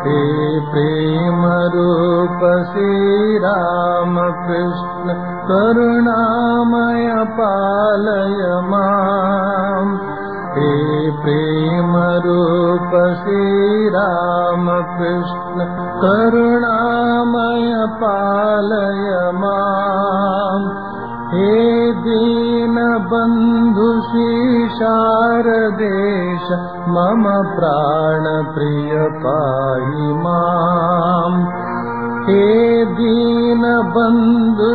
हे प्रेम रूप श्रीरामकृष्ण करुणामय पालय माम् हे प्रेम रूप श्रीरामकृष्ण करुणामय पालय माम् हे दीनबन्धु शारदेश मम प्राणप्रिय पाहि माम् हे दीनबन्धु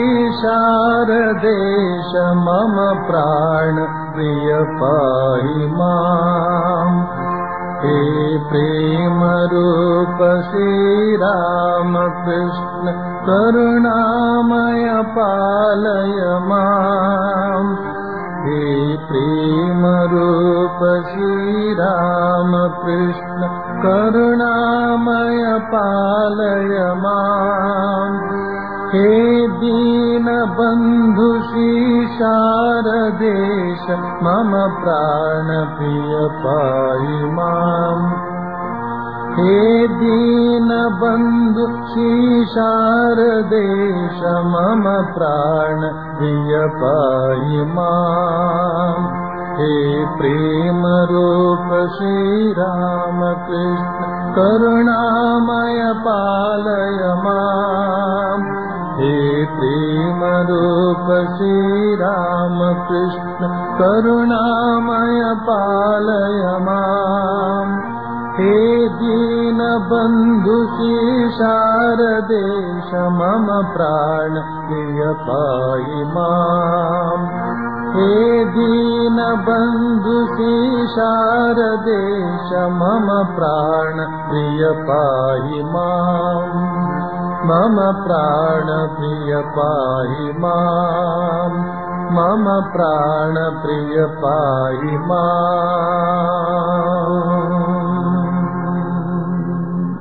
शारदेश मम प्राणप्रिय पाहि माम् हे प्रेमरूप श्रीरामकृष्ण करुणामय पालय माम् हे प्रेमरूप श्रीरामकृष्ण करुणामय पालय माम् हे दीनबन्धु शारदेश मम प्राणप्रिय पाहि माम् हे दीनबन्धु शारदेश मम प्राणप्रिय पाहि माम् हे प्रेमरूप श्रीरामकृष्ण करुणामय पालय माम् हे प्रेमरूप श्रीरामकृष्ण करुणामय पालय माम् हे दीनबन्धु शारदेश मम प्राण प्रिय पाहि माम् हे दीनबन्धु शारदेश मम प्राण प्रिय पाहि माम् मम प्राणप्रिय पाहि माम् मम प्राणप्रिय पाहि माम्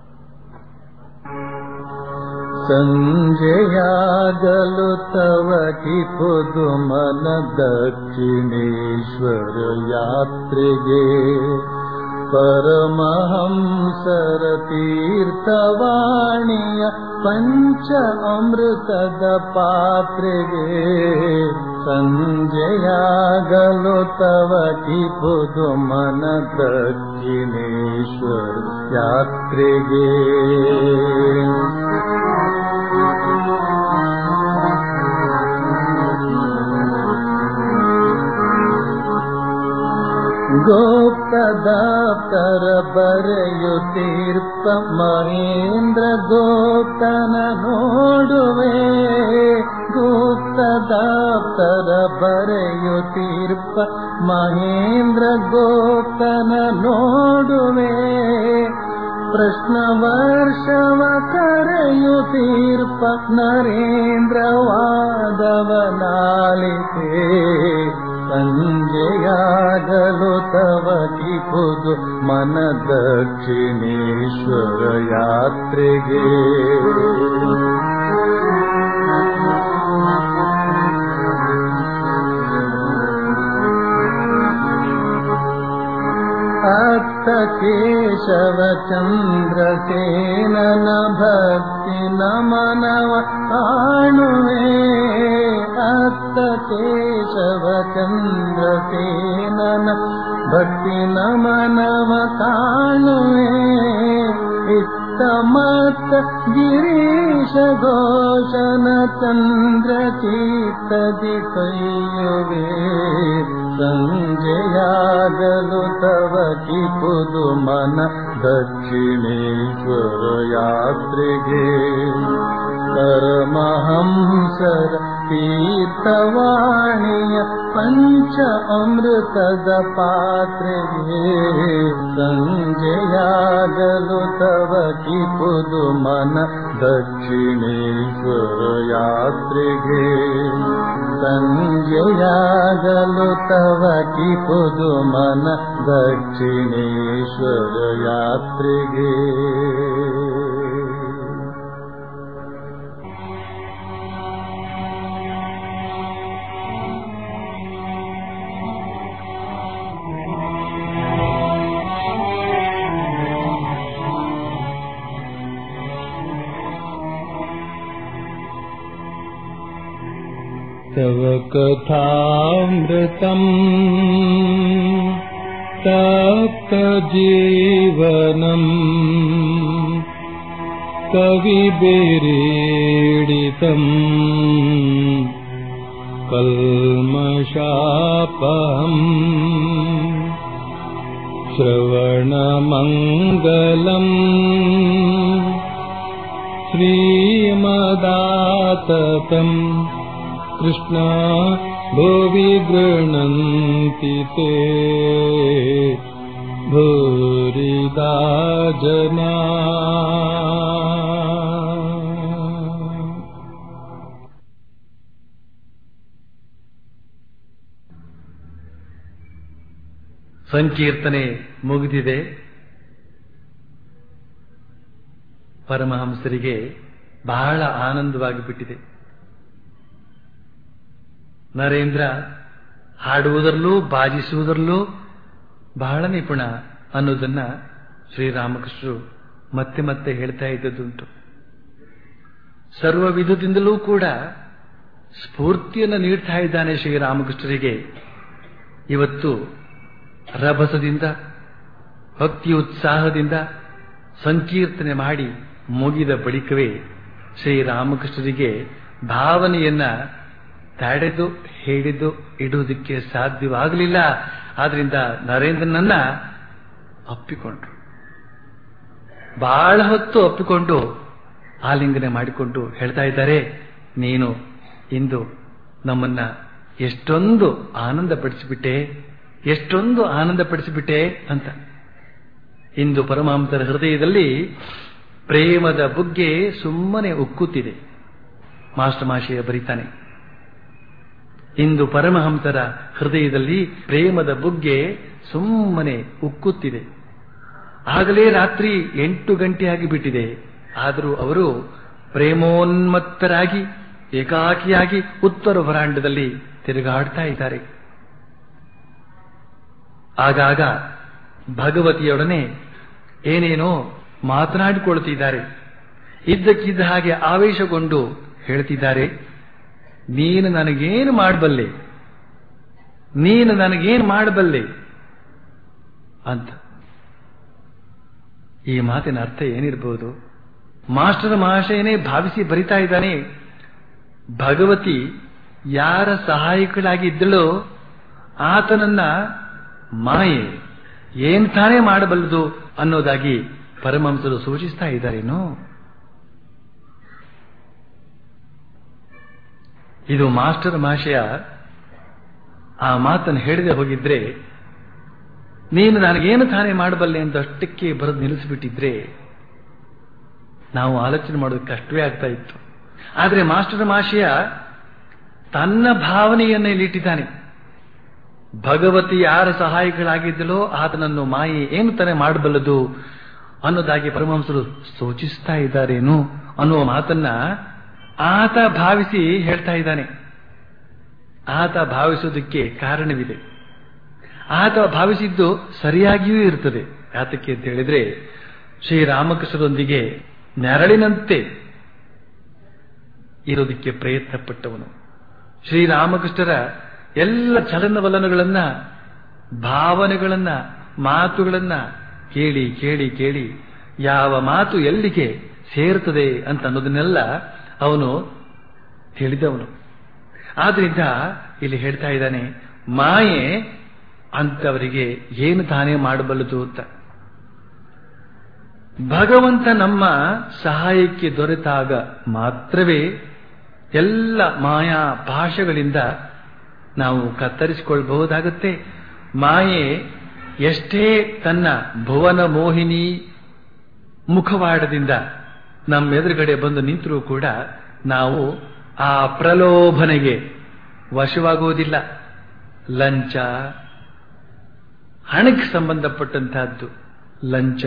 सञ्जयागलु तव कि पुदुमन दक्षिणेश्वर यात्रिगे परमहंसर तीर्थवाणीय पञ्च अमृतद पात्रिगे सञ्जयागलो तव कि पुदुमन दक्षिणेश्वर यात्रिगे ಗೋಪ್ತದಾಪ್ತರ ಬರೆಯುತ್ತೀರ್ಪ ಮಹೇಂದ್ರ ಗೋಪ್ತನ ನೋಡುವೆ ಗುಪ್ತದಾಪ್ತರ ಬರೆಯುತ್ತೀರ್ಪ ಮಹೇಂದ್ರ ಗೋಪ್ತನ ನೋಡುವೆ ಪ್ರಶ್ನ ವರ್ಷವ ಕರೆಯುತ್ತೀರ್ಪ ನರೇಂದ್ರ ವಾದವನಾಲಿತೆ ಸಂಜೆಯಾಗಲು ತವ ಕಿಪುದು ಮನ ದಕ್ಷಿಣೇಶ್ವರ ಯಾತ್ರೆಗೆ ಅತ್ತ ಕೇಶವ ಚಂದ್ರಸೇನನ ಭಕ್ತಿ ನಮನವ ಕಾಣುವೆ ಅತ್ತ ಕೇಶವ ಚಂದ್ರಸೇನನ ಭಕ್ತಿ ನಮನವ ಕಾಣುವೆ ಇತ್ತ ಮತ್ತ ಗಿರೀಶ ಘೋಷನ ಚಂದ್ರ ಚೀತದಿ ಕೈಯುವೆ ಸಂಜೆಯಾಗಲು ತವ ಕಿಪುದು ಮನ ದಕ್ಷಿಣೇಶ್ವರ ಯಾತ್ರೆಗೆ ಪರಮಹಂಸರ ತೀರ್ಥವಾಣಿಯ ಪಂಚ ಅಮೃತದ ಪಾತ್ರೆಗೆ ಸಂಜೆಯಾಗಲು ತವ ಕಿಪುದು ಮನ ದಕ್ಷಿಣೇಶ್ವರ ಯಾತ್ರೆಗೆ ಸಂಜೆಯಾಗಲು ತವ ಕಿಪುದು ಮನ ದಕ್ಷಿಣೇಶ್ವರ ಯಾತ್ರೆಗೆ तव कथामृतम् तप्तजीवनम् कविभिरीडितम् कल्मषापहम् श्रवणमङ्गलम् श्रीमदाततम् कृष्णा भुवि गृह्णन्ति ते भूरिदा जना ಸಂಕೀರ್ತನೆ ಮುಗಿದಿದೆ ಪರಮಹಂಸರಿಗೆ ಬಹಳ ಆನಂದವಾಗಿ ಬಿಟ್ಟಿದೆ ನರೇಂದ್ರ ಹಾಡುವುದರಲ್ಲೂ ಬಾಜಿಸುವುದರಲ್ಲೂ ಬಹಳ ನಿಪುಣ ಅನ್ನೋದನ್ನ ಶ್ರೀರಾಮಕೃಷ್ಣರು ಮತ್ತೆ ಮತ್ತೆ ಹೇಳ್ತಾ ಇದ್ದದ್ದುಂಟು ಸರ್ವ ವಿಧದಿಂದಲೂ ಕೂಡ ಸ್ಫೂರ್ತಿಯನ್ನು ನೀಡ್ತಾ ಇದ್ದಾನೆ ಶ್ರೀರಾಮಕೃಷ್ಣರಿಗೆ ಇವತ್ತು ರಭಸದಿಂದ ಭಕ್ತಿ ಉತ್ಸಾಹದಿಂದ ಸಂಕೀರ್ತನೆ ಮಾಡಿ ಮುಗಿದ ಬಳಿಕವೇ ಶ್ರೀರಾಮಕೃಷ್ಣರಿಗೆ ಭಾವನೆಯನ್ನ ತಡೆದು ಹೇಳಿದ್ದು ಇಡುವುದಕ್ಕೆ ಸಾಧ್ಯವಾಗಲಿಲ್ಲ ಆದ್ರಿಂದ ನರೇಂದ್ರನನ್ನ ಅಪ್ಪಿಕೊಂಡ್ರು ಬಹಳ ಹೊತ್ತು ಅಪ್ಪಿಕೊಂಡು ಆಲಿಂಗನೆ ಮಾಡಿಕೊಂಡು ಹೇಳ್ತಾ ಇದ್ದಾರೆ ನೀನು ಇಂದು ನಮ್ಮನ್ನ ಎಷ್ಟೊಂದು ಆನಂದ ಪಡಿಸಿಬಿಟ್ಟೆ ಎಷ್ಟೊಂದು ಆನಂದ ಪಡಿಸಿಬಿಟ್ಟೆ ಅಂತ ಇಂದು ಪರಮಹಂಸರ ಹೃದಯದಲ್ಲಿ ಪ್ರೇಮದ ಬುಗ್ಗೆ ಸುಮ್ಮನೆ ಉಕ್ಕುತ್ತಿದೆ ಮಾಸ್ಟರ್ ಮಾಶಯ ಬರೀತಾನೆ ಇಂದು ಪರಮಹಂಸರ ಹೃದಯದಲ್ಲಿ ಪ್ರೇಮದ ಬುಗ್ಗೆ ಸುಮ್ಮನೆ ಉಕ್ಕುತ್ತಿದೆ ಆಗಲೇ ರಾತ್ರಿ ಎಂಟು ಗಂಟೆಯಾಗಿ ಬಿಟ್ಟಿದೆ ಆದರೂ ಅವರು ಪ್ರೇಮೋನ್ಮತ್ತರಾಗಿ ಏಕಾಕಿಯಾಗಿ ಉತ್ತರ ಹೊರಾಂಡದಲ್ಲಿ ತಿರುಗಾಡ್ತಾ ಇದ್ದಾರೆ ಆಗಾಗ ಭಗವತಿಯೊಡನೆ ಏನೇನೋ ಮಾತನಾಡಿಕೊಳ್ತಿದ್ದಾರೆ ಇದ್ದಕ್ಕಿದ್ದ ಹಾಗೆ ಆವೇಶಗೊಂಡು ಹೇಳ್ತಿದ್ದಾರೆ ನೀನು ನನಗೇನು ಮಾಡಬಲ್ಲೆ ನೀನು ನನಗೇನು ಮಾಡಬಲ್ಲೆ ಅಂತ ಈ ಮಾತಿನ ಅರ್ಥ ಏನಿರಬಹುದು ಮಾಸ್ಟರ್ ಮಹಾಶಯನೇ ಭಾವಿಸಿ ಬರಿತಾ ಇದ್ದಾನೆ ಭಗವತಿ ಯಾರ ಸಹಾಯಕಳಾಗಿ ಇದ್ದಳೋ ಆತನನ್ನ ಮಾಯೆ ಏನ್ ತಾನೇ ಮಾಡಬಲ್ಲದು ಅನ್ನೋದಾಗಿ ಪರಮಹಂಸರು ಸೂಚಿಸ್ತಾ ಇದ್ದಾರೇನು ಇದು ಮಾಸ್ಟರ್ ಮಾಷೆಯ ಆ ಮಾತನ್ನು ಹೇಳದೆ ಹೋಗಿದ್ರೆ ನೀನು ನನಗೇನು ತಾನೇ ಮಾಡಬಲ್ಲೆ ಅಂತ ಅಷ್ಟಕ್ಕೆ ಬರೆದು ನಿಲ್ಲಿಸಿಬಿಟ್ಟಿದ್ರೆ ನಾವು ಆಲೋಚನೆ ಮಾಡೋದು ಕಷ್ಟವೇ ಆಗ್ತಾ ಇತ್ತು ಆದರೆ ಮಾಸ್ಟರ್ ಮಾಷೆಯ ತನ್ನ ಭಾವನೆಯನ್ನೇ ಇಲ್ಲಿಟ್ಟಿದ್ದಾನೆ ಭಗವತಿ ಯಾರ ಸಹಾಯಗಳಾಗಿದ್ದಲೋ ಆತನನ್ನು ಮಾಯೆ ಏನು ತಾನೇ ಮಾಡಬಲ್ಲದು ಅನ್ನೋದಾಗಿ ಪರಮಹಂಸರು ಸೂಚಿಸ್ತಾ ಇದ್ದಾರೇನು ಅನ್ನುವ ಮಾತನ್ನ ಆತ ಭಾವಿಸಿ ಹೇಳ್ತಾ ಇದ್ದಾನೆ ಆತ ಭಾವಿಸೋದಕ್ಕೆ ಕಾರಣವಿದೆ ಆತ ಭಾವಿಸಿದ್ದು ಸರಿಯಾಗಿಯೂ ಇರ್ತದೆ ಯಾತಕ್ಕೆ ಅಂತ ಹೇಳಿದ್ರೆ ಶ್ರೀರಾಮಕೃಷ್ಣರೊಂದಿಗೆ ನೆರಳಿನಂತೆ ಇರೋದಕ್ಕೆ ಪ್ರಯತ್ನ ಪಟ್ಟವನು ಶ್ರೀರಾಮಕೃಷ್ಣರ ಎಲ್ಲ ಚಲನವಲನಗಳನ್ನ ಭಾವನೆಗಳನ್ನ ಮಾತುಗಳನ್ನ ಕೇಳಿ ಕೇಳಿ ಕೇಳಿ ಯಾವ ಮಾತು ಎಲ್ಲಿಗೆ ಸೇರ್ತದೆ ಅಂತ ಅನ್ನೋದನ್ನೆಲ್ಲ ಅವನು ತಿಳಿದವನು ಆದ್ರಿಂದ ಇಲ್ಲಿ ಹೇಳ್ತಾ ಇದ್ದಾನೆ ಮಾಯೆ ಅಂತವರಿಗೆ ಏನು ತಾನೇ ಮಾಡಬಲ್ಲದು ಅಂತ ಭಗವಂತ ನಮ್ಮ ಸಹಾಯಕ್ಕೆ ದೊರೆತಾಗ ಮಾತ್ರವೇ ಎಲ್ಲ ಮಾಯಾ ಭಾಷೆಗಳಿಂದ ನಾವು ಕತ್ತರಿಸಿಕೊಳ್ಬಹುದಾಗುತ್ತೆ ಮಾಯೆ ಎಷ್ಟೇ ತನ್ನ ಭುವನ ಮೋಹಿನಿ ಮುಖವಾಡದಿಂದ ನಮ್ಮೆದುರುಗಡೆ ಬಂದು ನಿಂತರೂ ಕೂಡ ನಾವು ಆ ಪ್ರಲೋಭನೆಗೆ ವಶವಾಗುವುದಿಲ್ಲ ಲಂಚ ಹಣಕ್ಕೆ ಸಂಬಂಧಪಟ್ಟಂತಹದ್ದು ಲಂಚ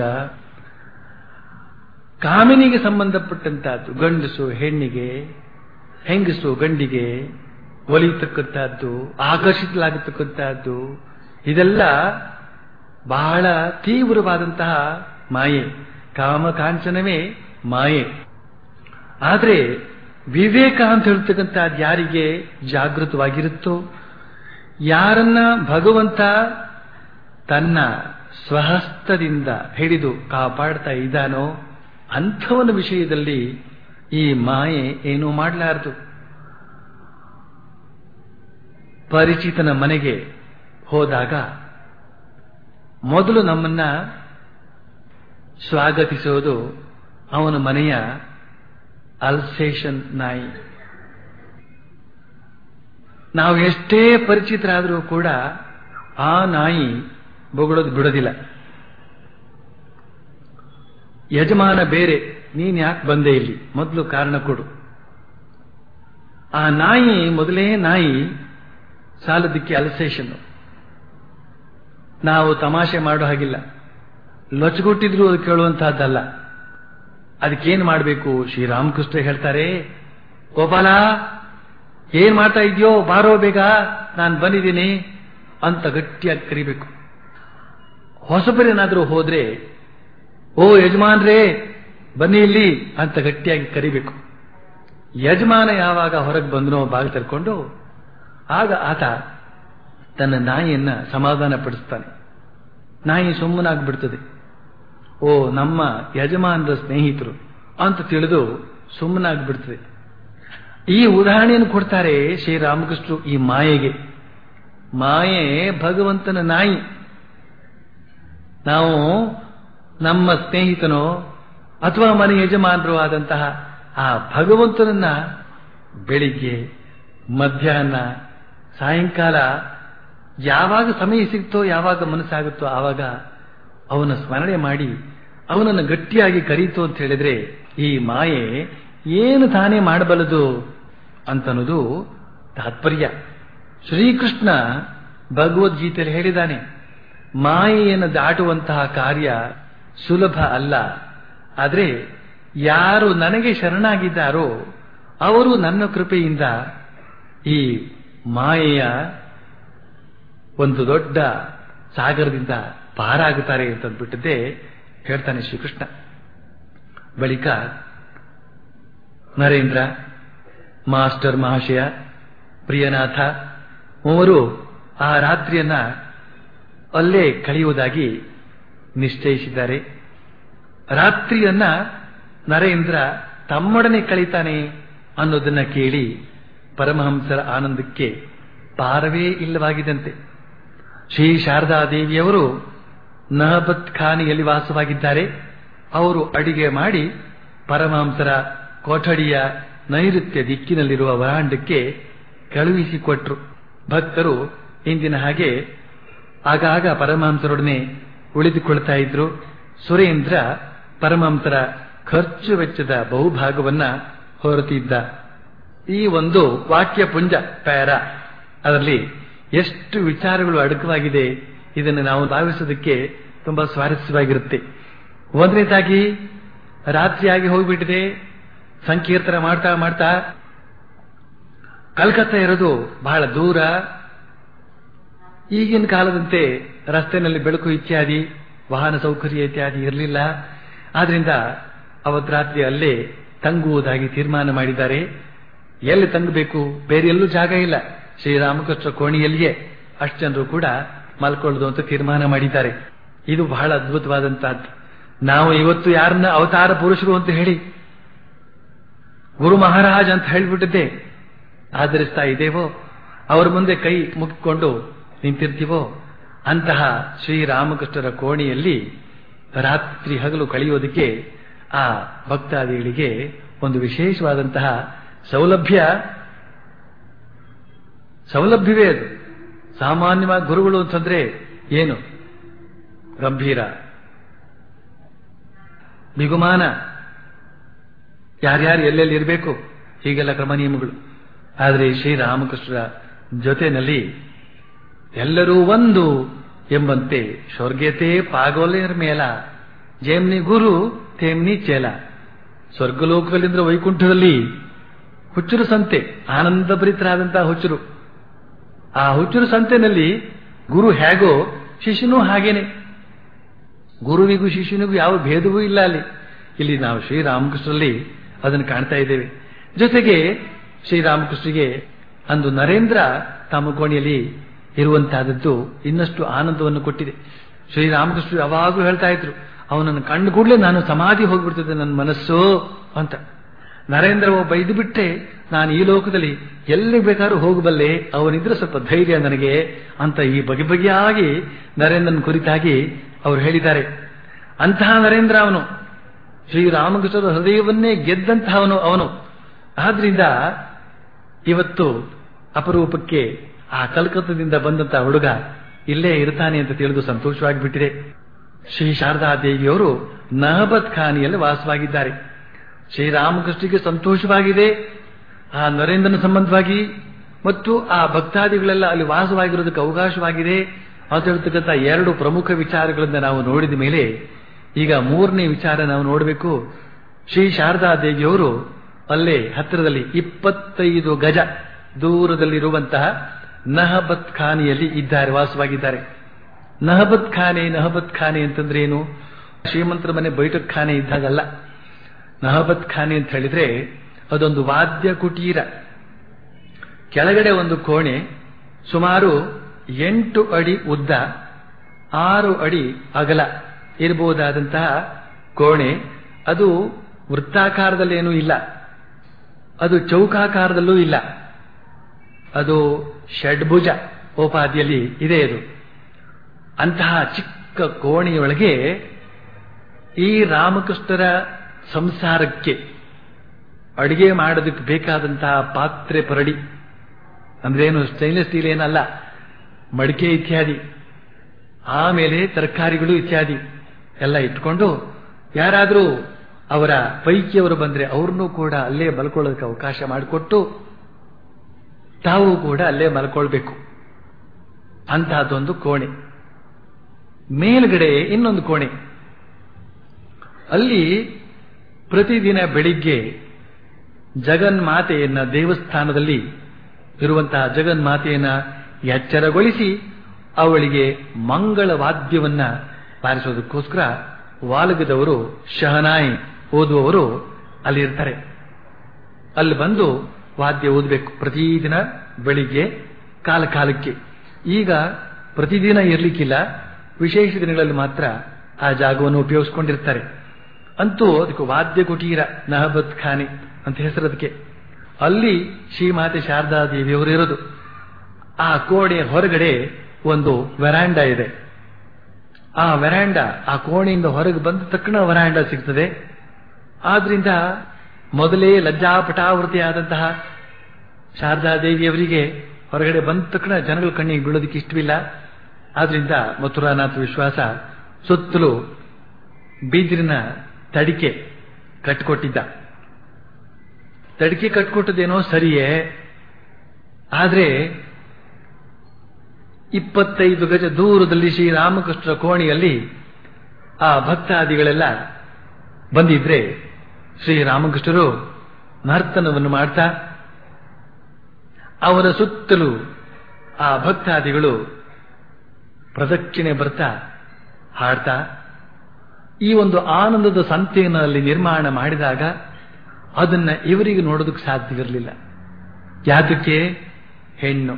ಕಾಮಿನಿಗೆ ಸಂಬಂಧಪಟ್ಟಂತಹದ್ದು ಗಂಡಸು ಹೆಣ್ಣಿಗೆ ಹೆಂಗಸು ಗಂಡಿಗೆ ಒಲಿಯತಕ್ಕಂತಹದ್ದು ಆಕರ್ಷಿತಲಾಗತಕ್ಕಂತಹದ್ದು ಇದೆಲ್ಲ ಬಹಳ ತೀವ್ರವಾದಂತಹ ಮಾಯೆ ಕಾಮಕಾಂಚನವೇ ಮಾಯೆ ಆದರೆ ವಿವೇಕ ಅಂತ ಹೇಳ್ತಕ್ಕಂಥ ಯಾರಿಗೆ ಜಾಗೃತವಾಗಿರುತ್ತೋ ಯಾರನ್ನ ಭಗವಂತ ತನ್ನ ಸ್ವಹಸ್ತದಿಂದ ಹಿಡಿದು ಕಾಪಾಡ್ತಾ ಇದ್ದಾನೋ ಅಂಥವನ ವಿಷಯದಲ್ಲಿ ಈ ಮಾಯೆ ಏನೂ ಮಾಡಲಾರದು ಪರಿಚಿತನ ಮನೆಗೆ ಹೋದಾಗ ಮೊದಲು ನಮ್ಮನ್ನ ಸ್ವಾಗತಿಸೋದು ಅವನ ಮನೆಯ ಅಲ್ಸೇಷನ್ ನಾಯಿ ನಾವು ಎಷ್ಟೇ ಪರಿಚಿತರಾದರೂ ಕೂಡ ಆ ನಾಯಿ ಬೊಗಳೋದು ಬಿಡೋದಿಲ್ಲ ಯಜಮಾನ ಬೇರೆ ನೀನ್ ಯಾಕೆ ಬಂದೆ ಇಲ್ಲಿ ಮೊದಲು ಕಾರಣ ಕೊಡು ಆ ನಾಯಿ ಮೊದಲೇ ನಾಯಿ ಸಾಲದಕ್ಕೆ ಅಲ್ಸೇಷನ್ ನಾವು ತಮಾಷೆ ಮಾಡೋ ಹಾಗಿಲ್ಲ ಲೊಚಗುಟ್ಟಿದ್ರು ಅದು ಕೇಳುವಂತಹದ್ದಲ್ಲ ಅದಕ್ಕೇನು ಮಾಡಬೇಕು ಶ್ರೀರಾಮಕೃಷ್ಣ ಹೇಳ್ತಾರೆ ಗೋಪಾಲ ಏನ್ ಮಾಡ್ತಾ ಇದೆಯೋ ಬಾರೋ ಬೇಗ ನಾನು ಬಂದಿದ್ದೀನಿ ಅಂತ ಗಟ್ಟಿಯಾಗಿ ಕರಿಬೇಕು ಹೊಸಬರೇನಾದರೂ ಹೋದ್ರೆ ಓ ಯಜಮಾನ್ರೇ ಬನ್ನಿ ಇಲ್ಲಿ ಅಂತ ಗಟ್ಟಿಯಾಗಿ ಕರಿಬೇಕು ಯಜಮಾನ ಯಾವಾಗ ಹೊರಗೆ ಬಂದನೋ ಬಾಗಿ ತರ್ಕೊಂಡು ಆಗ ಆತ ತನ್ನ ನಾಯಿಯನ್ನ ಸಮಾಧಾನ ಪಡಿಸ್ತಾನೆ ನಾಯಿ ಸುಮ್ಮನಾಗ್ಬಿಡ್ತದೆ ಓ ನಮ್ಮ ಯಜಮಾನರ ಸ್ನೇಹಿತರು ಅಂತ ತಿಳಿದು ಸುಮ್ಮನಾಗ್ಬಿಡ್ತದೆ ಈ ಉದಾಹರಣೆಯನ್ನು ಕೊಡ್ತಾರೆ ಶ್ರೀರಾಮಕೃಷ್ಣರು ಈ ಮಾಯೆಗೆ ಮಾಯೆ ಭಗವಂತನ ನಾಯಿ ನಾವು ನಮ್ಮ ಸ್ನೇಹಿತನೋ ಅಥವಾ ಮನೆ ಯಜಮಾನರು ಆದಂತಹ ಆ ಭಗವಂತನನ್ನ ಬೆಳಿಗ್ಗೆ ಮಧ್ಯಾಹ್ನ ಸಾಯಂಕಾಲ ಯಾವಾಗ ಸಮಯ ಸಿಗ್ತೋ ಯಾವಾಗ ಮನಸ್ಸಾಗುತ್ತೋ ಆವಾಗ ಅವನ ಸ್ಮರಣೆ ಮಾಡಿ ಅವನನ್ನು ಗಟ್ಟಿಯಾಗಿ ಕರೀತು ಅಂತ ಹೇಳಿದ್ರೆ ಈ ಮಾಯೆ ಏನು ತಾನೇ ಮಾಡಬಲ್ಲದು ಅಂತನ್ನೋದು ತಾತ್ಪರ್ಯ ಶ್ರೀಕೃಷ್ಣ ಭಗವದ್ಗೀತೆಯಲ್ಲಿ ಹೇಳಿದ್ದಾನೆ ಮಾಯೆಯನ್ನು ದಾಟುವಂತಹ ಕಾರ್ಯ ಸುಲಭ ಅಲ್ಲ ಆದರೆ ಯಾರು ನನಗೆ ಶರಣಾಗಿದ್ದಾರೋ ಅವರು ನನ್ನ ಕೃಪೆಯಿಂದ ಈ ಮಾಯೆಯ ಒಂದು ದೊಡ್ಡ ಸಾಗರದಿಂದ ಪಾರಾಗುತ್ತಾರೆ ಅಂತಂದ್ಬಿಟ್ಟದ್ದೇ ಹೇಳ್ತಾನೆ ಶ್ರೀಕೃಷ್ಣ ಬಳಿಕ ನರೇಂದ್ರ ಮಾಸ್ಟರ್ ಮಹಾಶಯ ಪ್ರಿಯನಾಥ ಮೂವರು ಆ ರಾತ್ರಿಯನ್ನ ಅಲ್ಲೇ ಕಳೆಯುವುದಾಗಿ ನಿಶ್ಚಯಿಸಿದ್ದಾರೆ ರಾತ್ರಿಯನ್ನ ನರೇಂದ್ರ ತಮ್ಮೊಡನೆ ಕಳೀತಾನೆ ಅನ್ನೋದನ್ನ ಕೇಳಿ ಪರಮಹಂಸರ ಆನಂದಕ್ಕೆ ಪಾರವೇ ಇಲ್ಲವಾಗಿದಂತೆ ಶ್ರೀ ಶಾರದಾ ದೇವಿಯವರು ನಹಬತ್ ಖಾನಿಯಲ್ಲಿ ವಾಸವಾಗಿದ್ದಾರೆ ಅವರು ಅಡಿಗೆ ಮಾಡಿ ಪರಮಹಂಸರ ಕೊಠಡಿಯ ನೈಋತ್ಯ ದಿಕ್ಕಿನಲ್ಲಿರುವ ವರಾಂಡಕ್ಕೆ ಕಳುಹಿಸಿಕೊಟ್ರು ಭಕ್ತರು ಇಂದಿನ ಹಾಗೆ ಆಗಾಗ ಪರಮಹಂಸರೊಡನೆ ಉಳಿದುಕೊಳ್ತಾ ಇದ್ರು ಸುರೇಂದ್ರ ಪರಮಹಂಸರ ಖರ್ಚು ವೆಚ್ಚದ ಬಹುಭಾಗವನ್ನ ಹೊರತಿದ್ದ ಈ ಒಂದು ವಾಕ್ಯ ಪುಂಜ ಪ್ಯಾರ ಅದರಲ್ಲಿ ಎಷ್ಟು ವಿಚಾರಗಳು ಅಡಕವಾಗಿದೆ ಇದನ್ನು ನಾವು ಭಾವಿಸೋದಕ್ಕೆ ತುಂಬಾ ಸ್ವಾರಸ್ಯವಾಗಿರುತ್ತೆ ಒಂದನೇದಾಗಿ ರಾತ್ರಿಯಾಗಿ ಹೋಗ್ಬಿಟ್ಟಿದೆ ಸಂಕೀರ್ತನ ಮಾಡ್ತಾ ಮಾಡ್ತಾ ಕಲ್ಕತ್ತಾ ಇರೋದು ಬಹಳ ದೂರ ಈಗಿನ ಕಾಲದಂತೆ ರಸ್ತೆನಲ್ಲಿ ಬೆಳಕು ಇತ್ಯಾದಿ ವಾಹನ ಸೌಕರ್ಯ ಇತ್ಯಾದಿ ಇರಲಿಲ್ಲ ಆದ್ರಿಂದ ಅವತ್ ರಾತ್ರಿ ಅಲ್ಲೇ ತಂಗುವುದಾಗಿ ತೀರ್ಮಾನ ಮಾಡಿದ್ದಾರೆ ಎಲ್ಲಿ ತಂಗಬೇಕು ಬೇರೆ ಎಲ್ಲೂ ಜಾಗ ಇಲ್ಲ ಶ್ರೀರಾಮಕೃಷ್ಣ ಕೋಣಿಯಲ್ಲಿಯೇ ಅಷ್ಟು ಜನರು ಕೂಡ ಮಲ್ಕೊಳ್ಳೋದು ಅಂತ ತೀರ್ಮಾನ ಮಾಡಿದ್ದಾರೆ ಇದು ಬಹಳ ಅದ್ಭುತವಾದಂತಹದ್ದು ನಾವು ಇವತ್ತು ಯಾರನ್ನ ಅವತಾರ ಪುರುಷರು ಅಂತ ಹೇಳಿ ಗುರು ಮಹಾರಾಜ್ ಅಂತ ಹೇಳಿಬಿಟ್ಟಿದ್ದೆ ಆಧರಿಸ್ತಾ ಇದ್ದೇವೋ ಅವರ ಮುಂದೆ ಕೈ ಮುಗಿಕೊಂಡು ನಿಂತಿರ್ತೀವೋ ಅಂತಹ ಶ್ರೀರಾಮಕೃಷ್ಣರ ಕೋಣೆಯಲ್ಲಿ ರಾತ್ರಿ ಹಗಲು ಕಳೆಯೋದಕ್ಕೆ ಆ ಭಕ್ತಾದಿಗಳಿಗೆ ಒಂದು ವಿಶೇಷವಾದಂತಹ ಸೌಲಭ್ಯ ಸೌಲಭ್ಯವೇ ಅದು ಸಾಮಾನ್ಯವಾಗಿ ಗುರುಗಳು ಅಂತಂದ್ರೆ ಏನು ಗಂಭೀರ ಬಿಗುಮಾನ ಯಾರ್ಯಾರು ಎಲ್ಲೆಲ್ಲಿ ಇರಬೇಕು ಹೀಗೆಲ್ಲ ಕ್ರಮ ನಿಯಮಗಳು ಆದರೆ ಶ್ರೀರಾಮಕೃಷ್ಣರ ಜೊತೆಯಲ್ಲಿ ಎಲ್ಲರೂ ಒಂದು ಎಂಬಂತೆ ಸ್ವರ್ಗತೆ ಪಾಗೋಲೇರ್ ಮೇಲ ಜೇಮ್ನಿ ಗುರು ತೇಮ್ನಿ ಚೇಲ ಸ್ವರ್ಗಲೋಕಗಳಿಂದ ವೈಕುಂಠದಲ್ಲಿ ಹುಚ್ಚರು ಸಂತೆ ಆನಂದಭರಿತರಾದಂತಹ ಹುಚ್ಚರು ಆ ಹುಚ್ಚರು ಸಂತೆನಲ್ಲಿ ಗುರು ಹೇಗೋ ಶಿಷ್ಯನೂ ಹಾಗೇನೆ ಗುರುವಿಗೂ ಶಿಷ್ಯನಿಗೂ ಯಾವ ಭೇದವೂ ಇಲ್ಲ ಅಲ್ಲಿ ಇಲ್ಲಿ ನಾವು ಶ್ರೀರಾಮಕೃಷ್ಣರಲ್ಲಿ ಅದನ್ನು ಕಾಣ್ತಾ ಇದ್ದೇವೆ ಜೊತೆಗೆ ಶ್ರೀರಾಮಕೃಷ್ಣರಿಗೆ ಅಂದು ನರೇಂದ್ರ ತಮ್ಮ ಕೋಣೆಯಲ್ಲಿ ಇರುವಂತಹದ್ದು ಇನ್ನಷ್ಟು ಆನಂದವನ್ನು ಕೊಟ್ಟಿದೆ ಶ್ರೀರಾಮಕೃಷ್ಣ ಯಾವಾಗಲೂ ಹೇಳ್ತಾ ಇದ್ರು ಅವನನ್ನು ಕಂಡು ಕೂಡಲೇ ನಾನು ಸಮಾಧಿ ಹೋಗ್ಬಿಡ್ತಿದ್ದೆ ನನ್ನ ಮನಸ್ಸು ಅಂತ ನರೇಂದ್ರ ಒಬ್ಬ ಇದು ಬಿಟ್ಟೆ ನಾನು ಈ ಲೋಕದಲ್ಲಿ ಎಲ್ಲಿ ಬೇಕಾದ್ರೂ ಹೋಗಬಲ್ಲೆ ಅವನಿದ್ರೆ ಸ್ವಲ್ಪ ಧೈರ್ಯ ನನಗೆ ಅಂತ ಈ ಬಗೆ ಬಗೆಯಾಗಿ ನರೇಂದ್ರನ ಕುರಿತಾಗಿ ಅವರು ಹೇಳಿದ್ದಾರೆ ಅಂತಹ ನರೇಂದ್ರ ಅವನು ಶ್ರೀರಾಮಕೃಷ್ಣರ ಹೃದಯವನ್ನೇ ಗೆದ್ದಂತಹವನು ಅವನು ಆದ್ರಿಂದ ಇವತ್ತು ಅಪರೂಪಕ್ಕೆ ಆ ಕಲ್ಕತ್ತದಿಂದ ಬಂದಂತಹ ಹುಡುಗ ಇಲ್ಲೇ ಇರ್ತಾನೆ ಅಂತ ತಿಳಿದು ಸಂತೋಷವಾಗಿಬಿಟ್ಟಿದೆ ಶ್ರೀ ಶಾರದಾ ದೇವಿಯವರು ನಹಬತ್ ಖಾನಿಯಲ್ಲಿ ವಾಸವಾಗಿದ್ದಾರೆ ಶ್ರೀರಾಮಕೃಷ್ಣರಿಗೆ ಸಂತೋಷವಾಗಿದೆ ಆ ನರೇಂದ್ರನ ಸಂಬಂಧವಾಗಿ ಮತ್ತು ಆ ಭಕ್ತಾದಿಗಳೆಲ್ಲ ಅಲ್ಲಿ ವಾಸವಾಗಿರೋದಕ್ಕೆ ಅವಕಾಶವಾಗಿದೆ ಅಂತ ಹೇಳ್ತಕ್ಕಂಥ ಎರಡು ಪ್ರಮುಖ ವಿಚಾರಗಳನ್ನ ನಾವು ನೋಡಿದ ಮೇಲೆ ಈಗ ಮೂರನೇ ವಿಚಾರ ನಾವು ನೋಡಬೇಕು ಶ್ರೀ ಶಾರದಾ ದೇವಿಯವರು ಅಲ್ಲೇ ಹತ್ತಿರದಲ್ಲಿ ಇಪ್ಪತ್ತೈದು ಗಜ ದೂರದಲ್ಲಿರುವಂತಹ ನಹಬತ್ ಖಾನಿಯಲ್ಲಿ ಇದ್ದಾರೆ ವಾಸವಾಗಿದ್ದಾರೆ ನಹಬತ್ ಖಾನೆ ನಹಬತ್ ಖಾನೆ ಅಂತಂದ್ರೆ ಏನು ಶ್ರೀಮಂತರ ಮನೆ ಬೈಠಕ್ ಖಾನೆ ಇದ್ದಾಗಲ್ಲ ನಹಬತ್ ಖಾನೆ ಅಂತ ಹೇಳಿದ್ರೆ ಅದೊಂದು ವಾದ್ಯ ಕುಟೀರ ಕೆಳಗಡೆ ಒಂದು ಕೋಣೆ ಸುಮಾರು ಎಂಟು ಅಡಿ ಉದ್ದ ಆರು ಅಡಿ ಅಗಲ ಇರಬಹುದಾದಂತಹ ಕೋಣೆ ಅದು ವೃತ್ತಾಕಾರದಲ್ಲೇನೂ ಇಲ್ಲ ಅದು ಚೌಕಾಕಾರದಲ್ಲೂ ಇಲ್ಲ ಅದು ಷಡ್ಭುಜ ಉಪಾಧಿಯಲ್ಲಿ ಇದೆ ಅದು ಅಂತಹ ಚಿಕ್ಕ ಕೋಣೆಯೊಳಗೆ ಈ ರಾಮಕೃಷ್ಣರ ಸಂಸಾರಕ್ಕೆ ಅಡಿಗೆ ಮಾಡೋದಕ್ಕೆ ಬೇಕಾದಂತಹ ಪಾತ್ರೆ ಪರಡಿ ಅಂದ್ರೆ ಏನು ಸ್ಟೈನ್ಲೆಸ್ ಸ್ಟೀಲ್ ಏನಲ್ಲ ಮಡಿಕೆ ಇತ್ಯಾದಿ ಆಮೇಲೆ ತರಕಾರಿಗಳು ಇತ್ಯಾದಿ ಎಲ್ಲ ಇಟ್ಕೊಂಡು ಯಾರಾದರೂ ಅವರ ಪೈಕಿಯವರು ಬಂದ್ರೆ ಅವ್ರನ್ನೂ ಕೂಡ ಅಲ್ಲೇ ಮಲ್ಕೊಳ್ಳೋದಕ್ಕೆ ಅವಕಾಶ ಮಾಡಿಕೊಟ್ಟು ತಾವು ಕೂಡ ಅಲ್ಲೇ ಮಲ್ಕೊಳ್ಬೇಕು ಅಂತಹದ್ದೊಂದು ಕೋಣೆ ಮೇಲ್ಗಡೆ ಇನ್ನೊಂದು ಕೋಣೆ ಅಲ್ಲಿ ಪ್ರತಿದಿನ ಬೆಳಿಗ್ಗೆ ಜಗನ್ಮಾತೆಯನ್ನ ದೇವಸ್ಥಾನದಲ್ಲಿ ಇರುವಂತಹ ಜಗನ್ಮಾತೆಯನ್ನ ಎಚ್ಚರಗೊಳಿಸಿ ಅವಳಿಗೆ ಮಂಗಳ ವಾದ್ಯವನ್ನ ಬಾರಿಸೋದಕ್ಕೋಸ್ಕರ ವಾಲಗದವರು ಶಹನಾಯಿ ಓದುವವರು ಅಲ್ಲಿ ಇರ್ತಾರೆ ಅಲ್ಲಿ ಬಂದು ವಾದ್ಯ ಓದಬೇಕು ಪ್ರತಿದಿನ ಬೆಳಿಗ್ಗೆ ಕಾಲ ಕಾಲಕ್ಕೆ ಈಗ ಪ್ರತಿದಿನ ಇರ್ಲಿಕ್ಕಿಲ್ಲ ವಿಶೇಷ ದಿನಗಳಲ್ಲಿ ಮಾತ್ರ ಆ ಜಾಗವನ್ನು ಉಪಯೋಗಿಸ್ಕೊಂಡಿರ್ತಾರೆ ಅಂತೂ ಅದಕ್ಕೆ ವಾದ್ಯ ಕುಟೀರ ನಹಬತ್ ಖಾನೆ ಅಂತ ಹೆಸರು ಅದಕ್ಕೆ ಅಲ್ಲಿ ಶ್ರೀಮಾತೆ ಶಾರದಾ ದೇವಿಯವರು ಇರೋದು ಆ ಕೋಣೆಯ ಹೊರಗಡೆ ಒಂದು ವೆರಾಂಡ ಇದೆ ಆ ವೆರಾಂಡ ಆ ಕೋಣೆಯಿಂದ ಹೊರಗೆ ಬಂದ ತಕ್ಷಣ ವೆರಾಂಡ ಸಿಗ್ತದೆ ಆದ್ರಿಂದ ಮೊದಲೇ ಲಜ್ಜಾಪಟಾವೃತಿಯಾದಂತಹ ಶಾರದಾ ದೇವಿಯವರಿಗೆ ಹೊರಗಡೆ ಬಂದ ತಕ್ಷಣ ಜನಗಳ ಕಣ್ಣಿಗೆ ಬೀಳೋದಕ್ಕೆ ಇಷ್ಟವಿಲ್ಲ ಆದ್ರಿಂದ ಮಥುರಾನಾಥ ವಿಶ್ವಾಸ ಸುತ್ತಲೂ ಬೀದಿರಿನ ತಡಿಕೆ ಕಟ್ಟಿಕೊಟ್ಟಿದ್ದ ತಡಿಕೆ ಕಟ್ಟಿಕೊಟ್ಟದೇನೋ ಸರಿಯೇ ಆದ್ರೆ ಇಪ್ಪತ್ತೈದು ಗಜ ದೂರದಲ್ಲಿ ಶ್ರೀರಾಮಕೃಷ್ಣ ಕೋಣೆಯಲ್ಲಿ ಆ ಭಕ್ತಾದಿಗಳೆಲ್ಲ ಬಂದಿದ್ರೆ ಶ್ರೀರಾಮಕೃಷ್ಣರು ನರ್ತನವನ್ನು ಮಾಡ್ತಾ ಅವರ ಸುತ್ತಲೂ ಆ ಭಕ್ತಾದಿಗಳು ಪ್ರದಕ್ಷಿಣೆ ಬರ್ತಾ ಹಾಡ್ತಾ ಈ ಒಂದು ಆನಂದದ ಸಂತೆಯನ್ನು ಅಲ್ಲಿ ನಿರ್ಮಾಣ ಮಾಡಿದಾಗ ಅದನ್ನ ಇವರಿಗೆ ನೋಡೋದಕ್ಕೆ ಸಾಧ್ಯವಿರಲಿಲ್ಲ ಯಾತಕ್ಕೆ ಹೆಣ್ಣು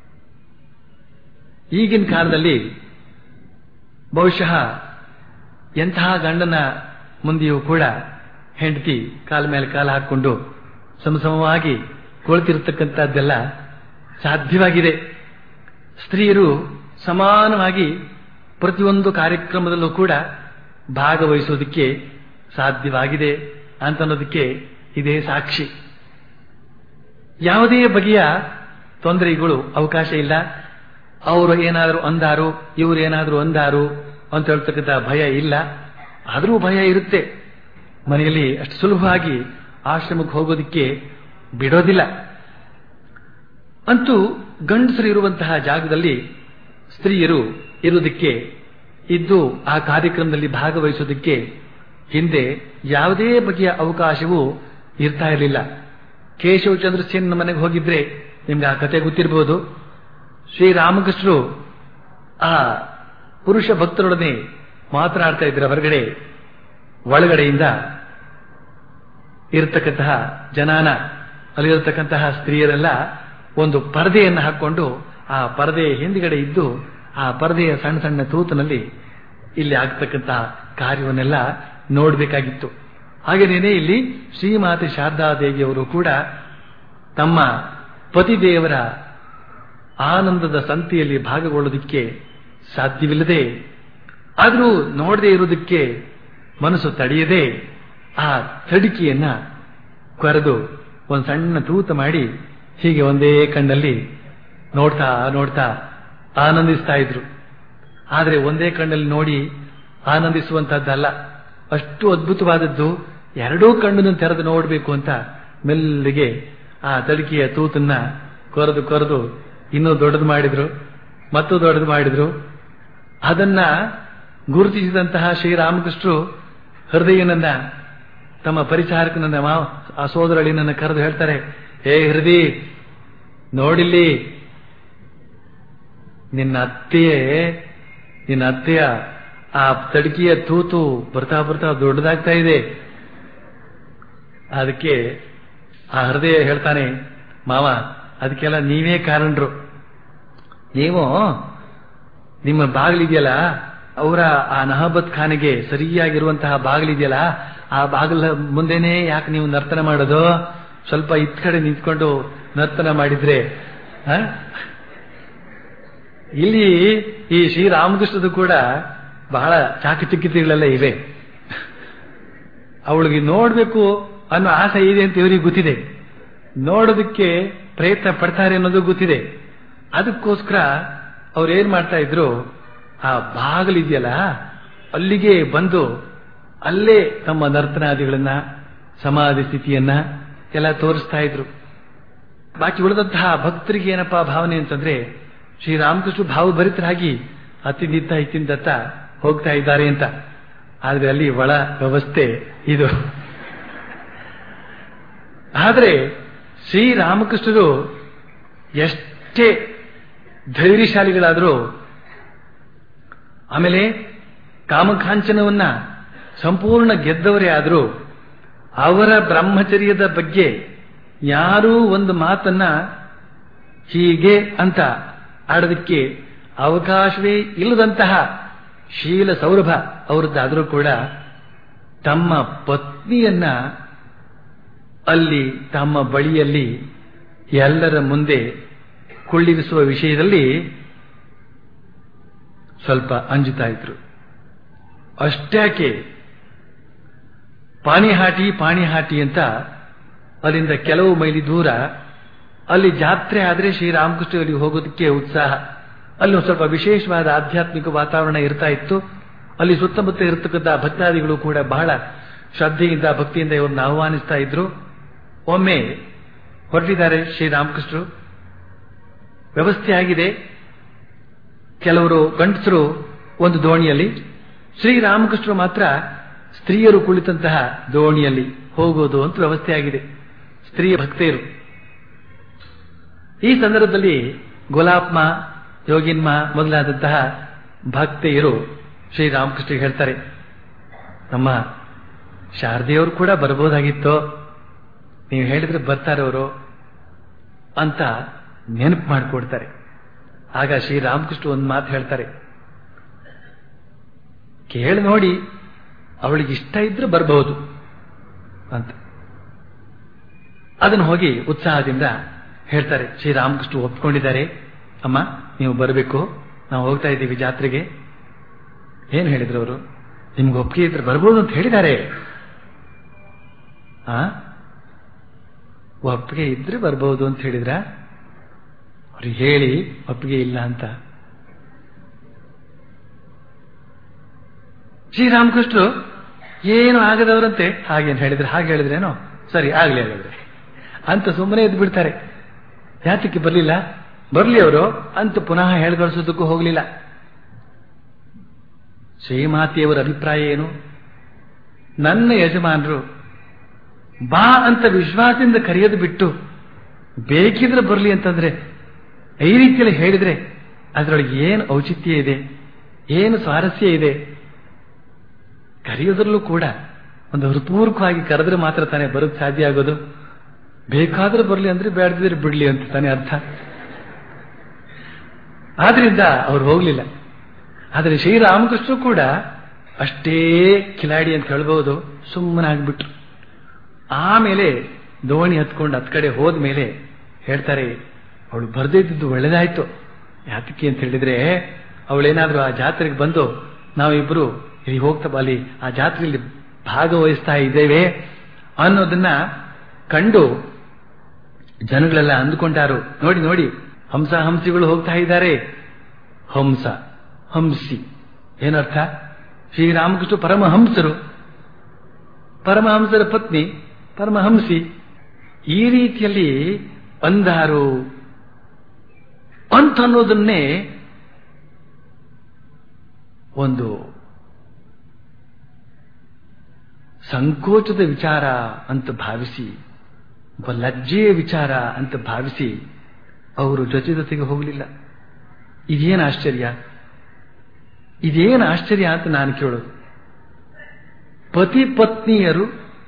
ಈಗಿನ ಕಾಲದಲ್ಲಿ ಬಹುಶಃ ಎಂತಹ ಗಂಡನ ಮುಂದೆಯೂ ಕೂಡ ಹೆಂಡತಿ ಕಾಲ ಮೇಲೆ ಕಾಲ ಹಾಕೊಂಡು ಸಮಸಮವಾಗಿ ಕುಳಿತಿರತಕ್ಕಂಥದ್ದೆಲ್ಲ ಸಾಧ್ಯವಾಗಿದೆ ಸ್ತ್ರೀಯರು ಸಮಾನವಾಗಿ ಪ್ರತಿಯೊಂದು ಕಾರ್ಯಕ್ರಮದಲ್ಲೂ ಕೂಡ ಭಾಗವಹಿಸೋದಕ್ಕೆ ಸಾಧ್ಯವಾಗಿದೆ ಅಂತ ಅನ್ನೋದಕ್ಕೆ ಇದೇ ಸಾಕ್ಷಿ ಯಾವುದೇ ಬಗೆಯ ತೊಂದರೆಗಳು ಅವಕಾಶ ಇಲ್ಲ ಅವರು ಏನಾದರೂ ಅಂದಾರು ಇವರು ಏನಾದರೂ ಅಂದಾರು ಅಂತ ಹೇಳ್ತಕ್ಕಂಥ ಭಯ ಇಲ್ಲ ಆದರೂ ಭಯ ಇರುತ್ತೆ ಮನೆಯಲ್ಲಿ ಅಷ್ಟು ಸುಲಭವಾಗಿ ಆಶ್ರಮಕ್ಕೆ ಹೋಗೋದಕ್ಕೆ ಬಿಡೋದಿಲ್ಲ ಅಂತೂ ಗಂಡಸರು ಇರುವಂತಹ ಜಾಗದಲ್ಲಿ ಸ್ತ್ರೀಯರು ಇರುವುದಕ್ಕೆ ಇದ್ದು ಆ ಕಾರ್ಯಕ್ರಮದಲ್ಲಿ ಭಾಗವಹಿಸೋದಕ್ಕೆ ಹಿಂದೆ ಯಾವುದೇ ಬಗೆಯ ಅವಕಾಶವೂ ಇರ್ತಾ ಇರಲಿಲ್ಲ ಕೇಶವ ಚಂದ್ರ ಸೇನ್ ಮನೆಗೆ ಹೋಗಿದ್ರೆ ನಿಮ್ಗೆ ಆ ಕತೆ ಗೊತ್ತಿರಬಹುದು ಶ್ರೀರಾಮಕೃಷ್ಣರು ಆ ಪುರುಷ ಭಕ್ತರೊಡನೆ ಮಾತನಾಡ್ತಾ ಇದ್ರೆ ಹೊರಗಡೆ ಒಳಗಡೆಯಿಂದ ಇರತಕ್ಕಂತಹ ಜನಾನ ಅಲ್ಲಿರತಕ್ಕಂತಹ ಸ್ತ್ರೀಯರೆಲ್ಲ ಒಂದು ಪರದೆಯನ್ನು ಹಾಕೊಂಡು ಆ ಪರದೆಯ ಹಿಂದ್ಗಡೆ ಇದ್ದು ಆ ಪರದೆಯ ಸಣ್ಣ ಸಣ್ಣ ತೂತಿನಲ್ಲಿ ಇಲ್ಲಿ ಆಗ್ತಕ್ಕಂತಹ ಕಾರ್ಯವನ್ನೆಲ್ಲ ನೋಡಬೇಕಾಗಿತ್ತು ಹಾಗೇನೇನೆ ಇಲ್ಲಿ ಶ್ರೀಮಾತೆ ಶಾರದಾದೇವಿಯವರು ಕೂಡ ತಮ್ಮ ಪತಿದೇವರ ಆನಂದದ ಸಂತೆಯಲ್ಲಿ ಭಾಗಗೊಳ್ಳೋದಕ್ಕೆ ಸಾಧ್ಯವಿಲ್ಲದೆ ಆದರೂ ನೋಡದೇ ಇರುವುದಕ್ಕೆ ಮನಸ್ಸು ತಡೆಯದೆ ಆ ತಡಿಕೆಯನ್ನ ಕೊರೆದು ಒಂದು ಸಣ್ಣ ತೂತ ಮಾಡಿ ಹೀಗೆ ಒಂದೇ ಕಣ್ಣಲ್ಲಿ ನೋಡ್ತಾ ನೋಡ್ತಾ ಆನಂದಿಸ್ತಾ ಇದ್ರು ಆದರೆ ಒಂದೇ ಕಣ್ಣಲ್ಲಿ ನೋಡಿ ಆನಂದಿಸುವಂತಹದ್ದಲ್ಲ ಅಷ್ಟು ಅದ್ಭುತವಾದದ್ದು ಎರಡೂ ಕಣ್ಣನ್ನು ತೆರೆದು ನೋಡಬೇಕು ಅಂತ ಮೆಲ್ಲಿಗೆ ಆ ತಡಿಕೆಯ ತೂತನ್ನ ಕೊರೆದು ಕೊರೆದು ಇನ್ನೂ ದೊಡ್ಡದು ಮಾಡಿದ್ರು ಮತ್ತು ದೊಡ್ಡದು ಮಾಡಿದ್ರು ಅದನ್ನ ಗುರುತಿಸಿದಂತಹ ಶ್ರೀರಾಮಕೃಷ್ಣರು ಹೃದಯನನ್ನ ತಮ್ಮ ಪರಿಚಾರಕನನ್ನ ಮಾವ ಆ ಸೋದರಳಿನನ್ನ ಕರೆದು ಹೇಳ್ತಾರೆ ಹೇ ಹೃದಯ ನೋಡಿಲ್ಲಿ ನಿನ್ನ ಅತ್ತೆಯೇ ನಿನ್ನ ಅತ್ತೆಯ ಆ ತಡಿಕೆಯ ತೂತು ಬರ್ತಾ ಬರ್ತಾ ದೊಡ್ಡದಾಗ್ತಾ ಇದೆ ಅದಕ್ಕೆ ಆ ಹೃದಯ ಹೇಳ್ತಾನೆ ಮಾವ ಅದಕ್ಕೆಲ್ಲ ನೀವೇ ಕಾರಣರು ನೀವು ನಿಮ್ಮ ಬಾಗಿಲಿದೆಯಲ್ಲ ಅವರ ಆ ನಹಬತ್ ಖಾನೆಗೆ ಸರಿಯಾಗಿರುವಂತಹ ಬಾಗಿಲಿದೆಯಲ್ಲ ಆ ಬಾಗಿಲ ಮುಂದೆನೆ ಯಾಕೆ ನೀವು ನರ್ತನ ಮಾಡೋದು ಸ್ವಲ್ಪ ಇತ್ ಕಡೆ ನಿಂತ್ಕೊಂಡು ನರ್ತನ ಮಾಡಿದ್ರೆ ಆ? ಇಲ್ಲಿ ಈ ಶ್ರೀರಾಮಕೃಷ್ಣದು ಕೂಡ ಬಹಳ ಚಾಕಚಕ್ಯತೆಗಳೆಲ್ಲ ಇವೆ ಅವಳಿಗೆ ನೋಡ್ಬೇಕು ಅನ್ನೋ ಆಸೆ ಇದೆ ಅಂತ ಇವರಿಗೆ ಗೊತ್ತಿದೆ ನೋಡೋದಕ್ಕೆ ಪ್ರಯತ್ನ ಪಡ್ತಾರೆ ಅನ್ನೋದು ಗೊತ್ತಿದೆ ಅದಕ್ಕೋಸ್ಕರ ಅವ್ರು ಏನ್ ಮಾಡ್ತಾ ಇದ್ರು ಆ ಬಾಗಿಲಿದೆಯಲ್ಲ ಅಲ್ಲಿಗೆ ಬಂದು ಅಲ್ಲೇ ತಮ್ಮ ನರ್ತನಾದಿಗಳನ್ನ ಸಮಾಧಿ ಸ್ಥಿತಿಯನ್ನ ಎಲ್ಲ ತೋರಿಸ್ತಾ ಇದ್ರು ಬಾಕಿ ಉಳಿದಂತಹ ಭಕ್ತರಿಗೆ ಏನಪ್ಪಾ ಭಾವನೆ ಅಂತಂದ್ರೆ ಶ್ರೀರಾಮಕೃಷ್ಣ ಭಾವಭರಿತರಾಗಿ ಅತ್ತಿಂದಿತ್ತ ಇತ್ತಿಂದತ್ತ ಹೋಗ್ತಾ ಇದ್ದಾರೆ ಅಂತ ಆದ್ರೆ ಅಲ್ಲಿ ಒಳ ವ್ಯವಸ್ಥೆ ಇದು ಆದರೆ ಶ್ರೀರಾಮಕೃಷ್ಣರು ಎಷ್ಟೇ ಧೈರ್ಯಶಾಲಿಗಳಾದರೂ ಆಮೇಲೆ ಕಾಮಕಾಂಚನವನ್ನ ಸಂಪೂರ್ಣ ಗೆದ್ದವರೇ ಆದರೂ ಅವರ ಬ್ರಹ್ಮಚರ್ಯದ ಬಗ್ಗೆ ಯಾರೂ ಒಂದು ಮಾತನ್ನ ಹೀಗೆ ಅಂತ ಆಡೋದಕ್ಕೆ ಅವಕಾಶವೇ ಇಲ್ಲದಂತಹ ಶೀಲ ಸೌರಭ ಅವರದ್ದಾದರೂ ಕೂಡ ತಮ್ಮ ಪತ್ನಿಯನ್ನ ಅಲ್ಲಿ ತಮ್ಮ ಬಳಿಯಲ್ಲಿ ಎಲ್ಲರ ಮುಂದೆ ಕುಳ್ಳಿರಿಸುವ ವಿಷಯದಲ್ಲಿ ಸ್ವಲ್ಪ ಅಂಜುತ್ತಾ ಇದ್ರು ಅಷ್ಟ್ಯಾಕೆ ಪಾಣಿಹಾಟಿ ಪಾಣಿಹಾಟಿ ಅಂತ ಅಲ್ಲಿಂದ ಕೆಲವು ಮೈಲಿ ದೂರ ಅಲ್ಲಿ ಜಾತ್ರೆ ಆದ್ರೆ ಶ್ರೀರಾಮಕೃಷ್ಣರಿಗೆ ಹೋಗೋದಕ್ಕೆ ಉತ್ಸಾಹ ಅಲ್ಲಿ ಒಂದು ಸ್ವಲ್ಪ ವಿಶೇಷವಾದ ಆಧ್ಯಾತ್ಮಿಕ ವಾತಾವರಣ ಇರ್ತಾ ಇತ್ತು ಅಲ್ಲಿ ಸುತ್ತಮುತ್ತ ಇರತಕ್ಕಂಥ ಭಕ್ತಾದಿಗಳು ಕೂಡ ಬಹಳ ಶ್ರದ್ಧೆಯಿಂದ ಭಕ್ತಿಯಿಂದ ಇವ್ರನ್ನ ಆಹ್ವಾನಿಸ್ತಾ ಇದ್ರು ಒಮ್ಮೆ ಹೊರಟಿದ್ದಾರೆ ಶ್ರೀರಾಮಕೃಷ್ಣರು ವ್ಯವಸ್ಥೆ ಆಗಿದೆ ಕೆಲವರು ಗಂಡಸರು ಒಂದು ದೋಣಿಯಲ್ಲಿ ಶ್ರೀರಾಮಕೃಷ್ಣರು ಮಾತ್ರ ಸ್ತ್ರೀಯರು ಕುಳಿತಂತಹ ದೋಣಿಯಲ್ಲಿ ಹೋಗೋದು ಅಂತ ವ್ಯವಸ್ಥೆ ಆಗಿದೆ ಸ್ತ್ರೀಯ ಭಕ್ತೆಯರು ಈ ಸಂದರ್ಭದಲ್ಲಿ ಗುಲಾಪ್ಮ ಯೋಗಿನ್ಮ ಮೊದಲಾದಂತಹ ಭಕ್ತೆಯರು ಶ್ರೀರಾಮಕೃಷ್ಣ ಹೇಳ್ತಾರೆ ನಮ್ಮ ಶಾರದೆಯವರು ಕೂಡ ಬರ್ಬೋದಾಗಿತ್ತು ನೀವು ಹೇಳಿದ್ರೆ ಬರ್ತಾರೆ ಅವರು ಅಂತ ನೆನಪು ಮಾಡಿಕೊಡ್ತಾರೆ ಆಗ ಶ್ರೀರಾಮಕೃಷ್ಣ ಒಂದು ಮಾತು ಹೇಳ್ತಾರೆ ಕೇಳಿ ನೋಡಿ ಅವಳಿಗೆ ಇಷ್ಟ ಇದ್ರೆ ಬರಬಹುದು ಅಂತ ಅದನ್ನು ಹೋಗಿ ಉತ್ಸಾಹದಿಂದ ಹೇಳ್ತಾರೆ ಶ್ರೀರಾಮಕೃಷ್ಣ ಒಪ್ಕೊಂಡಿದ್ದಾರೆ ಅಮ್ಮ ನೀವು ಬರಬೇಕು ನಾವು ಹೋಗ್ತಾ ಇದ್ದೀವಿ ಜಾತ್ರೆಗೆ ಏನು ಹೇಳಿದ್ರು ಅವರು ನಿಮ್ಗೆ ಒಪ್ಪಿಗೆ ಇದ್ರೆ ಬರ್ಬೋದು ಅಂತ ಹೇಳಿದ್ದಾರೆ ಆ ಒಪ್ಪಿಗೆ ಇದ್ರೆ ಬರ್ಬೋದು ಅಂತ ಹೇಳಿದ್ರ ಅವ್ರಿಗೆ ಹೇಳಿ ಒಪ್ಪಿಗೆ ಇಲ್ಲ ಅಂತ ಶ್ರೀರಾಮಕೃಷ್ಣರು ಏನು ಆಗದವರಂತೆ ಹಾಗೇನು ಹೇಳಿದ್ರೆ ಹಾಗೆ ಹೇಳಿದ್ರೇನೋ ಸರಿ ಆಗ್ಲಿ ಹೇಳಿದ್ರೆ ಅಂತ ಸುಮ್ಮನೆ ಎದ್ದು ಬಿಡ್ತಾರೆ ಯಾತಕ್ಕೆ ಬರಲಿಲ್ಲ ಬರಲಿ ಅವರು ಅಂತ ಪುನಃ ಹೇಳ್ಗೊಳಿಸೋದಕ್ಕೂ ಹೋಗಲಿಲ್ಲ ಶ್ರೀಮಾತೆಯವರ ಅಭಿಪ್ರಾಯ ಏನು ನನ್ನ ಯಜಮಾನರು ಬಾ ಅಂತ ವಿಶ್ವಾಸದಿಂದ ಕರೆಯೋದು ಬಿಟ್ಟು ಬೇಕಿದ್ರೆ ಬರಲಿ ಅಂತಂದ್ರೆ ಈ ರೀತಿಯಲ್ಲಿ ಹೇಳಿದ್ರೆ ಅದರೊಳಗೆ ಏನು ಔಚಿತ್ಯ ಇದೆ ಏನು ಸ್ವಾರಸ್ಯ ಇದೆ ಕರೆಯೋದ್ರಲ್ಲೂ ಕೂಡ ಒಂದು ಹೃತ್ಪೂರ್ವಕವಾಗಿ ಕರೆದ್ರೆ ಮಾತ್ರ ತಾನೇ ಬರೋದು ಸಾಧ್ಯ ಆಗೋದು ಬೇಕಾದ್ರೆ ಬರಲಿ ಅಂದ್ರೆ ಬೇಡದಿದ್ರೆ ಬಿಡ್ಲಿ ಅಂತ ತಾನೇ ಅರ್ಥ ಆದ್ರಿಂದ ಅವ್ರು ಹೋಗ್ಲಿಲ್ಲ ಆದರೆ ಶ್ರೀರಾಮಕೃಷ್ಣ ಕೂಡ ಅಷ್ಟೇ ಕಿಲಾಡಿ ಅಂತ ಹೇಳ್ಬೋದು ಸುಮ್ಮನಾಗ್ಬಿಟ್ರು ಆಮೇಲೆ ದೋಣಿ ಹತ್ಕೊಂಡು ಹತ್ ಕಡೆ ಹೋದ್ಮೇಲೆ ಹೇಳ್ತಾರೆ ಅವಳು ಬರ್ದೇ ಇದ್ದಿದ್ದು ಒಳ್ಳೇದಾಯ್ತು ಯಾತಕ್ಕೆ ಅಂತ ಹೇಳಿದ್ರೆ ಅವಳೇನಾದ್ರೂ ಆ ಜಾತ್ರೆಗೆ ಬಂದು ನಾವಿಬ್ರು ಇಲ್ಲಿ ಹೋಗ್ತಾ ಅಲ್ಲಿ ಆ ಜಾತ್ರೆಯಲ್ಲಿ ಭಾಗವಹಿಸ್ತಾ ಇದ್ದೇವೆ ಅನ್ನೋದನ್ನ ಕಂಡು ಜನಗಳೆಲ್ಲ ಅಂದುಕೊಂಡಾರು ನೋಡಿ ನೋಡಿ ಹಂಸ ಹಂಸಿಗಳು ಹೋಗ್ತಾ ಇದ್ದಾರೆ ಹಂಸ ಹಂಸಿ ಏನರ್ಥ ಶ್ರೀರಾಮಕೃಷ್ಣ ಪರಮಹಂಸರು ಪರಮಹಂಸರ ಪತ್ನಿ ಪರಮಹಂಸಿ ಈ ರೀತಿಯಲ್ಲಿ ಅಂದಾರು ಅಂತ ಅನ್ನೋದನ್ನೇ ಒಂದು ಸಂಕೋಚದ ವಿಚಾರ ಅಂತ ಭಾವಿಸಿ ಒಬ್ಬ ಲಜ್ಜೆಯ ವಿಚಾರ ಅಂತ ಭಾವಿಸಿ ಅವರು ಜೊತೆ ಜೊತೆಗೆ ಹೋಗಲಿಲ್ಲ ಇದೇನು ಆಶ್ಚರ್ಯ ಇದೇನು ಆಶ್ಚರ್ಯ ಅಂತ ನಾನು ಕೇಳೋದು ಪತಿ ಪತ್ನಿಯರು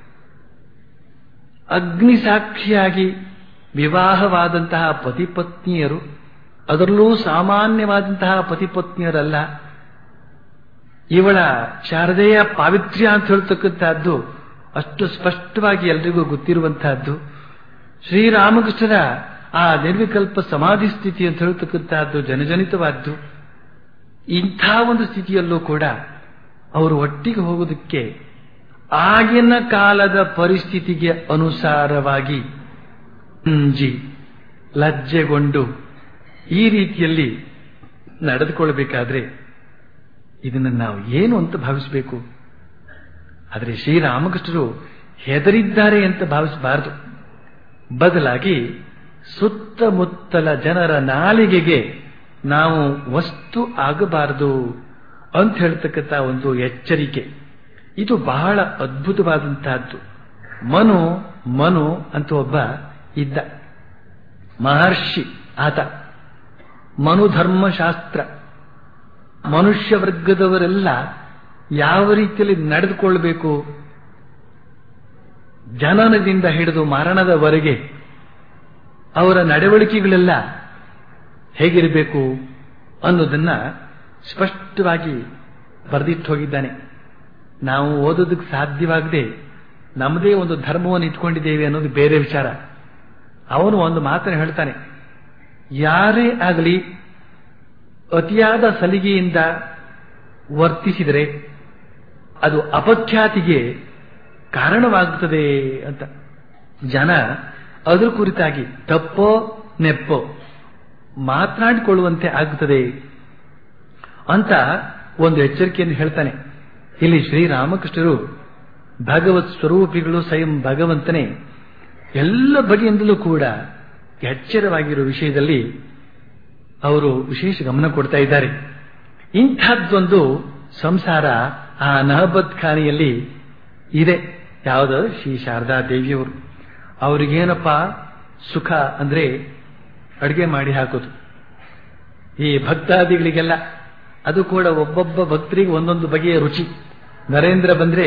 ಅಗ್ನಿಸಾಕ್ಷಿಯಾಗಿ ವಿವಾಹವಾದಂತಹ ಪತಿ ಪತ್ನಿಯರು ಅದರಲ್ಲೂ ಸಾಮಾನ್ಯವಾದಂತಹ ಪತಿ ಪತ್ನಿಯರಲ್ಲ ಇವಳ ಶಾರದೆಯ ಪಾವಿತ್ರ್ಯ ಅಂತ ಹೇಳ್ತಕ್ಕಂತಹದ್ದು ಅಷ್ಟು ಸ್ಪಷ್ಟವಾಗಿ ಎಲ್ರಿಗೂ ಗೊತ್ತಿರುವಂತಹದ್ದು ಶ್ರೀರಾಮಕೃಷ್ಣರ ಆ ನಿರ್ವಿಕಲ್ಪ ಸಮಾಧಿ ಸ್ಥಿತಿ ಅಂತ ಹೇಳ್ತಕ್ಕಂತಹದ್ದು ಜನಜನಿತವಾದ್ದು ಇಂಥ ಒಂದು ಸ್ಥಿತಿಯಲ್ಲೂ ಕೂಡ ಅವರು ಒಟ್ಟಿಗೆ ಹೋಗೋದಕ್ಕೆ ಆಗಿನ ಕಾಲದ ಪರಿಸ್ಥಿತಿಗೆ ಅನುಸಾರವಾಗಿ ಅಂಜಿ ಲಜ್ಜೆಗೊಂಡು ಈ ರೀತಿಯಲ್ಲಿ ನಡೆದುಕೊಳ್ಳಬೇಕಾದ್ರೆ ಇದನ್ನು ನಾವು ಏನು ಅಂತ ಭಾವಿಸಬೇಕು ಆದರೆ ಶ್ರೀರಾಮಕೃಷ್ಣರು ಹೆದರಿದ್ದಾರೆ ಅಂತ ಭಾವಿಸಬಾರದು ಬದಲಾಗಿ ಸುತ್ತಮುತ್ತಲ ಜನರ ನಾಲಿಗೆಗೆ ನಾವು ವಸ್ತು ಆಗಬಾರದು ಅಂತ ಹೇಳ್ತಕ್ಕಂಥ ಒಂದು ಎಚ್ಚರಿಕೆ ಇದು ಬಹಳ ಅದ್ಭುತವಾದಂತಹದ್ದು ಮನು ಮನು ಅಂತ ಒಬ್ಬ ಇದ್ದ ಮಹರ್ಷಿ ಆತ ಮನುಧರ್ಮಶಾಸ್ತ್ರ ಮನುಷ್ಯ ವರ್ಗದವರೆಲ್ಲ ಯಾವ ರೀತಿಯಲ್ಲಿ ನಡೆದುಕೊಳ್ಬೇಕು ಜನನದಿಂದ ಹಿಡಿದು ಮರಣದವರೆಗೆ ಅವರ ನಡವಳಿಕೆಗಳೆಲ್ಲ ಹೇಗಿರಬೇಕು ಅನ್ನೋದನ್ನ ಸ್ಪಷ್ಟವಾಗಿ ಬರೆದಿಟ್ಟು ಹೋಗಿದ್ದಾನೆ ನಾವು ಓದೋದಕ್ಕೆ ಸಾಧ್ಯವಾಗದೆ ನಮ್ಮದೇ ಒಂದು ಧರ್ಮವನ್ನು ಇಟ್ಕೊಂಡಿದ್ದೇವೆ ಅನ್ನೋದು ಬೇರೆ ವಿಚಾರ ಅವನು ಒಂದು ಮಾತನ್ನು ಹೇಳ್ತಾನೆ ಯಾರೇ ಆಗಲಿ ಅತಿಯಾದ ಸಲಿಗೆಯಿಂದ ವರ್ತಿಸಿದರೆ ಅದು ಅಪಖ್ಯಾತಿಗೆ ಕಾರಣವಾಗುತ್ತದೆ ಅಂತ ಜನ ಅದರ ಕುರಿತಾಗಿ ತಪ್ಪೋ ನೆಪ್ಪೋ ಮಾತನಾಡಿಕೊಳ್ಳುವಂತೆ ಆಗುತ್ತದೆ ಅಂತ ಒಂದು ಎಚ್ಚರಿಕೆಯನ್ನು ಹೇಳ್ತಾನೆ ಇಲ್ಲಿ ಶ್ರೀರಾಮಕೃಷ್ಣರು ಭಗವತ್ ಸ್ವರೂಪಿಗಳು ಸ್ವಯಂ ಭಗವಂತನೇ ಎಲ್ಲ ಬಗೆಯಿಂದಲೂ ಕೂಡ ಎಚ್ಚರವಾಗಿರುವ ವಿಷಯದಲ್ಲಿ ಅವರು ವಿಶೇಷ ಗಮನ ಕೊಡ್ತಾ ಇದ್ದಾರೆ ಇಂಥದ್ದೊಂದು ಸಂಸಾರ ಆ ನಹಬತ್ ಖಾನಿಯಲ್ಲಿ ಇದೆ ಯಾವುದು ಶ್ರೀ ಶಾರದಾ ದೇವಿಯವರು ಅವ್ರಿಗೇನಪ್ಪ ಸುಖ ಅಂದ್ರೆ ಅಡುಗೆ ಮಾಡಿ ಹಾಕೋದು ಈ ಭಕ್ತಾದಿಗಳಿಗೆಲ್ಲ ಅದು ಕೂಡ ಒಬ್ಬೊಬ್ಬ ಭಕ್ತರಿಗೆ ಒಂದೊಂದು ಬಗೆಯ ರುಚಿ ನರೇಂದ್ರ ಬಂದ್ರೆ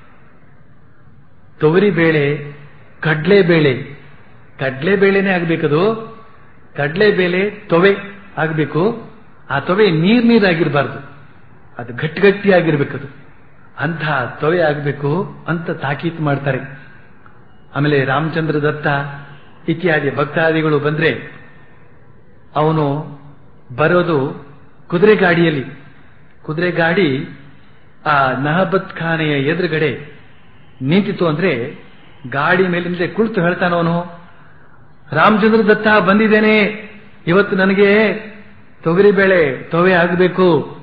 ತೊಗರಿಬೇಳೆ ಕಡ್ಲೆಬೇಳೆ ಕಡ್ಲೆಬೇಳೆನೇ ಆಗ್ಬೇಕದು ಕಡ್ಲೆಬೇಳೆ ತೊವೆ ಆಗಬೇಕು ಆ ತೊವೆ ನೀರ್ ನೀರಾಗಿರಬಾರ್ದು ಅದು ಗಟ್ಟಿ ಗಟ್ಟಿಯಾಗಿರ್ಬೇಕದು ಅಂಥ ತೊವೆ ಆಗಬೇಕು ಅಂತ ತಾಕೀತು ಮಾಡ್ತಾರೆ ಆಮೇಲೆ ರಾಮಚಂದ್ರ ದತ್ತ ಇತ್ಯಾದಿ ಭಕ್ತಾದಿಗಳು ಬಂದ್ರೆ ಅವನು ಬರೋದು ಕುದುರೆ ಗಾಡಿಯಲ್ಲಿ ಕುದುರೆ ಗಾಡಿ ಆ ನಹಬತ್ ಖಾನೆಯ ಎದುರುಗಡೆ ನಿಂತಿತು ಅಂದ್ರೆ ಗಾಡಿ ಮೇಲಿಂದ ಕುಳಿತು ಹೇಳ್ತಾನವನು ರಾಮಚಂದ್ರ ದತ್ತ ಬಂದಿದ್ದೇನೆ ಇವತ್ತು ನನಗೆ ತೊಗರಿಬೇಳೆ ತೊವೆ ಆಗಬೇಕು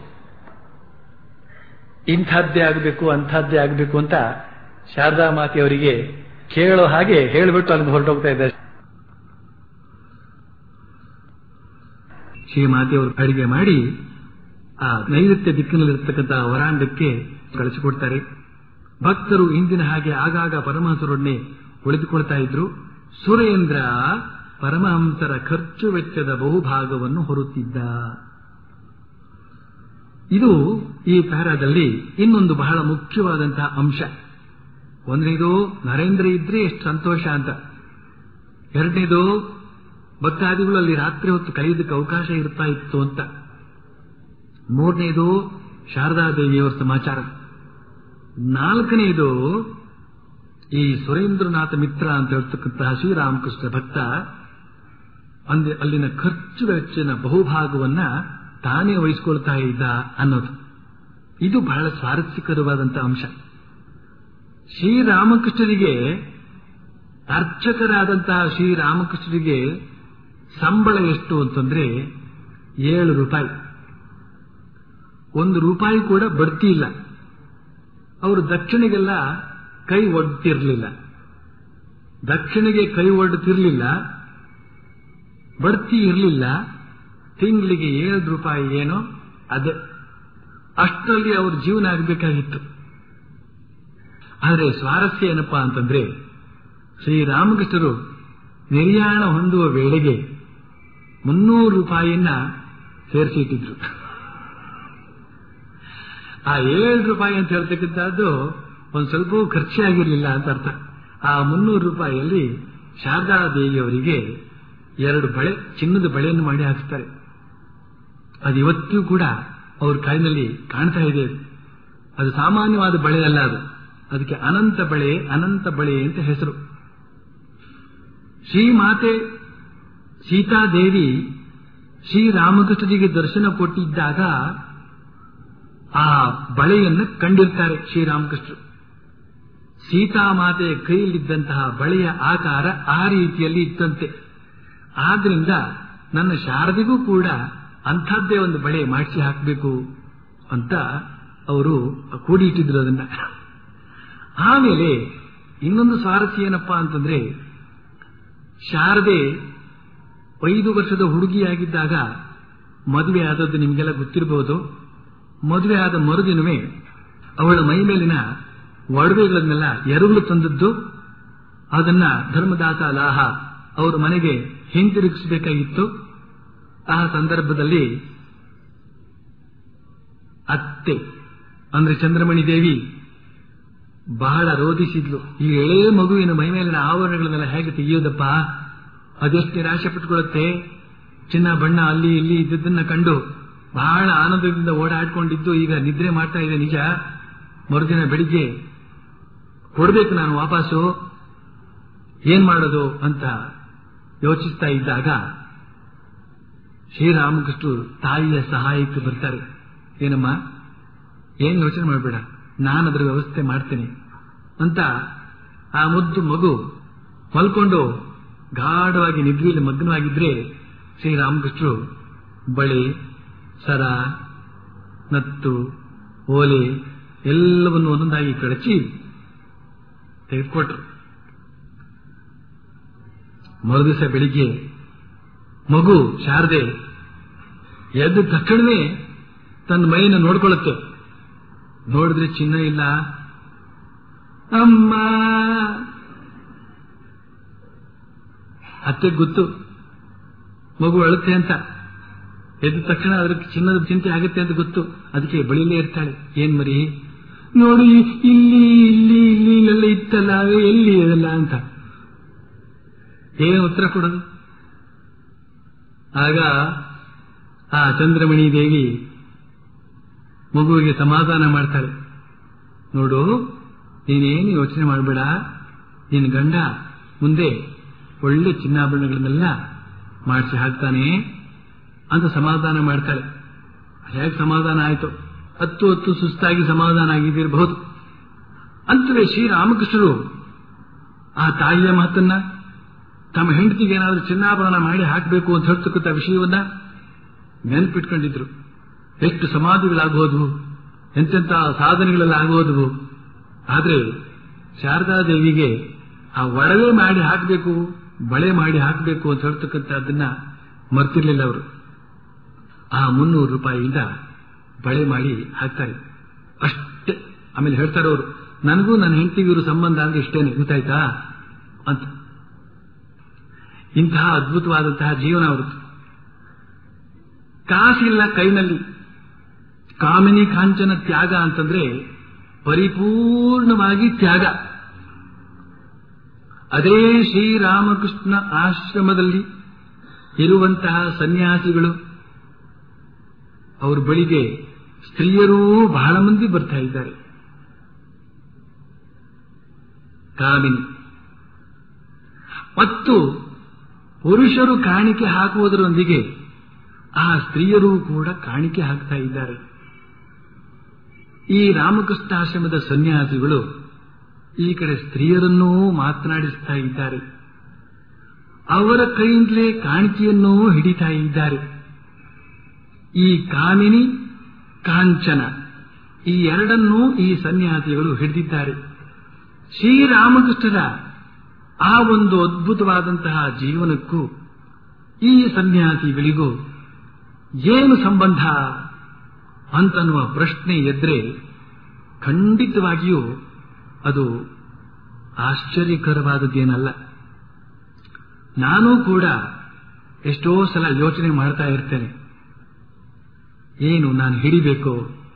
ಇಂಥದ್ದೇ ಆಗಬೇಕು ಅಂಥದ್ದೇ ಆಗಬೇಕು ಅಂತ ಶಾರದಾ ಮಾತೆಯವರಿಗೆ ಕೇಳೋ ಹಾಗೆ ಹೇಳಿಬಿಟ್ಟು ಅಲ್ಲಿಂದ ಹೊರಟೋಗ್ತಾ ಇದ್ದಾರೆ ಶ್ರೀಮಾತೆಯವರು ಅಡಿಗೆ ಮಾಡಿ ಆ ನೈಋತ್ಯ ದಿಕ್ಕಿನಲ್ಲಿರ್ತಕ್ಕಂಥ ವರಾಂಡಕ್ಕೆ ಕಳಿಸಿಕೊಡ್ತಾರೆ ಭಕ್ತರು ಇಂದಿನ ಹಾಗೆ ಆಗಾಗ ಪರಮಹಂಸರೊಡನೆ ಉಳಿದುಕೊಳ್ತಾ ಇದ್ರು ಸುರೇಂದ್ರ ಪರಮಹಂಸರ ಖರ್ಚು ವೆಚ್ಚದ ಬಹುಭಾಗವನ್ನು ಹೊರುತ್ತಿದ್ದ ಇದು ಈ ಪ್ಯಾರಾದಲ್ಲಿ ಇನ್ನೊಂದು ಬಹಳ ಮುಖ್ಯವಾದಂತಹ ಅಂಶ ಒಂದನೇದು ನರೇಂದ್ರ ಇದ್ರೆ ಎಷ್ಟು ಸಂತೋಷ ಅಂತ ಎರಡನೇದು ಭಕ್ತಾದಿಗಳು ಅಲ್ಲಿ ರಾತ್ರಿ ಹೊತ್ತು ಕಳೆಯೋದಕ್ಕೆ ಅವಕಾಶ ಇರ್ತಾ ಇತ್ತು ಅಂತ ಮೂರನೇದು ಶಾರದಾದೇವಿಯವರ ಸಮಾಚಾರ ನಾಲ್ಕನೆಯದು ಈ ಸುರೇಂದ್ರನಾಥ ಮಿತ್ರ ಅಂತ ಹೇಳ್ತಕ್ಕಂತಹ ಶ್ರೀರಾಮಕೃಷ್ಣ ಭಕ್ತ ಅಂದ್ರೆ ಅಲ್ಲಿನ ಖರ್ಚು ವೆಚ್ಚನ ಬಹುಭಾಗವನ್ನ ತಾನೇ ವಹಿಸ್ಕೊಳ್ತಾ ಇದ್ದ ಅನ್ನೋದು ಇದು ಬಹಳ ಸ್ವಾರಸ್ಯಕರವಾದಂತಹ ಅಂಶ ಶ್ರೀರಾಮಕೃಷ್ಣರಿಗೆ ಅರ್ಚಕರಾದಂತಹ ಶ್ರೀರಾಮಕೃಷ್ಣರಿಗೆ ಸಂಬಳ ಎಷ್ಟು ಅಂತಂದ್ರೆ ಏಳು ರೂಪಾಯಿ ಒಂದು ರೂಪಾಯಿ ಕೂಡ ಬಡ್ತಿ ಇಲ್ಲ ಅವರು ದಕ್ಷಿಣೆಗೆಲ್ಲ ಕೈ ಒಡ್ತಿರ್ಲಿಲ್ಲ ದಕ್ಷಿಣೆಗೆ ಕೈ ಒಡ್ತಿರ್ಲಿಲ್ಲ ಬಡ್ತಿ ಇರಲಿಲ್ಲ ತಿಂಗಳಿಗೆ ಏಳು ರೂಪಾಯಿ ಏನೋ ಅದೇ ಅಷ್ಟರಲ್ಲಿ ಅವ್ರ ಜೀವನ ಆಗಬೇಕಾಗಿತ್ತು ಆದರೆ ಸ್ವಾರಸ್ಯ ಏನಪ್ಪಾ ಅಂತಂದ್ರೆ ಶ್ರೀರಾಮಕೃಷ್ಣರು ನಿರ್ಯಾಣ ಹೊಂದುವ ವೇಳೆಗೆ ಮುನ್ನೂರು ರೂಪಾಯಿಯನ್ನ ಸೇರಿಸಿಟ್ಟಿದ್ರು ಆ ಏಳು ರೂಪಾಯಿ ಅಂತ ಹೇಳ್ತಕ್ಕಂಥದ್ದು ಒಂದು ಸ್ವಲ್ಪ ಖರ್ಚೇ ಆಗಿರಲಿಲ್ಲ ಅಂತ ಅರ್ಥ ಆ ಮುನ್ನೂರು ರೂಪಾಯಿಯಲ್ಲಿ ಶಾರದಾ ದೇವಿಯವರಿಗೆ ಎರಡು ಬಳೆ ಚಿನ್ನದ ಬಳೆಯನ್ನು ಮಾಡಿ ಹಾಕಿಸ್ತಾರೆ ಅದು ಇವತ್ತಿಗೂ ಕೂಡ ಅವ್ರ ಕೈನಲ್ಲಿ ಕಾಣ್ತಾ ಇದೆ ಅದು ಸಾಮಾನ್ಯವಾದ ಬಳೆ ಅಲ್ಲ ಅದು ಅದಕ್ಕೆ ಅನಂತ ಬಳೆ ಅನಂತ ಬಳೆ ಅಂತ ಹೆಸರು ಶ್ರೀಮಾತೆ ಸೀತಾದೇವಿ ಶ್ರೀರಾಮಕೃಷ್ಣರಿಗೆ ದರ್ಶನ ಕೊಟ್ಟಿದ್ದಾಗ ಆ ಬಳೆಯನ್ನು ಕಂಡಿರ್ತಾರೆ ಶ್ರೀರಾಮಕೃಷ್ಣರು ಸೀತಾಮಾತೆಯ ಕೈಯಲ್ಲಿದ್ದಂತಹ ಬಳೆಯ ಆಕಾರ ಆ ರೀತಿಯಲ್ಲಿ ಇತ್ತಂತೆ ಆದ್ರಿಂದ ನನ್ನ ಶಾರದಿಗೂ ಕೂಡ ಅಂಥದ್ದೇ ಒಂದು ಬಳೆ ಮಾಡಿಸಿ ಹಾಕಬೇಕು ಅಂತ ಅವರು ಕೂಡಿ ಇಟ್ಟಿದ್ರು ಅದನ್ನ ಆಮೇಲೆ ಇನ್ನೊಂದು ಸ್ವಾರಸ್ಯ ಏನಪ್ಪಾ ಅಂತಂದ್ರೆ ಶಾರದೆ ಐದು ವರ್ಷದ ಹುಡುಗಿಯಾಗಿದ್ದಾಗ ಮದುವೆ ಆದದ್ದು ನಿಮಗೆಲ್ಲ ಗೊತ್ತಿರಬಹುದು ಮದುವೆ ಆದ ಮರುದಿನವೇ ಅವಳ ಮೈ ಮೇಲಿನ ಒಡವೆಗಳನ್ನೆಲ್ಲ ಎರವಲು ತಂದದ್ದು ಅದನ್ನ ಧರ್ಮದಾತ ಲಾಹ ಅವರ ಮನೆಗೆ ಹಿಂತಿರುಗಿಸಬೇಕಾಗಿತ್ತು ಆ ಸಂದರ್ಭದಲ್ಲಿ ಅತ್ತೆ ಅಂದ್ರೆ ಚಂದ್ರಮಣಿ ದೇವಿ ಬಹಳ ರೋಧಿಸಿದ್ಲು ಈ ಎಳೆ ಮಗುವಿನ ಮೈ ಮೇಲಿನ ಆವರಣಗಳನ್ನೆಲ್ಲ ಹೇಗೆ ತೆಗೆಯೋದಪ್ಪ ಅದೆಷ್ಟು ನಿರಾಶೆ ಪಟ್ಕೊಳ್ಳುತ್ತೆ ಚಿನ್ನ ಬಣ್ಣ ಅಲ್ಲಿ ಇಲ್ಲಿ ಇದ್ದದನ್ನ ಕಂಡು ಬಹಳ ಆನಂದದಿಂದ ಓಡಾಡ್ಕೊಂಡಿದ್ದು ಈಗ ನಿದ್ರೆ ಮಾಡ್ತಾ ಇದೆ ನಿಜ ಮರುದಿನ ಬೆಳಿಗ್ಗೆ ಕೊಡ್ಬೇಕು ನಾನು ವಾಪಸ್ಸು ಏನ್ ಮಾಡೋದು ಅಂತ ಯೋಚಿಸ್ತಾ ಇದ್ದಾಗ ಶ್ರೀರಾಮಕೃಷ್ಣರು ತಾಯಿಯ ಸಹಾಯಕ್ಕೆ ಬರ್ತಾರೆ ಏನಮ್ಮ ಏನ್ ಯೋಚನೆ ಮಾಡಬೇಡ ನಾನು ಅದರ ವ್ಯವಸ್ಥೆ ಮಾಡ್ತೇನೆ ಅಂತ ಆ ಮುದ್ದು ಮಗು ಮಲ್ಕೊಂಡು ಗಾಢವಾಗಿ ನಿದ್ರೆಯಲ್ಲಿ ಮಗ್ನವಾಗಿದ್ರೆ ಶ್ರೀರಾಮಕೃಷ್ಣರು ಬಳೆ ಸರ ನತ್ತು ಓಲೆ ಎಲ್ಲವನ್ನು ಒಂದೊಂದಾಗಿ ಕಳಚಿ ತೆಗೆದುಕೊಟ್ರು ಮರುದಿವಸ ಬೆಳಿಗ್ಗೆ ಮಗು ಶಾರದೆ ಎದ್ದ ತಕ್ಷಣವೇ ತನ್ನ ಮೈಯನ್ನು ನೋಡ್ಕೊಳ್ಳುತ್ತೆ ನೋಡಿದ್ರೆ ಚಿನ್ನ ಇಲ್ಲ ಅಮ್ಮ ಅತ್ತೆ ಗೊತ್ತು ಮಗು ಅಳುತ್ತೆ ಅಂತ ಎದ್ದ ತಕ್ಷಣ ಅದಕ್ಕೆ ಚಿನ್ನದ ಚಿಂತೆ ಆಗುತ್ತೆ ಅಂತ ಗೊತ್ತು ಅದಕ್ಕೆ ಬಳಿಲೇ ಇರ್ತಾಳೆ ಏನ್ ಮರಿ ನೋಡಿ ಇಲ್ಲಿ ಇಲ್ಲಿ ಇಲ್ಲಿ ಇಲ್ಲೆಲ್ಲ ಇತ್ತಲ್ಲ ಎಲ್ಲಿ ಅದೆಲ್ಲ ಅಂತ ಏನು ಉತ್ತರ ಕೊಡೋದು ಆಗ ಆ ಚಂದ್ರಮಣಿ ದೇವಿ ಮಗುವಿಗೆ ಸಮಾಧಾನ ಮಾಡ್ತಾಳೆ ನೋಡು ನೀನೇನು ಯೋಚನೆ ಮಾಡಬೇಡ ನಿನ್ನ ಗಂಡ ಮುಂದೆ ಒಳ್ಳೆ ಚಿನ್ನಾಭರಣಗಳನ್ನೆಲ್ಲ ಮಾಡಿಸಿ ಹಾಕ್ತಾನೆ ಅಂತ ಸಮಾಧಾನ ಮಾಡ್ತಾಳೆ ಹೇಗೆ ಸಮಾಧಾನ ಆಯಿತು ಹತ್ತು ಹತ್ತು ಸುಸ್ತಾಗಿ ಸಮಾಧಾನ ಆಗಿದ್ದಿರಬಹುದು ಅಂತವೇ ಶ್ರೀರಾಮಕೃಷ್ಣರು ಆ ತಾಯಿಯ ಮಾತನ್ನ ತಮ್ಮ ಹೆಂಡತಿಗೆ ಏನಾದರೂ ಚಿನ್ನಾಭರಣ ಮಾಡಿ ಹಾಕಬೇಕು ಅಂತ ಹೇಳ್ತಕ್ಕಂಥ ವಿಷಯವನ್ನ ನೆನಪಿಟ್ಕೊಂಡಿದ್ರು ಎಷ್ಟು ಸಮಾಧಿಗಳಾಗೋದ್ವು ಎಂತೆಂಥ ಸಾಧನೆಗಳೆಲ್ಲ ಆಗೋದ್ವು ಆದ್ರೆ ಶಾರದಾದೇವಿಗೆ ಆ ಒಡವೆ ಮಾಡಿ ಹಾಕಬೇಕು ಬಳೆ ಮಾಡಿ ಹಾಕಬೇಕು ಅಂತ ಹೇಳ್ತಕ್ಕಂಥದ್ದನ್ನ ಮರ್ತಿರ್ಲಿಲ್ಲ ಅವರು ಆ ಮುನ್ನೂರು ರೂಪಾಯಿಯಿಂದ ಬಳೆ ಮಾಡಿ ಹಾಕ್ತಾರೆ ಅಷ್ಟೇ ಆಮೇಲೆ ಹೇಳ್ತಾರೆ ಅವರು ನನಗೂ ನನ್ನ ಹೆಂಡತಿಗೂ ಇರೋ ಸಂಬಂಧ ಅಂದ್ರೆ ಇಷ್ಟೇನೆ ಗೊತ್ತಾಯ್ತಾ ಅಂತ ಇಂತಹ ಅದ್ಭುತವಾದಂತಹ ಜೀವನ ಅವರದ್ದು ಕಾಸಿಲ್ಲ ಕೈನಲ್ಲಿ ಕಾಮಿನಿ ಕಾಂಚನ ತ್ಯಾಗ ಅಂತಂದ್ರೆ ಪರಿಪೂರ್ಣವಾಗಿ ತ್ಯಾಗ ಅದೇ ಶ್ರೀರಾಮಕೃಷ್ಣ ಆಶ್ರಮದಲ್ಲಿ ಇರುವಂತಹ ಸನ್ಯಾಸಿಗಳು ಅವ್ರ ಬಳಿಗೆ ಸ್ತ್ರೀಯರೂ ಬಹಳ ಮಂದಿ ಬರ್ತಾ ಇದ್ದಾರೆ ಕಾಮಿನಿ ಮತ್ತು ಪುರುಷರು ಕಾಣಿಕೆ ಹಾಕುವುದರೊಂದಿಗೆ ಆ ಸ್ತ್ರೀಯರು ಕೂಡ ಕಾಣಿಕೆ ಹಾಕ್ತಾ ಇದ್ದಾರೆ ಈ ರಾಮಕೃಷ್ಣಾಶ್ರಮದ ಸನ್ಯಾಸಿಗಳು ಈ ಕಡೆ ಸ್ತ್ರೀಯರನ್ನೂ ಮಾತನಾಡಿಸ್ತಾ ಇದ್ದಾರೆ ಅವರ ಕೈಯಿಂದಲೇ ಕಾಣಿಕೆಯನ್ನೂ ಹಿಡಿತಾ ಇದ್ದಾರೆ ಈ ಕಾಮಿನಿ ಕಾಂಚನ ಈ ಎರಡನ್ನೂ ಈ ಸನ್ಯಾಸಿಗಳು ಹಿಡಿದಿದ್ದಾರೆ ಶ್ರೀರಾಮಕೃಷ್ಣರ ಆ ಒಂದು ಅದ್ಭುತವಾದಂತಹ ಜೀವನಕ್ಕೂ ಈ ಸನ್ಯಾಸಿಗಳಿಗೂ ಏನು ಸಂಬಂಧ ಅಂತನ್ನುವ ಪ್ರಶ್ನೆ ಎದ್ರೆ ಖಂಡಿತವಾಗಿಯೂ ಅದು ಆಶ್ಚರ್ಯಕರವಾದದ್ದೇನಲ್ಲ ನಾನೂ ಕೂಡ ಎಷ್ಟೋ ಸಲ ಯೋಚನೆ ಮಾಡ್ತಾ ಇರ್ತೇನೆ ಏನು ನಾನು ಹಿಡಿಬೇಕು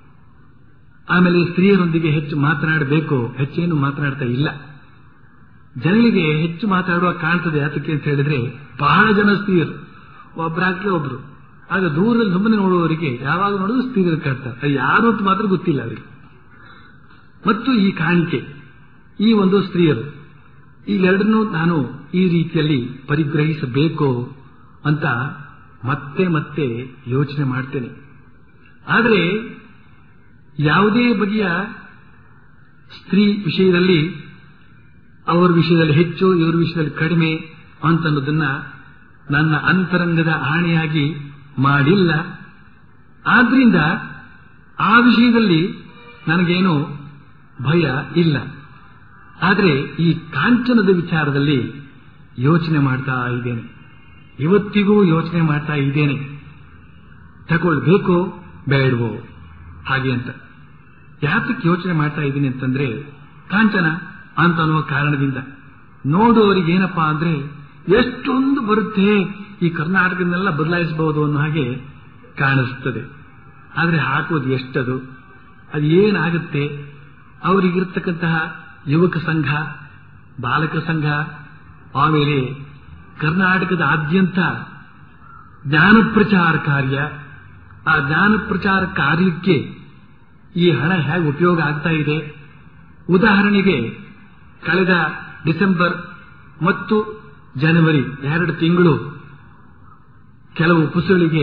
ಆಮೇಲೆ ಸ್ತ್ರೀಯರೊಂದಿಗೆ ಹೆಚ್ಚು ಮಾತನಾಡಬೇಕು ಹೆಚ್ಚೇನು ಮಾತನಾಡ್ತಾ ಇಲ್ಲ ಜನರಿಗೆ ಹೆಚ್ಚು ಮಾತಾಡುವ ಕಾಣ್ತದೆ ಅದಕ್ಕೆ ಅಂತ ಹೇಳಿದ್ರೆ ಬಹಳ ಜನ ಸ್ತ್ರೀಯರು ಒಬ್ಬರಾಗ್ಲೇ ಒಬ್ರು ಆಗ ದೂರದಲ್ಲಿ ಸುಮ್ಮನೆ ನೋಡುವವರಿಗೆ ಯಾವಾಗ ನೋಡಿದ್ರು ಸ್ತ್ರೀಯರು ಕಾಡ್ತಾರೆ ಅದು ಯಾರು ಅಂತ ಮಾತ್ರ ಗೊತ್ತಿಲ್ಲ ಅವರಿಗೆ ಮತ್ತು ಈ ಕಾಣಿಕೆ ಈ ಒಂದು ಸ್ತ್ರೀಯರು ಇವೆರಡನ್ನೂ ನಾನು ಈ ರೀತಿಯಲ್ಲಿ ಪರಿಗ್ರಹಿಸಬೇಕು ಅಂತ ಮತ್ತೆ ಮತ್ತೆ ಯೋಚನೆ ಮಾಡ್ತೇನೆ ಆದರೆ ಯಾವುದೇ ಬಗೆಯ ಸ್ತ್ರೀ ವಿಷಯದಲ್ಲಿ ಅವರ ವಿಷಯದಲ್ಲಿ ಹೆಚ್ಚು ಇವರ ವಿಷಯದಲ್ಲಿ ಕಡಿಮೆ ಅಂತನ್ನೋದನ್ನ ನನ್ನ ಅಂತರಂಗದ ಆಣೆಯಾಗಿ ಮಾಡಿಲ್ಲ ಆದ್ರಿಂದ ಆ ವಿಷಯದಲ್ಲಿ ನನಗೇನು ಭಯ ಇಲ್ಲ ಆದರೆ ಈ ಕಾಂಚನದ ವಿಚಾರದಲ್ಲಿ ಯೋಚನೆ ಮಾಡ್ತಾ ಇದ್ದೇನೆ ಇವತ್ತಿಗೂ ಯೋಚನೆ ಮಾಡ್ತಾ ಇದ್ದೇನೆ ತಗೊಳ್ಬೇಕೋ ಬೇಡವೋ ಹಾಗೆ ಅಂತ ಯಾತಕ್ಕೆ ಯೋಚನೆ ಮಾಡ್ತಾ ಇದ್ದೀನಿ ಅಂತಂದ್ರೆ ಕಾಂಚನ ಅಂತ ಅನ್ನುವ ಕಾರಣದಿಂದ ನೋಡುವವರಿಗೆ ಏನಪ್ಪಾ ಅಂದ್ರೆ ಎಷ್ಟೊಂದು ಬರುತ್ತೆ ಈ ಕರ್ನಾಟಕದನ್ನೆಲ್ಲ ಬದಲಾಯಿಸಬಹುದು ಅನ್ನೋ ಹಾಗೆ ಕಾಣಿಸ್ತದೆ ಆದರೆ ಹಾಕುವುದು ಎಷ್ಟದು ಅದು ಏನಾಗುತ್ತೆ ಅವರಿಗಿರ್ತಕ್ಕಂತಹ ಯುವಕ ಸಂಘ ಬಾಲಕ ಸಂಘ ಆಮೇಲೆ ಕರ್ನಾಟಕದಾದ್ಯಂತ ಜ್ಞಾನ ಪ್ರಚಾರ ಕಾರ್ಯ ಆ ಜ್ಞಾನ ಪ್ರಚಾರ ಕಾರ್ಯಕ್ಕೆ ಈ ಹಣ ಹೇಗೆ ಉಪಯೋಗ ಆಗ್ತಾ ಇದೆ ಉದಾಹರಣೆಗೆ ಕಳೆದ ಡಿಸೆಂಬರ್ ಮತ್ತು ಜನವರಿ ಎರಡು ತಿಂಗಳು ಕೆಲವು ಪುಸ್ತಕಗಳಿಗೆ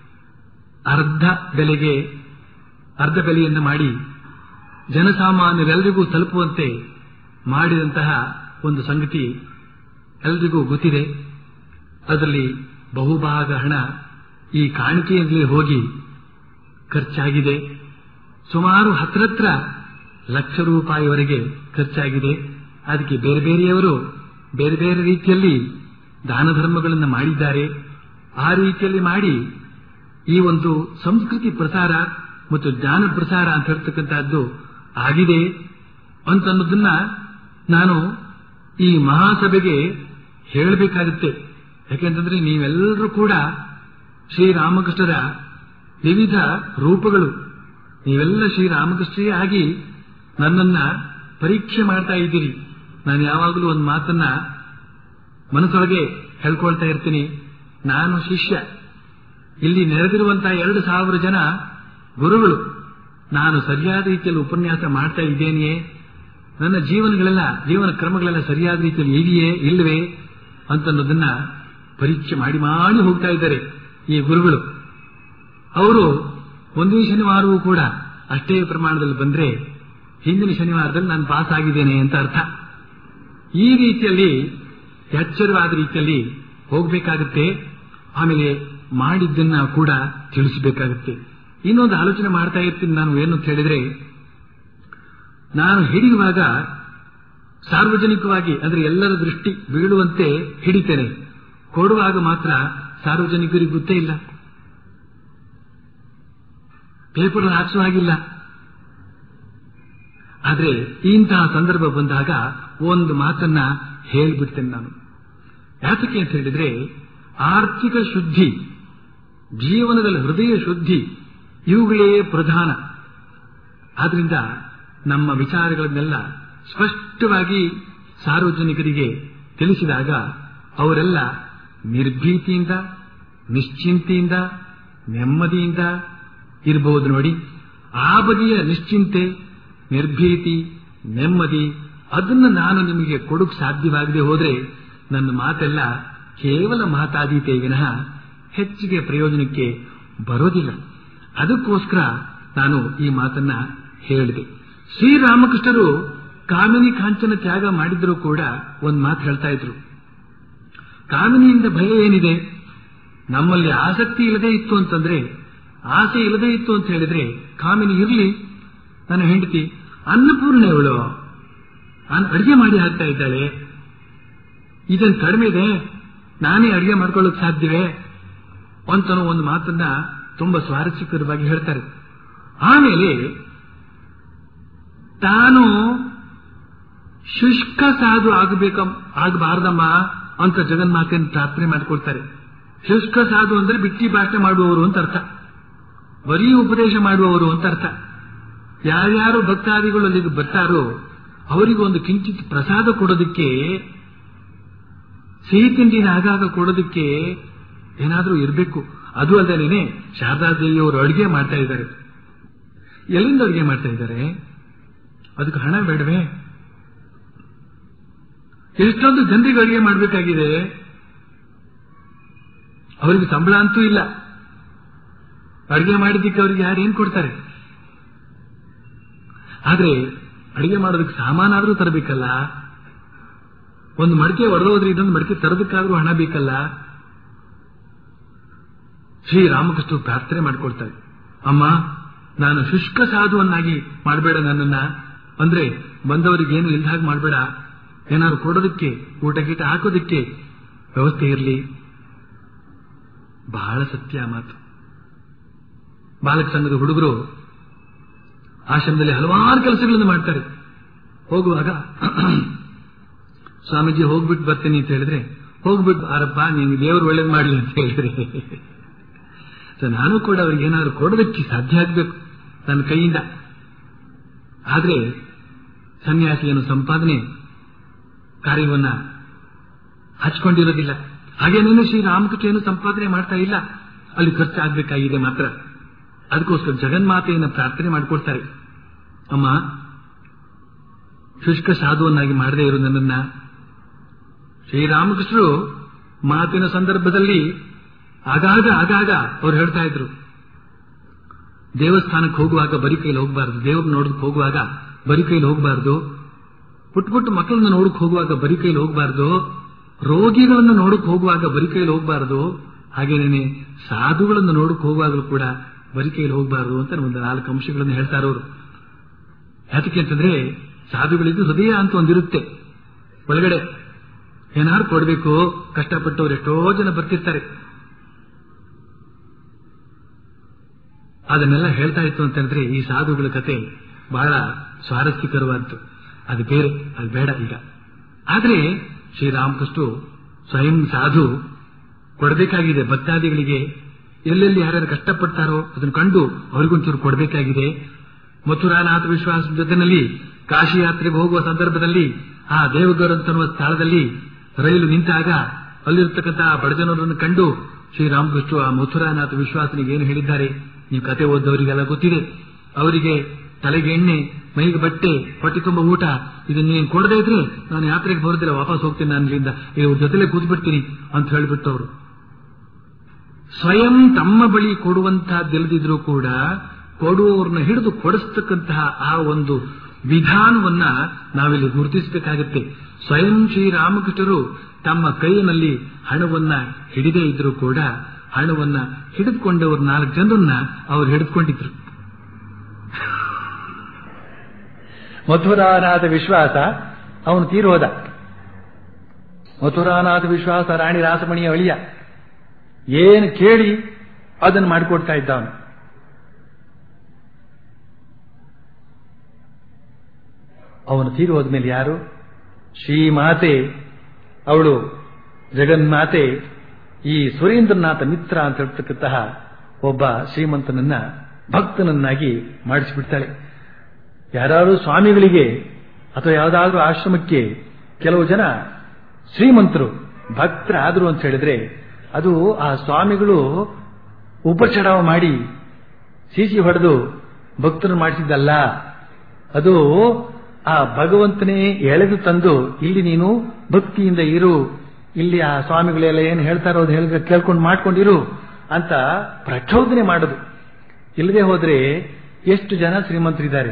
ಅರ್ಧ ಬೆಲೆಗೆ ಅರ್ಧ ಬೆಲೆಯನ್ನು ಮಾಡಿ ಜನಸಾಮಾನ್ಯರೆಲ್ಲರಿಗೂ ತಲುಪುವಂತೆ ಮಾಡಿದಂತಹ ಒಂದು ಸಂಗತಿ ಎಲ್ರಿಗೂ ಗೊತ್ತಿದೆ ಅದರಲ್ಲಿ ಬಹುಭಾಗ ಹಣ ಈ ಕಾಣಿಕೆಯಿಂದಲೇ ಹೋಗಿ ಖರ್ಚಾಗಿದೆ ಸುಮಾರು ಹತ್ರತ್ರ ಲಕ್ಷ ರೂಪಾಯಿವರೆಗೆ ಖರ್ಚಾಗಿದೆ ಅದಕ್ಕೆ ಬೇರೆ ಬೇರೆಯವರು ಬೇರೆ ಬೇರೆ ರೀತಿಯಲ್ಲಿ ದಾನ ಧರ್ಮಗಳನ್ನು ಮಾಡಿದ್ದಾರೆ ಆ ರೀತಿಯಲ್ಲಿ ಮಾಡಿ ಈ ಒಂದು ಸಂಸ್ಕೃತಿ ಪ್ರಸಾರ ಮತ್ತು ಜ್ಞಾನ ಪ್ರಸಾರ ಅಂತ ಹೇಳ್ತಕ್ಕಂಥದ್ದು ಆಗಿದೆ ಅಂತನ್ನೋದನ್ನ ನಾನು ಈ ಮಹಾಸಭೆಗೆ ಹೇಳಬೇಕಾಗುತ್ತೆ ಯಾಕೆಂತಂದ್ರೆ ನೀವೆಲ್ಲರೂ ಕೂಡ ಶ್ರೀರಾಮಕೃಷ್ಣರ ವಿವಿಧ ರೂಪಗಳು ನೀವೆಲ್ಲ ಶ್ರೀರಾಮಕೃಷ್ಣರೇ ಆಗಿ ನನ್ನನ್ನ ಪರೀಕ್ಷೆ ಮಾಡ್ತಾ ಇದ್ದೀರಿ ನಾನು ಯಾವಾಗಲೂ ಒಂದು ಮಾತನ್ನ ಮನಸ್ಸೊಳಗೆ ಹೇಳ್ಕೊಳ್ತಾ ಇರ್ತೀನಿ ನಾನು ಶಿಷ್ಯ ಇಲ್ಲಿ ನೆರೆದಿರುವಂತಹ ಎರಡು ಸಾವಿರ ಜನ ಗುರುಗಳು ನಾನು ಸರಿಯಾದ ರೀತಿಯಲ್ಲಿ ಉಪನ್ಯಾಸ ಮಾಡ್ತಾ ಇದ್ದೇನೆಯೇ ನನ್ನ ಜೀವನಗಳೆಲ್ಲ ಜೀವನ ಕ್ರಮಗಳೆಲ್ಲ ಸರಿಯಾದ ರೀತಿಯಲ್ಲಿ ಇದೆಯೇ ಇಲ್ಲವೇ ಅಂತನ್ನೋದನ್ನ ಪರೀಕ್ಷೆ ಮಾಡಿ ಮಾಡಿ ಹೋಗ್ತಾ ಇದ್ದಾರೆ ಈ ಗುರುಗಳು ಅವರು ಒಂದೇ ಶನಿವಾರವೂ ಕೂಡ ಅಷ್ಟೇ ಪ್ರಮಾಣದಲ್ಲಿ ಬಂದ್ರೆ ಹಿಂದಿನ ಶನಿವಾರದಲ್ಲಿ ನಾನು ಪಾಸ್ ಆಗಿದ್ದೇನೆ ಅಂತ ಅರ್ಥ ಈ ರೀತಿಯಲ್ಲಿ ಎಚ್ಚರವಾದ ರೀತಿಯಲ್ಲಿ ಹೋಗಬೇಕಾಗುತ್ತೆ ಆಮೇಲೆ ಮಾಡಿದ್ದನ್ನ ಕೂಡ ತಿಳಿಸಬೇಕಾಗುತ್ತೆ ಇನ್ನೊಂದು ಆಲೋಚನೆ ಮಾಡ್ತಾ ಇರ್ತೀನಿ ನಾನು ಏನು ಅಂತ ಹೇಳಿದ್ರೆ ನಾನು ಹಿಡಿಯುವಾಗ ಸಾರ್ವಜನಿಕವಾಗಿ ಅಂದ್ರೆ ಎಲ್ಲರ ದೃಷ್ಟಿ ಬೀಳುವಂತೆ ಹಿಡಿತೇನೆ ಕೊಡುವಾಗ ಮಾತ್ರ ಸಾರ್ವಜನಿಕರಿಗೆ ಗೊತ್ತೇ ಇಲ್ಲ ಪೇಪರ್ ಹಾಕ್ಸೋ ಹಾಗಿಲ್ಲ ಆದ್ರೆ ಇಂತಹ ಸಂದರ್ಭ ಬಂದಾಗ ಒಂದು ಮಾತನ್ನ ಹೇಳ್ಬಿಡ್ತೇನೆ ನಾನು ಯಾತಕ್ಕೆ ಅಂತ ಹೇಳಿದ್ರೆ ಆರ್ಥಿಕ ಶುದ್ಧಿ ಜೀವನದಲ್ಲಿ ಹೃದಯ ಶುದ್ಧಿ ಇವುಗಳೇ ಪ್ರಧಾನ ಆದ್ರಿಂದ ನಮ್ಮ ವಿಚಾರಗಳನ್ನೆಲ್ಲ ಸ್ಪಷ್ಟವಾಗಿ ಸಾರ್ವಜನಿಕರಿಗೆ ತಿಳಿಸಿದಾಗ ಅವರೆಲ್ಲ ನಿರ್ಭೀತಿಯಿಂದ ನಿಶ್ಚಿಂತೆಯಿಂದ ನೆಮ್ಮದಿಯಿಂದ ಇರಬಹುದು ನೋಡಿ ಆ ಬಗೆಯ ನಿಶ್ಚಿಂತೆ ನಿರ್ಭೀತಿ ನೆಮ್ಮದಿ ಅದನ್ನ ನಾನು ನಿಮಗೆ ಕೊಡಕ್ ಸಾಧ್ಯವಾಗದೆ ಹೋದ್ರೆ ನನ್ನ ಮಾತೆಲ್ಲ ಕೇವಲ ಮಾತಾದೀತೆ ವಿನಃ ಹೆಚ್ಚಿಗೆ ಪ್ರಯೋಜನಕ್ಕೆ ಬರೋದಿಲ್ಲ ಅದಕ್ಕೋಸ್ಕರ ನಾನು ಈ ಮಾತನ್ನ ಹೇಳಿದೆ ಶ್ರೀರಾಮಕೃಷ್ಣರು ಕಾಮಿನಿ ಕಾಂಚನ ತ್ಯಾಗ ಮಾಡಿದ್ರು ಕೂಡ ಒಂದು ಮಾತು ಹೇಳ್ತಾ ಇದ್ರು ಕಾಮಿನಿಯಿಂದ ಭಯ ಏನಿದೆ ನಮ್ಮಲ್ಲಿ ಆಸಕ್ತಿ ಇಲ್ಲದೆ ಇತ್ತು ಅಂತಂದ್ರೆ ಆಸೆ ಇಲ್ಲದೆ ಇತ್ತು ಅಂತ ಹೇಳಿದ್ರೆ ಕಾಮಿನಿ ಇರಲಿ ನನ್ನ ಹೆಂಡತಿ ಅನ್ನಪೂರ್ಣೆಯವಳು ಅಡಿಗೆ ಮಾಡಿ ಹಾಕ್ತಾ ಇದ್ದಾಳೆ ಇದನ್ ಕಡಿಮೆ ಇದೆ ನಾನೇ ಅಡಿಗೆ ಮಾಡ್ಕೊಳ್ಳೋಕೆ ಸಾಧ್ಯವೇ ಅಂತನೋ ಒಂದು ಮಾತನ್ನ ತುಂಬಾ ಸ್ವಾರಸ್ಯಕರವಾಗಿ ಹೇಳ್ತಾರೆ ಆಮೇಲೆ ತಾನು ಶುಷ್ಕ ಸಾಧು ಆಗಬೇಕ ಆಗಬಾರ್ದಮ್ಮ ಅಂತ ಜಗನ್ಮಾತೆಯನ್ನು ಪ್ರಾರ್ಥನೆ ಮಾಡಿಕೊಳ್ತಾರೆ ಶುಷ್ಕ ಸಾಧು ಅಂದ್ರೆ ಬಿಟ್ಟಿ ಭಾಷೆ ಮಾಡುವವರು ಅಂತ ಅರ್ಥ ಬರೀ ಉಪದೇಶ ಮಾಡುವವರು ಅಂತ ಅರ್ಥ ಯಾರ್ಯಾರು ಭಕ್ತಾದಿಗಳು ಅಲ್ಲಿಗೆ ಬರ್ತಾರೋ ಅವರಿಗೆ ಒಂದು ಕಿಂಚಿತ್ ಪ್ರಸಾದ ಕೊಡೋದಕ್ಕೆ ಸಿಹಿ ತಿಂಡಿನ ಆಗಾಗ ಕೊಡೋದಕ್ಕೆ ಏನಾದ್ರೂ ಇರಬೇಕು ಅದು ಅಲ್ಲದೇನೆ ಶಾರದಾದೇವಿಯವರು ಅಡುಗೆ ಮಾಡ್ತಾ ಇದ್ದಾರೆ ಎಲ್ಲಿಂದ ಅಡುಗೆ ಮಾಡ್ತಾ ಇದ್ದಾರೆ ಅದಕ್ಕೆ ಹಣ ಬೇಡವೇ ಎಷ್ಟೊಂದು ಜನರಿಗೆ ಅಡುಗೆ ಮಾಡಬೇಕಾಗಿದೆ ಅವರಿಗೆ ಸಂಬಳ ಅಂತೂ ಇಲ್ಲ ಅಡುಗೆ ಮಾಡಿದ್ದಕ್ಕೆ ಅವರಿಗೆ ಯಾರು ಏನ್ ಕೊಡ್ತಾರೆ ಆದ್ರೆ ಅಡುಗೆ ಮಾಡೋದಕ್ಕೆ ಸಾಮಾನಾದ್ರೂ ತರಬೇಕಲ್ಲ ಒಂದು ಮಡಿಕೆ ಹೊಡೆದೋದ್ರೆ ಇದೊಂದು ಮಡಿಕೆ ತರೋದಕ್ಕಾದ್ರೂ ಹಣ ಬೇಕಲ್ಲ ಶ್ರೀ ರಾಮಕೃಷ್ಣ ಪ್ರಾರ್ಥನೆ ಮಾಡ್ಕೊಳ್ತಾರೆ ಅಮ್ಮ ನಾನು ಶುಷ್ಕ ಸಾಧುವನ್ನಾಗಿ ಮಾಡಬೇಡ ನನ್ನನ್ನ ಅಂದ್ರೆ ಬಂದವರಿಗೆ ಏನು ಇಲ್ದ ಹಾಗೆ ಮಾಡಬೇಡ ಏನಾದ್ರು ಕೊಡೋದಕ್ಕೆ ಊಟ ಗೀಟ ಹಾಕೋದಕ್ಕೆ ವ್ಯವಸ್ಥೆ ಇರಲಿ ಬಹಳ ಸತ್ಯ ಮಾತು ಬಾಲಕ ಸಂಘದ ಹುಡುಗರು ಆಶ್ರಮದಲ್ಲಿ ಹಲವಾರು ಕೆಲಸಗಳನ್ನು ಮಾಡ್ತಾರೆ ಹೋಗುವಾಗ ಸ್ವಾಮೀಜಿ ಹೋಗ್ಬಿಟ್ಟು ಬರ್ತೀನಿ ಅಂತ ಹೇಳಿದ್ರೆ ಹೋಗ್ಬಿಟ್ಟು ಆರಪ್ಪ ನೀನು ದೇವರು ಒಳ್ಳೇದು ಮಾಡಲಿ ಅಂತ ಹೇಳಿದ್ರೆ ಸೊ ನಾನು ಕೂಡ ಅವ್ರಿಗೆ ಏನಾದ್ರು ಕೊಡೋದಕ್ಕೆ ಸಾಧ್ಯ ಆಗ್ಬೇಕು ನನ್ನ ಕೈಯಿಂದ ಆದ್ರೆ ಸನ್ಯಾಸಿ ಏನು ಸಂಪಾದನೆ ಕಾರ್ಯವನ್ನ ಹಚ್ಕೊಂಡಿರೋದಿಲ್ಲ ಹಾಗೇನೇನು ಶ್ರೀ ರಾಮಕೃಷ್ಣ ಏನು ಸಂಪಾದನೆ ಮಾಡ್ತಾ ಇಲ್ಲ ಅಲ್ಲಿ ಖರ್ಚಾಗಬೇಕಾಗಿದೆ ಮಾತ್ರ ಅದಕ್ಕೋಸ್ಕರ ಜಗನ್ಮಾತೆಯನ್ನು ಪ್ರಾರ್ಥನೆ ಮಾಡಿಕೊಡ್ತಾರೆ ಅಮ್ಮ ಶುಷ್ಕ ಸಾಧುವನ್ನಾಗಿ ಮಾಡದೇ ಇರು ನನ್ನನ್ನ ಶ್ರೀರಾಮಕೃಷ್ಣರು ಮಾತಿನ ಸಂದರ್ಭದಲ್ಲಿ ಆಗಾಗ ಆಗಾಗ ಅವ್ರು ಹೇಳ್ತಾ ಇದ್ರು ದೇವಸ್ಥಾನಕ್ಕೆ ಹೋಗುವಾಗ ಬರಿ ಕೈಲಿ ಹೋಗಬಾರ್ದು ದೇವ್ರನ್ನ ನೋಡಕ್ ಹೋಗುವಾಗ ಬರಿ ಕೈಲಿ ಹೋಗಬಾರ್ದು ಪುಟ್ಟ ಪುಟ್ಟ ಮಕ್ಕಳನ್ನ ನೋಡಕ್ ಹೋಗುವಾಗ ಬರಿ ಕೈಲಿ ಹೋಗಬಾರ್ದು ರೋಗಿಗಳನ್ನು ನೋಡಕ್ ಹೋಗುವಾಗ ಬರಿ ಕೈಲಿ ಹೋಗಬಾರ್ದು ಹಾಗೇನೇನೆ ಸಾಧುಗಳನ್ನು ನೋಡಕ್ ಹೋಗುವಾಗಲೂ ಕೂಡ ಬರಿ ಕೈಲಿ ಹೋಗಬಾರ್ದು ಅಂತ ಒಂದು ನಾಲ್ಕು ಅಂಶಗಳನ್ನು ಹೇಳ್ತಾರೆ ಅವರು ಯಾತಕ್ಕೆ ಅಂತಂದ್ರೆ ಸಾಧುಗಳಿದ್ದು ಹೃದಯ ಅಂತ ಒಂದಿರುತ್ತೆ ಒಳಗಡೆ ಏನಾದ್ರು ಕೊಡಬೇಕು ಕಷ್ಟಪಟ್ಟವ್ರು ಎಷ್ಟೋ ಜನ ಬರ್ತಿರ್ತಾರೆ ಅದನ್ನೆಲ್ಲ ಹೇಳ್ತಾ ಇತ್ತು ಅಂತ ಹೇಳಿದ್ರೆ ಈ ಸಾಧುಗಳ ಕತೆ ಬಹಳ ಸ್ವಾರಸ್ಯಕರವಾದ್ದು ಅದು ಬೇರೆ ಅದು ಬೇಡ ಈಗ ಆದ್ರೆ ಶ್ರೀರಾಮಕೃಷ್ಣ ಸ್ವಯಂ ಸಾಧು ಕೊಡಬೇಕಾಗಿದೆ ಭಕ್ತಾದಿಗಳಿಗೆ ಎಲ್ಲೆಲ್ಲಿ ಯಾರ್ಯಾರು ಕಷ್ಟಪಡ್ತಾರೋ ಅದನ್ನು ಕಂಡು ಅವರಿಗೊಂಚೂರು ಕೊಡಬೇಕಾಗಿದೆ ಮಥುರಾನಾಥ ವಿಶ್ವಾಸದ ಜೊತೆನಲ್ಲಿ ಕಾಶಿ ಯಾತ್ರೆಗೆ ಹೋಗುವ ಸಂದರ್ಭದಲ್ಲಿ ಆ ದೇವಗರ್ ಅಂತನ್ನುವ ಸ್ಥಳದಲ್ಲಿ ರೈಲು ನಿಂತಾಗ ಅಲ್ಲಿರ್ತಕ್ಕಂತಹ ಬಡಜನರನ್ನು ಕಂಡು ಶ್ರೀರಾಮಕೃಷ್ಣ ಆ ಮಥುರಾನಾಥ ವಿಶ್ವಾಸನಿಗೆ ಏನು ಹೇಳಿದ್ದಾರೆ ನೀವು ಕತೆ ಓದವರಿಗೆಲ್ಲ ಗೊತ್ತಿದೆ ಅವರಿಗೆ ತಲೆಗೆ ಎಣ್ಣೆ ಮೈಗೆ ಬಟ್ಟೆ ಹೊಟ್ಟೆ ತುಂಬ ಊಟ ಇದನ್ನ ನೀನು ಕೊಡದೇ ಇದ್ರೆ ನಾನು ಯಾತ್ರೆಗೆ ಬರೋದಿಲ್ಲ ವಾಪಸ್ ಹೋಗ್ತೀನಿ ನಾನು ಇಲ್ಲಿಂದ ಇವ್ರ ಜೊತೆಲೆ ಕೂತ್ಬಿಡ್ತೀನಿ ಅಂತ ಹೇಳಿಬಿಟ್ಟು ಅವರು ಸ್ವಯಂ ತಮ್ಮ ಬಳಿ ಕೊಡುವಂತಹದ್ದಿಲ್ಲದಿದ್ರೂ ಕೂಡ ಕೊಡುವವ್ರನ್ನ ಹಿಡಿದು ಕೊಡಿಸ್ತಕ್ಕಂತಹ ಆ ಒಂದು ವಿಧಾನವನ್ನ ನಾವಿಲ್ಲಿ ಗುರುತಿಸಬೇಕಾಗುತ್ತೆ ಸ್ವಯಂ ಶ್ರೀರಾಮಕೃಷ್ಣರು ತಮ್ಮ ಕೈಯಿನಲ್ಲಿ ಹಣವನ್ನ ಹಿಡಿದೇ ಇದ್ರೂ ಕೂಡ ಹಣವನ್ನ ಹಿಡಿದುಕೊಂಡವ್ರ ನಾಲ್ಕು ಜನರನ್ನ ಅವ್ರು ಹಿಡಿದುಕೊಂಡಿದ್ರು ಮಥುರಾನಾಥ ವಿಶ್ವಾಸ ಅವನು ತೀರು ಹೋದ ಮಥುರಾನಾಥ ವಿಶ್ವಾಸ ರಾಣಿ ರಾಸಮಣಿಯ ಅಳಿಯ ಏನು ಕೇಳಿ ಅದನ್ನು ಮಾಡಿಕೊಡ್ತಾ ಇದ್ದ ಅವನು ಅವನು ತೀರು ಹೋದ್ಮೇಲೆ ಯಾರು ಶ್ರೀಮಾತೆ ಅವಳು ಜಗನ್ಮಾತೆ ಈ ಸುರೇಂದ್ರನಾಥ ಮಿತ್ರ ಅಂತ ಹೇಳ್ತಕ್ಕಂತಹ ಒಬ್ಬ ಶ್ರೀಮಂತನನ್ನ ಭಕ್ತನನ್ನಾಗಿ ಮಾಡಿಸಿಬಿಡ್ತಾಳೆ ಯಾರಾದರೂ ಸ್ವಾಮಿಗಳಿಗೆ ಅಥವಾ ಯಾವುದಾದ್ರೂ ಆಶ್ರಮಕ್ಕೆ ಕೆಲವು ಜನ ಶ್ರೀಮಂತರು ಭಕ್ತರಾದರು ಅಂತ ಹೇಳಿದ್ರೆ ಅದು ಆ ಸ್ವಾಮಿಗಳು ಉಪಚಡಾವ ಮಾಡಿ ಸೀಸಿ ಹೊಡೆದು ಭಕ್ತರು ಮಾಡಿಸಿದ್ದಲ್ಲ ಅದು ಆ ಭಗವಂತನೇ ಎಳೆದು ತಂದು ಇಲ್ಲಿ ನೀನು ಭಕ್ತಿಯಿಂದ ಇರು ಇಲ್ಲಿ ಆ ಸ್ವಾಮಿಗಳೆಲ್ಲ ಏನು ಹೇಳ್ತಾರೋ ಅದು ಹೇಳಿ ಕೇಳ್ಕೊಂಡು ಮಾಡ್ಕೊಂಡಿರು ಅಂತ ಪ್ರಚೋದನೆ ಮಾಡೋದು ಇಲ್ಲದೆ ಹೋದ್ರೆ ಎಷ್ಟು ಜನ ಶ್ರೀಮಂತರಿದ್ದಾರೆ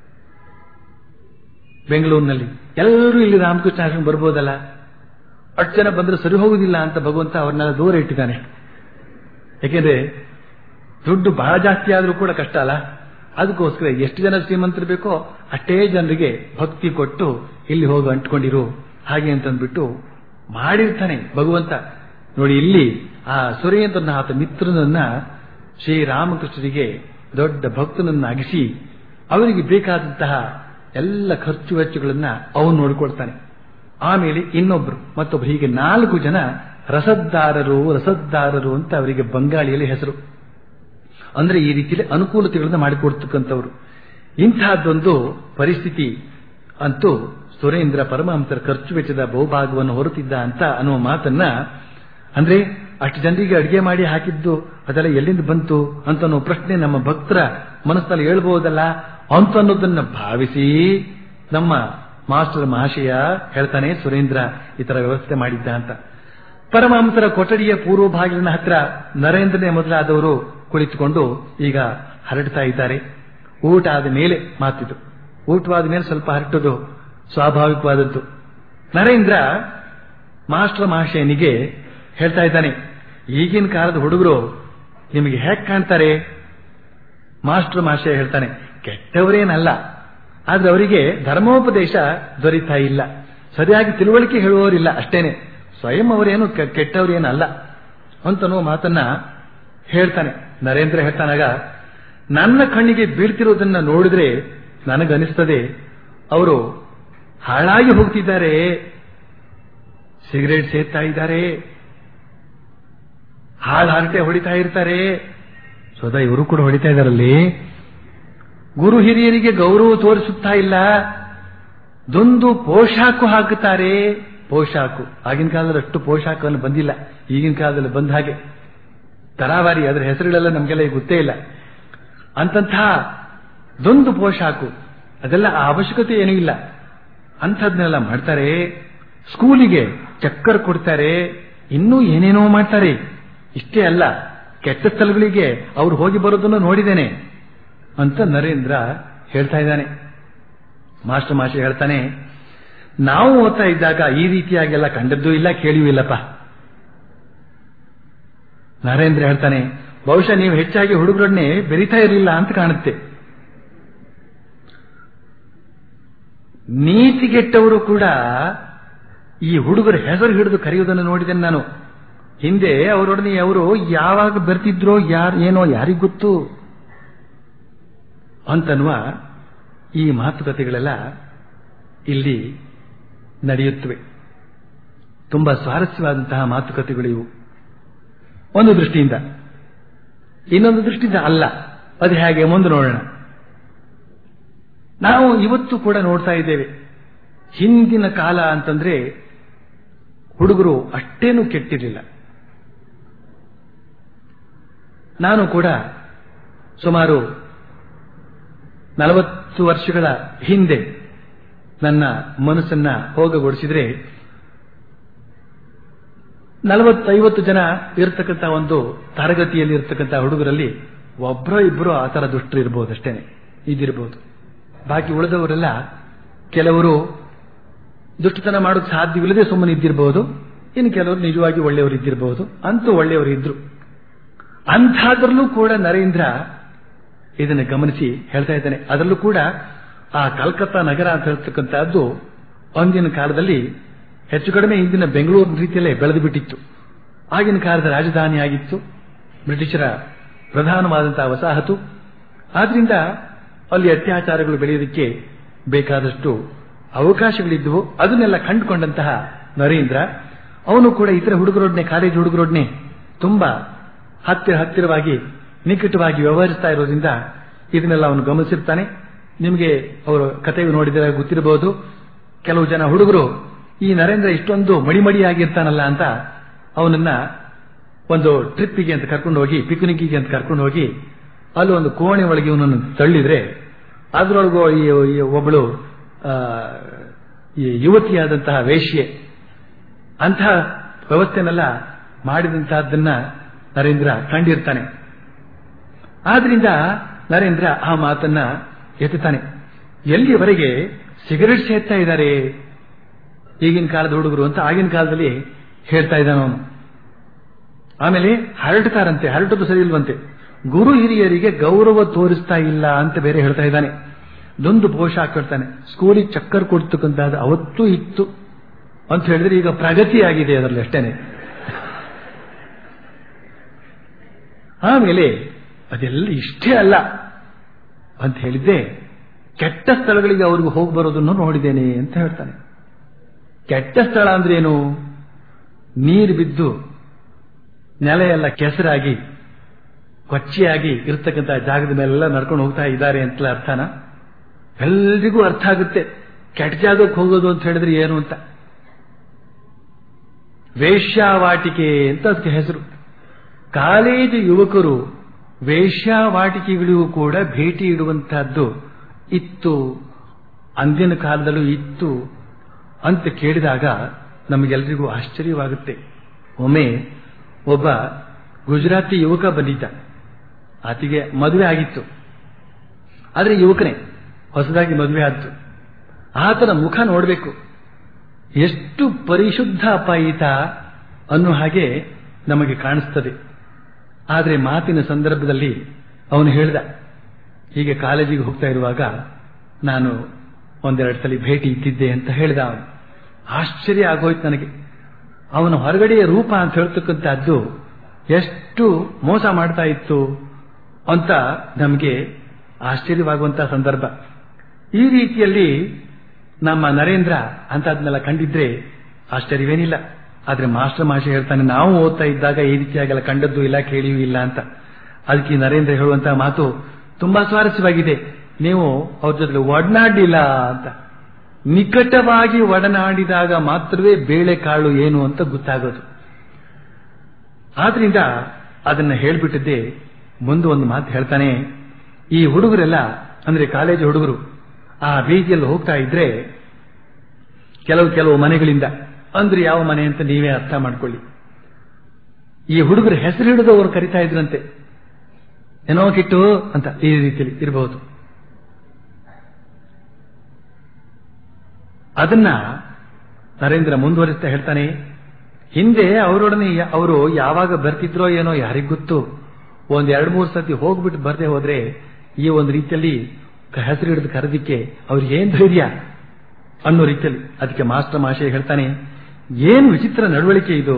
ಬೆಂಗಳೂರಿನಲ್ಲಿ ಎಲ್ಲರೂ ಇಲ್ಲಿ ರಾಮಕೃಷ್ಣ ಆಶ್ರಮ ಬರ್ಬೋದಲ್ಲ ಅಷ್ಟು ಜನ ಬಂದ್ರೆ ಸರಿ ಹೋಗುದಿಲ್ಲ ಅಂತ ಭಗವಂತ ಅವ್ರನ್ನೆಲ್ಲ ದೂರ ಇಟ್ಟಿದ್ದಾನೆ ಯಾಕೆಂದ್ರೆ ದುಡ್ಡು ಬಹಳ ಜಾಸ್ತಿ ಆದ್ರೂ ಕೂಡ ಕಷ್ಟ ಅಲ್ಲ ಅದಕ್ಕೋಸ್ಕರ ಎಷ್ಟು ಜನ ಶ್ರೀಮಂತರು ಬೇಕೋ ಅಷ್ಟೇ ಜನರಿಗೆ ಭಕ್ತಿ ಕೊಟ್ಟು ಇಲ್ಲಿ ಹೋಗಿ ಅಂಟ್ಕೊಂಡಿರು ಹಾಗೆ ಅಂತಂದ್ಬಿಟ್ಟು ಮಾಡಿರ್ತಾನೆ ಭಗವಂತ ನೋಡಿ ಇಲ್ಲಿ ಆ ಸುರೇಂದ್ರನ ಆತ ಮಿತ್ರನನ್ನ ಶ್ರೀರಾಮಕೃಷ್ಣರಿಗೆ ದೊಡ್ಡ ಭಕ್ತನನ್ನ ಅಗಿಸಿ ಅವರಿಗೆ ಬೇಕಾದಂತಹ ಎಲ್ಲ ಖರ್ಚು ವೆಚ್ಚಗಳನ್ನ ಅವನು ನೋಡಿಕೊಳ್ತಾನೆ ಆಮೇಲೆ ಇನ್ನೊಬ್ರು ಮತ್ತೊಬ್ರು ಹೀಗೆ ನಾಲ್ಕು ಜನ ರಸದ್ದಾರರು ರಸದ್ದಾರರು ಅಂತ ಅವರಿಗೆ ಬಂಗಾಳಿಯಲ್ಲಿ ಹೆಸರು ಅಂದ್ರೆ ಈ ರೀತಿಯಲ್ಲಿ ಅನುಕೂಲತೆಗಳನ್ನ ಮಾಡಿಕೊಡ್ತಕ್ಕಂಥವ್ರು ಇಂತಹದ್ದೊಂದು ಪರಿಸ್ಥಿತಿ ಅಂತೂ ಸುರೇಂದ್ರ ಪರಮಹಂಸರ ಖರ್ಚು ವೆಚ್ಚದ ಬಹುಭಾಗವನ್ನು ಹೊರತಿದ್ದ ಅಂತ ಅನ್ನುವ ಮಾತನ್ನ ಅಂದ್ರೆ ಅಷ್ಟು ಜನರಿಗೆ ಅಡಿಗೆ ಮಾಡಿ ಹಾಕಿದ್ದು ಅದೆಲ್ಲ ಎಲ್ಲಿಂದ ಬಂತು ಅಂತ ಅನ್ನೋ ಪ್ರಶ್ನೆ ನಮ್ಮ ಭಕ್ತರ ಮನಸ್ಸಲ್ಲಿ ಹೇಳ್ಬಹುದಲ್ಲ ಅಂತ ಅನ್ನೋದನ್ನ ಭಾವಿಸಿ ನಮ್ಮ ಮಾಸ್ಟರ್ ಮಹಾಶಯ ಹೇಳ್ತಾನೆ ಸುರೇಂದ್ರ ಈ ತರ ವ್ಯವಸ್ಥೆ ಮಾಡಿದ್ದ ಅಂತ ಪರಮಹಂಸರ ಕೊಠಡಿಯ ಪೂರ್ವ ಭಾಗಿನ ಹತ್ರ ನರೇಂದ್ರನೇ ಮೊದಲಾದವರು ಕುಳಿತುಕೊಂಡು ಈಗ ಹರಡ್ತಾ ಇದ್ದಾರೆ ಊಟ ಆದ ಮೇಲೆ ಮಾತಿದು ಊಟವಾದ ಮೇಲೆ ಸ್ವಲ್ಪ ಹರಟೋದು ಸ್ವಾಭಾವಿಕವಾದದ್ದು ನರೇಂದ್ರ ಮಾಸ್ಟರ್ ಮಹಾಶಯನಿಗೆ ಹೇಳ್ತಾ ಇದ್ದಾನೆ ಈಗಿನ ಕಾಲದ ಹುಡುಗರು ನಿಮಗೆ ಹೇಗೆ ಕಾಣ್ತಾರೆ ಮಾಸ್ಟರ್ ಮಹಾಶಯ ಹೇಳ್ತಾನೆ ಕೆಟ್ಟವರೇನಲ್ಲ ಆದ್ರೆ ಅವರಿಗೆ ಧರ್ಮೋಪದೇಶ ದೊರೀತಾ ಇಲ್ಲ ಸರಿಯಾಗಿ ತಿಳುವಳಿಕೆ ಹೇಳುವವರಿಲ್ಲ ಅಷ್ಟೇನೆ ಸ್ವಯಂ ಅವರೇನು ಕೆ- ಕೆಟ್ಟವರೇನಲ್ಲ ಅಂತನ್ನುವ ಮಾತನ್ನ ಹೇಳ್ತಾನೆ ನರೇಂದ್ರ ಹೇಳ್ತಾನಾಗ ನನ್ನ ಕಣ್ಣಿಗೆ ಬೀಳ್ತಿರೋದನ್ನ ನೋಡಿದ್ರೆ ನನಗನಿಸ್ತದೆ ಅವರು ಹಾಳಾಗಿ ಹೋಗ್ತಿದ್ದಾರೆ ಸಿಗರೇಟ್ ಸೇರ್ತಾ ಇದ್ದಾರೆ ಹಾಳು ಹರಟೆ ಹೊಡಿತಾ ಇರ್ತಾರೆ ಸೋದಾ ಇವರು ಕೂಡ ಹೊಡಿತಾ ಇದ್ದಾರಲ್ಲಿ ಗುರು ಹಿರಿಯರಿಗೆ ಗೌರವ ತೋರಿಸುತ್ತಾ ಇಲ್ಲ ದೊಂದು ಪೋಷಾಕು ಹಾಕುತ್ತಾರೆ ಪೋಷಾಕು ಆಗಿನ ಕಾಲದಲ್ಲಿ ಅಷ್ಟು ಪೋಷಾಕವನ್ನು ಬಂದಿಲ್ಲ ಈಗಿನ ಕಾಲದಲ್ಲಿ ಬಂದ ಹಾಗೆ ತರಾವಾರಿ ಅದರ ಹೆಸರುಗಳೆಲ್ಲ ನಮಗೆಲ್ಲ ಈಗ ಗೊತ್ತೇ ಇಲ್ಲ ಅಂತಂತಹ ದೊಂದು ಪೋಷಾಕು ಅದೆಲ್ಲ ಆ ಅವಶ್ಯಕತೆ ಏನೂ ಇಲ್ಲ ಅಂಥದ್ನೆಲ್ಲ ಮಾಡ್ತಾರೆ ಸ್ಕೂಲಿಗೆ ಚಕ್ಕರ್ ಕೊಡ್ತಾರೆ ಇನ್ನೂ ಏನೇನೋ ಮಾಡ್ತಾರೆ ಇಷ್ಟೇ ಅಲ್ಲ ಕೆಟ್ಟ ಸ್ಥಳಗಳಿಗೆ ಅವ್ರು ಹೋಗಿ ಬರೋದನ್ನು ನೋಡಿದ್ದೇನೆ ಅಂತ ನರೇಂದ್ರ ಹೇಳ್ತಾ ಇದ್ದಾನೆ ಮಾಸ್ಟರ್ ಮಾಷಿ ಹೇಳ್ತಾನೆ ನಾವು ಓದ್ತಾ ಇದ್ದಾಗ ಈ ರೀತಿಯಾಗೆಲ್ಲ ಕಂಡದ್ದೂ ಇಲ್ಲ ಕೇಳಿಯೂ ಇಲ್ಲಪ್ಪ ನರೇಂದ್ರ ಹೇಳ್ತಾನೆ ಬಹುಶಃ ನೀವು ಹೆಚ್ಚಾಗಿ ಹುಡುಗರನ್ನೇ ಬೆರಿತಾ ಇರಲಿಲ್ಲ ಅಂತ ಕಾಣುತ್ತೆ ನೀತಿಗೆಟ್ಟವರು ಕೂಡ ಈ ಹುಡುಗರ ಹೆಸರು ಹಿಡಿದು ಕರೆಯುವುದನ್ನು ನೋಡಿದ್ದೇನೆ ನಾನು ಹಿಂದೆ ಅವರೊಡನೆ ಅವರು ಯಾವಾಗ ಬರ್ತಿದ್ರೋ ಯಾರು ಏನೋ ಯಾರಿಗ್ ಗೊತ್ತು ಅಂತನ್ನುವ ಈ ಮಾತುಕತೆಗಳೆಲ್ಲ ಇಲ್ಲಿ ನಡೆಯುತ್ತವೆ ತುಂಬಾ ಸ್ವಾರಸ್ಯವಾದಂತಹ ಮಾತುಕತೆಗಳು ಇವು ಒಂದು ದೃಷ್ಟಿಯಿಂದ ಇನ್ನೊಂದು ದೃಷ್ಟಿಯಿಂದ ಅಲ್ಲ ಅದು ಹೇಗೆ ಮುಂದೆ ನೋಡೋಣ ನಾವು ಇವತ್ತು ಕೂಡ ನೋಡ್ತಾ ಇದ್ದೇವೆ ಹಿಂದಿನ ಕಾಲ ಅಂತಂದ್ರೆ ಹುಡುಗರು ಅಷ್ಟೇನು ಕೆಟ್ಟಿರಲಿಲ್ಲ ನಾನು ಕೂಡ ಸುಮಾರು ನಲವತ್ತು ವರ್ಷಗಳ ಹಿಂದೆ ನನ್ನ ಮನಸ್ಸನ್ನ ಹೋಗಗೊಳಿಸಿದ್ರೆ ನಲವತ್ತೈವತ್ತು ಜನ ಇರತಕ್ಕಂಥ ಒಂದು ತರಗತಿಯಲ್ಲಿ ಇರತಕ್ಕಂಥ ಹುಡುಗರಲ್ಲಿ ಒಬ್ಬರೋ ಇಬ್ಬರು ಆ ಥರ ದುಷ್ಟರು ಇರಬಹುದು ಅಷ್ಟೇನೆ ಇದಿರಬಹುದು ಬಾಕಿ ಉಳಿದವರೆಲ್ಲ ಕೆಲವರು ದುಷ್ಟತನ ಮಾಡೋದು ಸಾಧ್ಯವಿಲ್ಲದೆ ಸುಮ್ಮನೆ ಇದ್ದಿರಬಹುದು ಇನ್ನು ಕೆಲವರು ನಿಜವಾಗಿ ಒಳ್ಳೆಯವರು ಇದ್ದಿರಬಹುದು ಅಂತೂ ಒಳ್ಳೆಯವರು ಇದ್ರು ಅಂಥದ್ರಲ್ಲೂ ಕೂಡ ನರೇಂದ್ರ ಇದನ್ನು ಗಮನಿಸಿ ಹೇಳ್ತಾ ಇದ್ದಾನೆ ಅದರಲ್ಲೂ ಕೂಡ ಆ ಕಲ್ಕತ್ತಾ ನಗರ ಅಂತ ಹೇಳ್ತಕ್ಕಂಥದ್ದು ಅಂದಿನ ಕಾಲದಲ್ಲಿ ಹೆಚ್ಚು ಕಡಿಮೆ ಇಂದಿನ ಬೆಂಗಳೂರು ರೀತಿಯಲ್ಲೇ ಬೆಳೆದು ಬಿಟ್ಟಿತ್ತು ಆಗಿನ ಕಾಲದ ರಾಜಧಾನಿ ಆಗಿತ್ತು ಬ್ರಿಟಿಷರ ಪ್ರಧಾನವಾದಂತಹ ವಸಾಹತು ಆದ್ರಿಂದ ಅಲ್ಲಿ ಅತ್ಯಾಚಾರಗಳು ಬೆಳೆಯೋದಕ್ಕೆ ಬೇಕಾದಷ್ಟು ಅವಕಾಶಗಳಿದ್ದವು ಅದನ್ನೆಲ್ಲ ಕಂಡುಕೊಂಡಂತಹ ನರೇಂದ್ರ ಅವನು ಕೂಡ ಇತರ ಹುಡುಗರೊಡನೆ ಕಾಲೇಜ್ ಹುಡುಗರೊಡನೆ ತುಂಬಾ ಹತ್ತಿರ ಹತ್ತಿರವಾಗಿ ನಿಕಟವಾಗಿ ವ್ಯವಹರಿಸ್ತಾ ಇರೋದ್ರಿಂದ ಇದನ್ನೆಲ್ಲ ಅವನು ಗಮನಿಸಿರ್ತಾನೆ ನಿಮಗೆ ಅವರು ಕತೆ ನೋಡಿದರೆ ಗೊತ್ತಿರಬಹುದು ಕೆಲವು ಜನ ಹುಡುಗರು ಈ ನರೇಂದ್ರ ಇಷ್ಟೊಂದು ಮಡಿಮಡಿಯಾಗಿರ್ತಾನಲ್ಲ ಅಂತ ಅವನನ್ನ ಒಂದು ಟ್ರಿಪ್ಪಿಗೆ ಅಂತ ಕರ್ಕೊಂಡು ಹೋಗಿ ಪಿಕ್ನಿಕ್ಕಿಗೆ ಅಂತ ಕರ್ಕೊಂಡು ಹೋಗಿ ಅಲ್ಲಿ ಒಂದು ಕೋಣೆ ಒಳಗೆ ಇವನನ್ನು ತಳ್ಳಿದ್ರೆ ಅದರೊಳಗೂ ಈ ಈ ಒಬ್ಬಳು ಆ, ಈ ಯುವತಿಯಾದಂತಹ ವೇಶ್ಯೆ ಅಂತಹ ವ್ಯವಸ್ಥೆನೆಲ್ಲ ಮಾಡಿದಂತಹದ್ದನ್ನ ನರೇಂದ್ರ ಕಂಡಿರ್ತಾನೆ ಆದ್ರಿಂದ ನರೇಂದ್ರ ಆ ಮಾತನ್ನ ಎತ್ತುತ್ತಾನೆ ಎಲ್ಲಿಯವರೆಗೆ ಸಿಗರೆಟ್ ಸೇರ್ತಾ ಇದ್ದಾರೆ ಈಗಿನ ಕಾಲದ ಹುಡುಗರು ಅಂತ ಆಗಿನ ಕಾಲದಲ್ಲಿ ಹೇಳ್ತಾ ಇದ್ದಾನ ಅವನು ಆಮೇಲೆ ಹರಡ್ತಾರಂತೆ ಹರಟದು ಸರಿ ಇಲ್ವಂತೆ ಗುರು ಹಿರಿಯರಿಗೆ ಗೌರವ ತೋರಿಸ್ತಾ ಇಲ್ಲ ಅಂತ ಬೇರೆ ಹೇಳ್ತಾ ಇದ್ದಾನೆ ದೊಂದು ಪೋಷಾಕ್ ಕೊಡ್ತಾನೆ ಸ್ಕೂಲಿಗೆ ಚಕ್ಕರ್ ಕೊಡ್ತಕ್ಕಂಥದ್ದು ಅವತ್ತೂ ಇತ್ತು ಅಂತ ಹೇಳಿದ್ರೆ ಈಗ ಪ್ರಗತಿ ಆಗಿದೆ ಅದರಲ್ಲಿ ಅಷ್ಟೇನೆ ಆಮೇಲೆ ಅದೆಲ್ಲ ಇಷ್ಟೇ ಅಲ್ಲ ಅಂತ ಹೇಳಿದ್ದೆ ಕೆಟ್ಟ ಸ್ಥಳಗಳಿಗೆ ಅವ್ರಿಗೆ ಹೋಗಿ ಬರೋದನ್ನು ನೋಡಿದ್ದೇನೆ ಅಂತ ಹೇಳ್ತಾನೆ ಕೆಟ್ಟ ಸ್ಥಳ ಅಂದ್ರೆ ಏನು ನೀರು ಬಿದ್ದು ನೆಲ ಎಲ್ಲ ಕೆಸರಾಗಿ ಕೊಚ್ಚೆಯಾಗಿ ಇರ್ತಕ್ಕಂಥ ಜಾಗದ ಮೇಲೆಲ್ಲ ನಡ್ಕೊಂಡು ಹೋಗ್ತಾ ಇದ್ದಾರೆ ಅಂತಲೇ ಅರ್ಥನ ಎಲ್ರಿಗೂ ಅರ್ಥ ಆಗುತ್ತೆ ಕೆಟ್ಟ ಜಾಗಕ್ಕೆ ಹೋಗೋದು ಅಂತ ಹೇಳಿದ್ರೆ ಏನು ಅಂತ ವೇಶ್ಯಾವಾಟಿಕೆ ಅಂತ ಅದಕ್ಕೆ ಹೆಸರು ಕಾಲೇಜು ಯುವಕರು ವೇಶ್ಯಾವಾಟಿಕೆಗಳಿಗೂ ಕೂಡ ಭೇಟಿ ಇಡುವಂತಹದ್ದು ಇತ್ತು ಅಂದಿನ ಕಾಲದಲ್ಲೂ ಇತ್ತು ಅಂತ ಕೇಳಿದಾಗ ನಮಗೆಲ್ರಿಗೂ ಆಶ್ಚರ್ಯವಾಗುತ್ತೆ ಒಮ್ಮೆ ಒಬ್ಬ ಗುಜರಾತಿ ಯುವಕ ಬಂದಿದ್ದ ಆತಿಗೆ ಮದುವೆ ಆಗಿತ್ತು ಆದರೆ ಯುವಕನೇ ಹೊಸದಾಗಿ ಮದುವೆ ಆದ್ದು ಆತನ ಮುಖ ನೋಡಬೇಕು ಎಷ್ಟು ಪರಿಶುದ್ಧ ಅಪಾಯಿತ ಅನ್ನೋ ಹಾಗೆ ನಮಗೆ ಕಾಣಿಸ್ತದೆ ಆದರೆ ಮಾತಿನ ಸಂದರ್ಭದಲ್ಲಿ ಅವನು ಹೇಳ್ದ ಹೀಗೆ ಕಾಲೇಜಿಗೆ ಹೋಗ್ತಾ ಇರುವಾಗ ನಾನು ಒಂದೆರಡು ಸಲ ಭೇಟಿ ಇಟ್ಟಿದ್ದೆ ಅಂತ ಹೇಳ್ದ ಅವನು ಆಶ್ಚರ್ಯ ಆಗೋಯ್ತು ನನಗೆ ಅವನ ಹೊರಗಡೆಯ ರೂಪ ಅಂತ ಹೇಳ್ತಕ್ಕಂಥದ್ದು ಎಷ್ಟು ಮೋಸ ಮಾಡ್ತಾ ಇತ್ತು ಅಂತ ನಮಗೆ ಆಶ್ಚರ್ಯವಾಗುವಂತಹ ಸಂದರ್ಭ ಈ ರೀತಿಯಲ್ಲಿ ನಮ್ಮ ನರೇಂದ್ರ ಅಂತದ್ನೆಲ್ಲ ಕಂಡಿದ್ರೆ ಆಶ್ಚರ್ಯವೇನಿಲ್ಲ ಆದ್ರೆ ಮಾಸ್ಟರ್ ಮಾಷೆ ಹೇಳ್ತಾನೆ ನಾವು ಓದ್ತಾ ಇದ್ದಾಗ ಈ ರೀತಿಯಾಗೆಲ್ಲ ಕಂಡದ್ದು ಇಲ್ಲ ಕೇಳಿಯೂ ಇಲ್ಲ ಅಂತ ಅದಕ್ಕೆ ಈ ನರೇಂದ್ರ ಹೇಳುವಂತಹ ಮಾತು ತುಂಬಾ ಸ್ವಾರಸ್ಯವಾಗಿದೆ ನೀವು ಅವ್ರ ಜೊತೆ ಒಡನಾಡಿಲ್ಲ ಅಂತ ನಿಕಟವಾಗಿ ಒಡನಾಡಿದಾಗ ಮಾತ್ರವೇ ಬೇಳೆಕಾಳು ಏನು ಅಂತ ಗೊತ್ತಾಗೋದು ಆದ್ರಿಂದ ಅದನ್ನ ಹೇಳ್ಬಿಟ್ಟಿದ್ದೆ ಮುಂದೆ ಒಂದು ಮಾತು ಹೇಳ್ತಾನೆ ಈ ಹುಡುಗರೆಲ್ಲ ಅಂದ್ರೆ ಕಾಲೇಜು ಹುಡುಗರು ಆ ಬೀದಿಯಲ್ಲಿ ಹೋಗ್ತಾ ಇದ್ರೆ ಕೆಲವು ಕೆಲವು ಮನೆಗಳಿಂದ ಅಂದ್ರೆ ಯಾವ ಮನೆ ಅಂತ ನೀವೇ ಅರ್ಥ ಮಾಡ್ಕೊಳ್ಳಿ ಈ ಹುಡುಗರು ಹೆಸರು ಹಿಡಿದು ಅವರು ಕರಿತಾ ಇದ್ರಂತೆ ಏನೋ ಕಿಟ್ಟು ಅಂತ ಈ ರೀತಿಯಲ್ಲಿ ಇರಬಹುದು ಅದನ್ನ ನರೇಂದ್ರ ಮುಂದುವರಿಸ್ತಾ ಹೇಳ್ತಾನೆ ಹಿಂದೆ ಅವರೊಡನೆ ಯ- ಅವರು ಯಾವಾಗ ಬರ್ತಿದ್ರೋ ಏನೋ ಯಾರಿಗ್ ಗೊತ್ತು ಒಂದ್ ಎರಡ್ ಮೂರು ಸತಿ ಹೋಗ್ಬಿಟ್ಟು ಬರ್ದೆ ಹೋದ್ರೆ ಈ ಒಂದು ರೀತಿಯಲ್ಲಿ ಕ- ಹೆಸರು ಹಿಡಿದು ಕರೆದಿಕ್ಕೆ ಅವ್ರಿಗೆ ಏನ್ ಧೈರ್ಯ ಅನ್ನೋ ರೀತಿಯಲ್ಲಿ ಅದಕ್ಕೆ ಮಾಸ್ಟರ್ ಮಾಷೆ ಹೇಳ್ತಾನೆ ಏನು ವಿಚಿತ್ರ ನಡವಳಿಕೆ ಇದು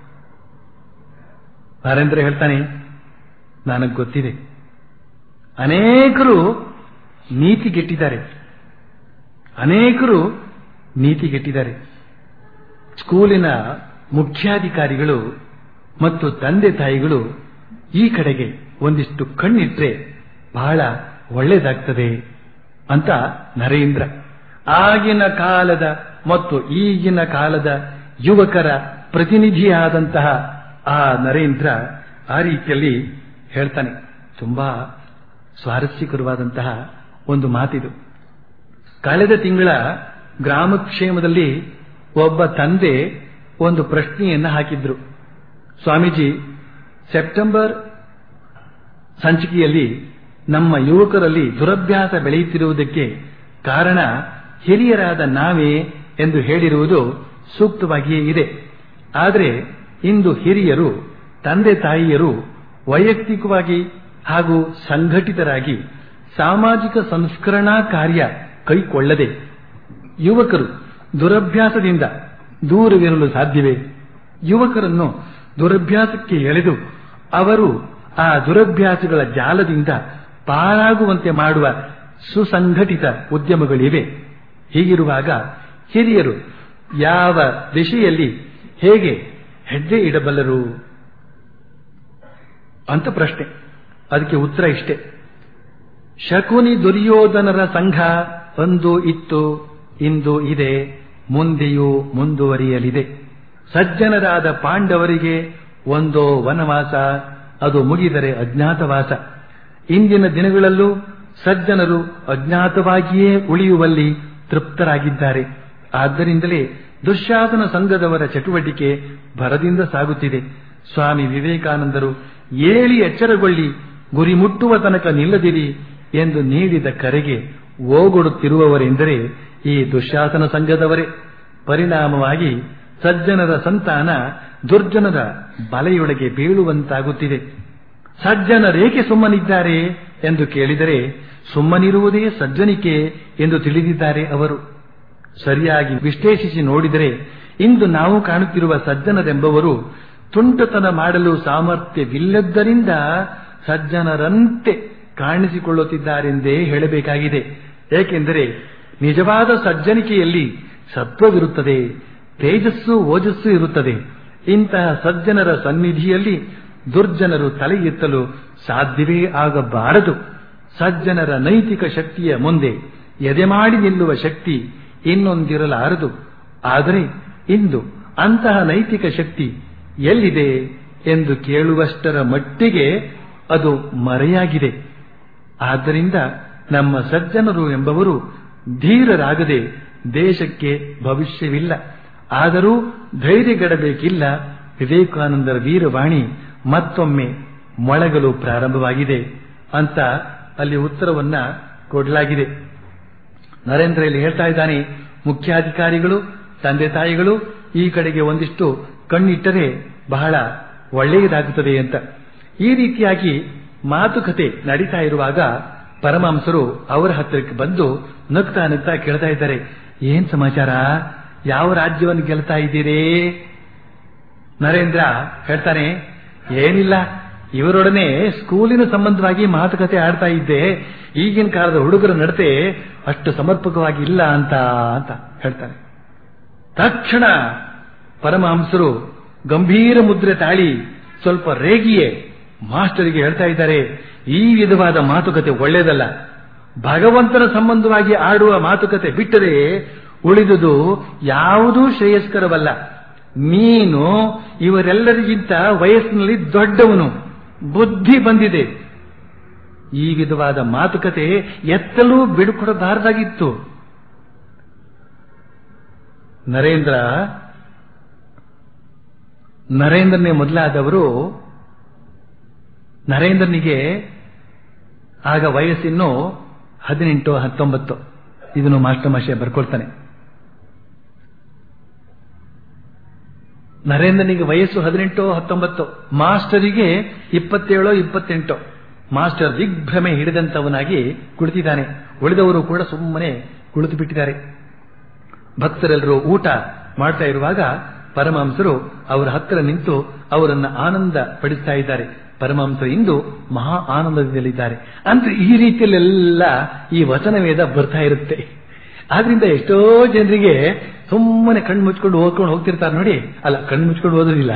ನರೇಂದ್ರ ಹೇಳ್ತಾನೆ ನನಗೆ ಗೊತ್ತಿದೆ ಅನೇಕರು ನೀತಿಗೆಟ್ಟಿದ್ದಾರೆ ಅನೇಕರು ನೀತಿಗೆಟ್ಟಿದ್ದಾರೆ ಸ್ಕೂಲಿನ ಮುಖ್ಯಾಧಿಕಾರಿಗಳು ಮತ್ತು ತಂದೆ ತಾಯಿಗಳು ಈ ಕಡೆಗೆ ಒಂದಿಷ್ಟು ಕಣ್ಣಿಟ್ರೆ ಬಹಳ ಒಳ್ಳೆಯದಾಗ್ತದೆ ಅಂತ ನರೇಂದ್ರ ಆಗಿನ ಕಾಲದ ಮತ್ತು ಈಗಿನ ಕಾಲದ ಯುವಕರ ಪ್ರತಿನಿಧಿಯಾದಂತಹ ಆ ನರೇಂದ್ರ ಆ ರೀತಿಯಲ್ಲಿ ಹೇಳ್ತಾನೆ ತುಂಬಾ ಸ್ವಾರಸ್ಯಕರವಾದಂತಹ ಒಂದು ಮಾತಿದು ಕಳೆದ ತಿಂಗಳ ಗ್ರಾಮಕ್ಷೇಮದಲ್ಲಿ ಒಬ್ಬ ತಂದೆ ಒಂದು ಪ್ರಶ್ನೆಯನ್ನ ಹಾಕಿದ್ರು ಸ್ವಾಮೀಜಿ ಸೆಪ್ಟೆಂಬರ್ ಸಂಚಿಕೆಯಲ್ಲಿ ನಮ್ಮ ಯುವಕರಲ್ಲಿ ದುರಭ್ಯಾಸ ಬೆಳೆಯುತ್ತಿರುವುದಕ್ಕೆ ಕಾರಣ ಹಿರಿಯರಾದ ನಾವೇ ಎಂದು ಹೇಳಿರುವುದು ಸೂಕ್ತವಾಗಿಯೇ ಇದೆ ಆದರೆ ಇಂದು ಹಿರಿಯರು ತಂದೆ ತಾಯಿಯರು ವೈಯಕ್ತಿಕವಾಗಿ ಹಾಗೂ ಸಂಘಟಿತರಾಗಿ ಸಾಮಾಜಿಕ ಸಂಸ್ಕರಣಾ ಕಾರ್ಯ ಕೈಕೊಳ್ಳದೆ ಯುವಕರು ದುರಭ್ಯಾಸದಿಂದ ದೂರವಿರಲು ಸಾಧ್ಯವೇ ಯುವಕರನ್ನು ದುರಭ್ಯಾಸಕ್ಕೆ ಎಳೆದು ಅವರು ಆ ದುರಭ್ಯಾಸಗಳ ಜಾಲದಿಂದ ಪಾರಾಗುವಂತೆ ಮಾಡುವ ಸುಸಂಘಟಿತ ಉದ್ಯಮಗಳಿವೆ ಹೀಗಿರುವಾಗ ಹಿರಿಯರು ಯಾವ ದಿಶೆಯಲ್ಲಿ ಹೇಗೆ ಹೆಜ್ಜೆ ಇಡಬಲ್ಲರು ಅಂತ ಪ್ರಶ್ನೆ ಅದಕ್ಕೆ ಉತ್ತರ ಇಷ್ಟೇ ಶಕುನಿ ದುರ್ಯೋಧನರ ಸಂಘ ಅಂದು ಇತ್ತು ಇಂದು ಇದೆ ಮುಂದೆಯೂ ಮುಂದುವರಿಯಲಿದೆ ಸಜ್ಜನರಾದ ಪಾಂಡವರಿಗೆ ಒಂದೋ ವನವಾಸ ಅದು ಮುಗಿದರೆ ಅಜ್ಞಾತವಾಸ ಇಂದಿನ ದಿನಗಳಲ್ಲೂ ಸಜ್ಜನರು ಅಜ್ಞಾತವಾಗಿಯೇ ಉಳಿಯುವಲ್ಲಿ ತೃಪ್ತರಾಗಿದ್ದಾರೆ ಆದ್ದರಿಂದಲೇ ದುಶ್ಯಾಸನ ಸಂಘದವರ ಚಟುವಟಿಕೆ ಭರದಿಂದ ಸಾಗುತ್ತಿದೆ ಸ್ವಾಮಿ ವಿವೇಕಾನಂದರು ಏಳಿ ಎಚ್ಚರಗೊಳ್ಳಿ ಗುರಿ ಮುಟ್ಟುವ ತನಕ ನಿಲ್ಲದಿರಿ ಎಂದು ನೀಡಿದ ಕರೆಗೆ ಓಗೊಡುತ್ತಿರುವವರೆಂದರೆ ಈ ದುಶ್ಯಾಸನ ಸಂಘದವರೇ ಪರಿಣಾಮವಾಗಿ ಸಜ್ಜನರ ಸಂತಾನ ದುರ್ಜನರ ಬಲೆಯೊಳಗೆ ಬೀಳುವಂತಾಗುತ್ತಿದೆ ಸಜ್ಜನರೇಕೆ ಸುಮ್ಮನಿದ್ದಾರೆ ಎಂದು ಕೇಳಿದರೆ ಸುಮ್ಮನಿರುವುದೇ ಸಜ್ಜನಿಕೆ ಎಂದು ತಿಳಿದಿದ್ದಾರೆ ಅವರು ಸರಿಯಾಗಿ ವಿಶ್ಲೇಷಿಸಿ ನೋಡಿದರೆ ಇಂದು ನಾವು ಕಾಣುತ್ತಿರುವ ಸಜ್ಜನರೆಂಬವರು ತುಂಟತನ ಮಾಡಲು ಸಾಮರ್ಥ್ಯವಿಲ್ಲದ್ದರಿಂದ ಸಜ್ಜನರಂತೆ ಕಾಣಿಸಿಕೊಳ್ಳುತ್ತಿದ್ದಾರೆಂದೇ ಹೇಳಬೇಕಾಗಿದೆ ಏಕೆಂದರೆ ನಿಜವಾದ ಸಜ್ಜನಿಕೆಯಲ್ಲಿ ಸತ್ವವಿರುತ್ತದೆ ತೇಜಸ್ಸು ಓಜಸ್ಸು ಇರುತ್ತದೆ ಇಂತಹ ಸಜ್ಜನರ ಸನ್ನಿಧಿಯಲ್ಲಿ ದುರ್ಜನರು ತಲೆ ಎತ್ತಲು ಸಾಧ್ಯವೇ ಆಗಬಾರದು ಸಜ್ಜನರ ನೈತಿಕ ಶಕ್ತಿಯ ಮುಂದೆ ಎದೆಮಾಡಿ ನಿಲ್ಲುವ ಶಕ್ತಿ ಇನ್ನೊಂದಿರಲಾರದು ಆದರೆ ಇಂದು ಅಂತಹ ನೈತಿಕ ಶಕ್ತಿ ಎಲ್ಲಿದೆ ಎಂದು ಕೇಳುವಷ್ಟರ ಮಟ್ಟಿಗೆ ಅದು ಮರೆಯಾಗಿದೆ ಆದ್ದರಿಂದ ನಮ್ಮ ಸಜ್ಜನರು ಎಂಬವರು ಧೀರರಾಗದೆ ದೇಶಕ್ಕೆ ಭವಿಷ್ಯವಿಲ್ಲ ಆದರೂ ಧೈರ್ಯಗೆಡಬೇಕಿಲ್ಲ ವಿವೇಕಾನಂದರ ವೀರವಾಣಿ ಮತ್ತೊಮ್ಮೆ ಮೊಳಗಲು ಪ್ರಾರಂಭವಾಗಿದೆ ಅಂತ ಅಲ್ಲಿ ಉತ್ತರವನ್ನ ಕೊಡಲಾಗಿದೆ ನರೇಂದ್ರ ಇಲ್ಲಿ ಹೇಳ್ತಾ ಇದ್ದಾನೆ ಮುಖ್ಯಾಧಿಕಾರಿಗಳು ತಂದೆ ತಾಯಿಗಳು ಈ ಕಡೆಗೆ ಒಂದಿಷ್ಟು ಕಣ್ಣಿಟ್ಟರೆ ಬಹಳ ಒಳ್ಳೆಯದಾಗುತ್ತದೆ ಅಂತ ಈ ರೀತಿಯಾಗಿ ಮಾತುಕತೆ ನಡೀತಾ ಇರುವಾಗ ಪರಮಹಂಸರು ಅವರ ಹತ್ತಿರಕ್ಕೆ ಬಂದು ನಗ್ತಾ ನಗ್ತಾ ಕೇಳ್ತಾ ಇದ್ದಾರೆ ಏನ್ ಸಮಾಚಾರ ಯಾವ ರಾಜ್ಯವನ್ನು ಗೆಲ್ತಾ ಇದ್ದೀರಿ ನರೇಂದ್ರ ಹೇಳ್ತಾನೆ ಏನಿಲ್ಲ ಇವರೊಡನೆ ಸ್ಕೂಲಿನ ಸಂಬಂಧವಾಗಿ ಮಾತುಕತೆ ಆಡ್ತಾ ಇದ್ದೆ ಈಗಿನ ಕಾಲದ ಹುಡುಗರ ನಡತೆ ಅಷ್ಟು ಸಮರ್ಪಕವಾಗಿ ಇಲ್ಲ ಅಂತ ಅಂತ ಹೇಳ್ತಾನೆ ತಕ್ಷಣ ಪರಮಹಂಸರು ಗಂಭೀರ ಮುದ್ರೆ ತಾಳಿ ಸ್ವಲ್ಪ ರೇಗಿಯೇ ಮಾಸ್ಟರಿಗೆ ಹೇಳ್ತಾ ಇದ್ದಾರೆ ಈ ವಿಧವಾದ ಮಾತುಕತೆ ಒಳ್ಳೆಯದಲ್ಲ ಭಗವಂತನ ಸಂಬಂಧವಾಗಿ ಆಡುವ ಮಾತುಕತೆ ಬಿಟ್ಟರೆ ಉಳಿದುದು ಯಾವುದೂ ಶ್ರೇಯಸ್ಕರವಲ್ಲ ನೀನು ಇವರೆಲ್ಲರಿಗಿಂತ ವಯಸ್ಸಿನಲ್ಲಿ ದೊಡ್ಡವನು ಬುದ್ಧಿ ಬಂದಿದೆ ಈ ವಿಧವಾದ ಮಾತುಕತೆ ಎತ್ತಲೂ ಬಿಡುಕೊಡಬಾರದಾಗಿತ್ತು ನರೇಂದ್ರ ನರೇಂದ್ರನೇ ಮೊದಲಾದವರು ನರೇಂದ್ರನಿಗೆ ಆಗ ವಯಸ್ಸಿನ್ನು ಹದಿನೆಂಟು ಹತ್ತೊಂಬತ್ತು ಇದನ್ನು ಮಾಸ್ಟರ್ ಮಾಷೆ ಬರ್ಕೊಳ್ತಾನೆ ನರೇಂದ್ರನಿಗೆ ವಯಸ್ಸು ಹದಿನೆಂಟು ಹತ್ತೊಂಬತ್ತು ಮಾಸ್ಟರಿಗೆ ಇಪ್ಪತ್ತೇಳು ಇಪ್ಪತ್ತೆಂಟು ಮಾಸ್ಟರ್ ದಿಗ್ಭ್ರಮೆ ಹಿಡಿದಂತವನಾಗಿ ಕುಳಿತಿದ್ದಾನೆ ಉಳಿದವರು ಕೂಡ ಸುಮ್ಮನೆ ಕುಳಿತು ಬಿಟ್ಟಿದ್ದಾರೆ ಭಕ್ತರೆಲ್ಲರೂ ಊಟ ಮಾಡ್ತಾ ಇರುವಾಗ ಪರಮಹಂಸರು ಅವರ ಹತ್ತಿರ ನಿಂತು ಅವರನ್ನ ಆನಂದ ಪಡಿಸ್ತಾ ಇದ್ದಾರೆ ಪರಮಹಂಸರು ಇಂದು ಮಹಾ ಆನಂದದಲ್ಲಿದ್ದಾರೆ ಅಂದ್ರೆ ಈ ರೀತಿಯಲ್ಲೆಲ್ಲ ಈ ವಚನವೇದ ಬರ್ತಾ ಇರುತ್ತೆ ಆದ್ರಿಂದ ಎಷ್ಟೋ ಜನರಿಗೆ ಸುಮ್ಮನೆ ಕಣ್ಣು ಮುಚ್ಕೊಂಡು ಓದ್ಕೊಂಡು ಹೋಗ್ತಿರ್ತಾರೆ ನೋಡಿ ಅಲ್ಲ ಕಣ್ಣು ಮುಚ್ಕೊಂಡು ಓದೋದಿಲ್ಲ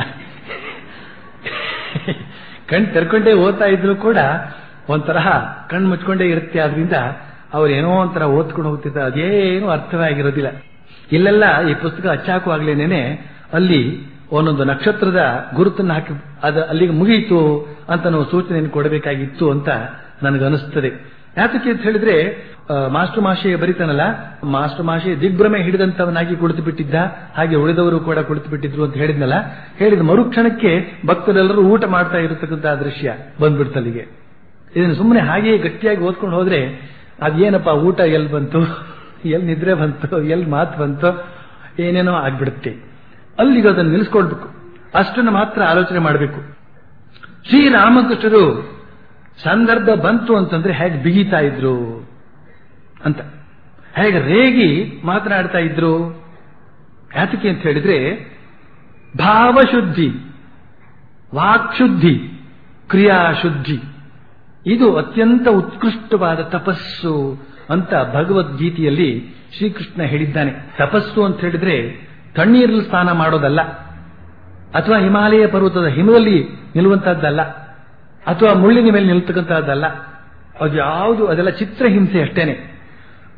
ಕಣ್ಣು ತೆರ್ಕೊಂಡೇ ಓದ್ತಾ ಇದ್ರು ಕೂಡ ಒಂಥರಹ ಕಣ್ಣು ಮುಚ್ಕೊಂಡೇ ಇರುತ್ತೆ ಆದ್ರಿಂದ ಅವ್ರು ಏನೋ ಒಂಥರ ಓದ್ಕೊಂಡು ಹೋಗ್ತಿರ್ತಾರೆ ಅದೇನು ಅರ್ಥವೇ ಆಗಿರೋದಿಲ್ಲ ಇಲ್ಲೆಲ್ಲ ಈ ಪುಸ್ತಕ ಹಚ್ಚಾಕುವಾಗ್ಲೇನೆ ಅಲ್ಲಿ ಒಂದೊಂದು ನಕ್ಷತ್ರದ ಗುರುತನ್ನು ಹಾಕಿ ಅದು ಅಲ್ಲಿಗೆ ಮುಗಿಯಿತು ಅಂತ ನಾವು ಸೂಚನೆಯನ್ನು ಕೊಡಬೇಕಾಗಿತ್ತು ಅಂತ ನನಗನಿಸ್ತದೆ ಯಾತಕ್ಕೆ ಅಂತ ಹೇಳಿದ್ರೆ ಮಾಸ್ಟರ್ ಮಾಷೆಯ ಬರಿತಾನಲ್ಲ ಮಾಸ್ಟರ್ ಮಾಷೆ ದಿಗ್ಭ್ರಮೆ ಹಿಡಿದಂತವನಾಗಿ ಕುಳಿತು ಬಿಟ್ಟಿದ್ದ ಹಾಗೆ ಉಳಿದವರು ಕೂಡ ಕುಳಿತು ಬಿಟ್ಟಿದ್ರು ಅಂತ ಹೇಳಿದ್ನಲ್ಲ ಹೇಳಿದ ಮರುಕ್ಷಣಕ್ಕೆ ಭಕ್ತರೆಲ್ಲರೂ ಊಟ ಮಾಡ್ತಾ ಇರತಕ್ಕಂತಹ ದೃಶ್ಯ ಬಂದ್ಬಿಡ್ತಲ್ಲಿಗೆ ಇದನ್ನು ಸುಮ್ಮನೆ ಹಾಗೆಯೇ ಗಟ್ಟಿಯಾಗಿ ಓದ್ಕೊಂಡು ಹೋದ್ರೆ ಅದೇನಪ್ಪ ಊಟ ಎಲ್ಲಿ ಬಂತು ಎಲ್ಲಿ ನಿದ್ರೆ ಬಂತು ಎಲ್ಲಿ ಮಾತು ಬಂತು ಏನೇನೋ ಆಗ್ಬಿಡುತ್ತೆ ಅಲ್ಲಿಗೆ ಅದನ್ನು ನಿಲ್ಲಿಸ್ಕೊಳ್ಬೇಕು ಅಷ್ಟನ್ನು ಮಾತ್ರ ಆಲೋಚನೆ ಮಾಡಬೇಕು ಶ್ರೀರಾಮಕೃಷ್ಣರು ಸಂದರ್ಭ ಬಂತು ಅಂತಂದ್ರೆ ಹೇಗೆ ಬಿಗಿತಾ ಇದ್ರು ಅಂತ ಹೇಗೆ ರೇಗಿ ಮಾತನಾಡ್ತಾ ಇದ್ರು ಯಾತಕ್ಕೆ ಅಂತ ಹೇಳಿದ್ರೆ ಭಾವಶುದ್ಧಿ ವಾಕ್ಶುದ್ಧಿ ಕ್ರಿಯಾಶುದ್ಧಿ ಇದು ಅತ್ಯಂತ ಉತ್ಕೃಷ್ಟವಾದ ತಪಸ್ಸು ಅಂತ ಭಗವದ್ಗೀತೆಯಲ್ಲಿ ಶ್ರೀಕೃಷ್ಣ ಹೇಳಿದ್ದಾನೆ ತಪಸ್ಸು ಅಂತ ಹೇಳಿದ್ರೆ ತಣ್ಣೀರಲ್ಲಿ ಸ್ನಾನ ಮಾಡೋದಲ್ಲ ಅಥವಾ ಹಿಮಾಲಯ ಪರ್ವತದ ಹಿಮದಲ್ಲಿ ನಿಲ್ಲುವಂತಹದ್ದಲ್ಲ ಅಥವಾ ಮುಳ್ಳಿನ ಮೇಲೆ ನಿಲ್ತಕ್ಕಂತಹದ್ದಲ್ಲ ಅದು ಯಾವುದು ಅದೆಲ್ಲ ಚಿತ್ರಹಿಂಸೆ ಅಷ್ಟೇನೆ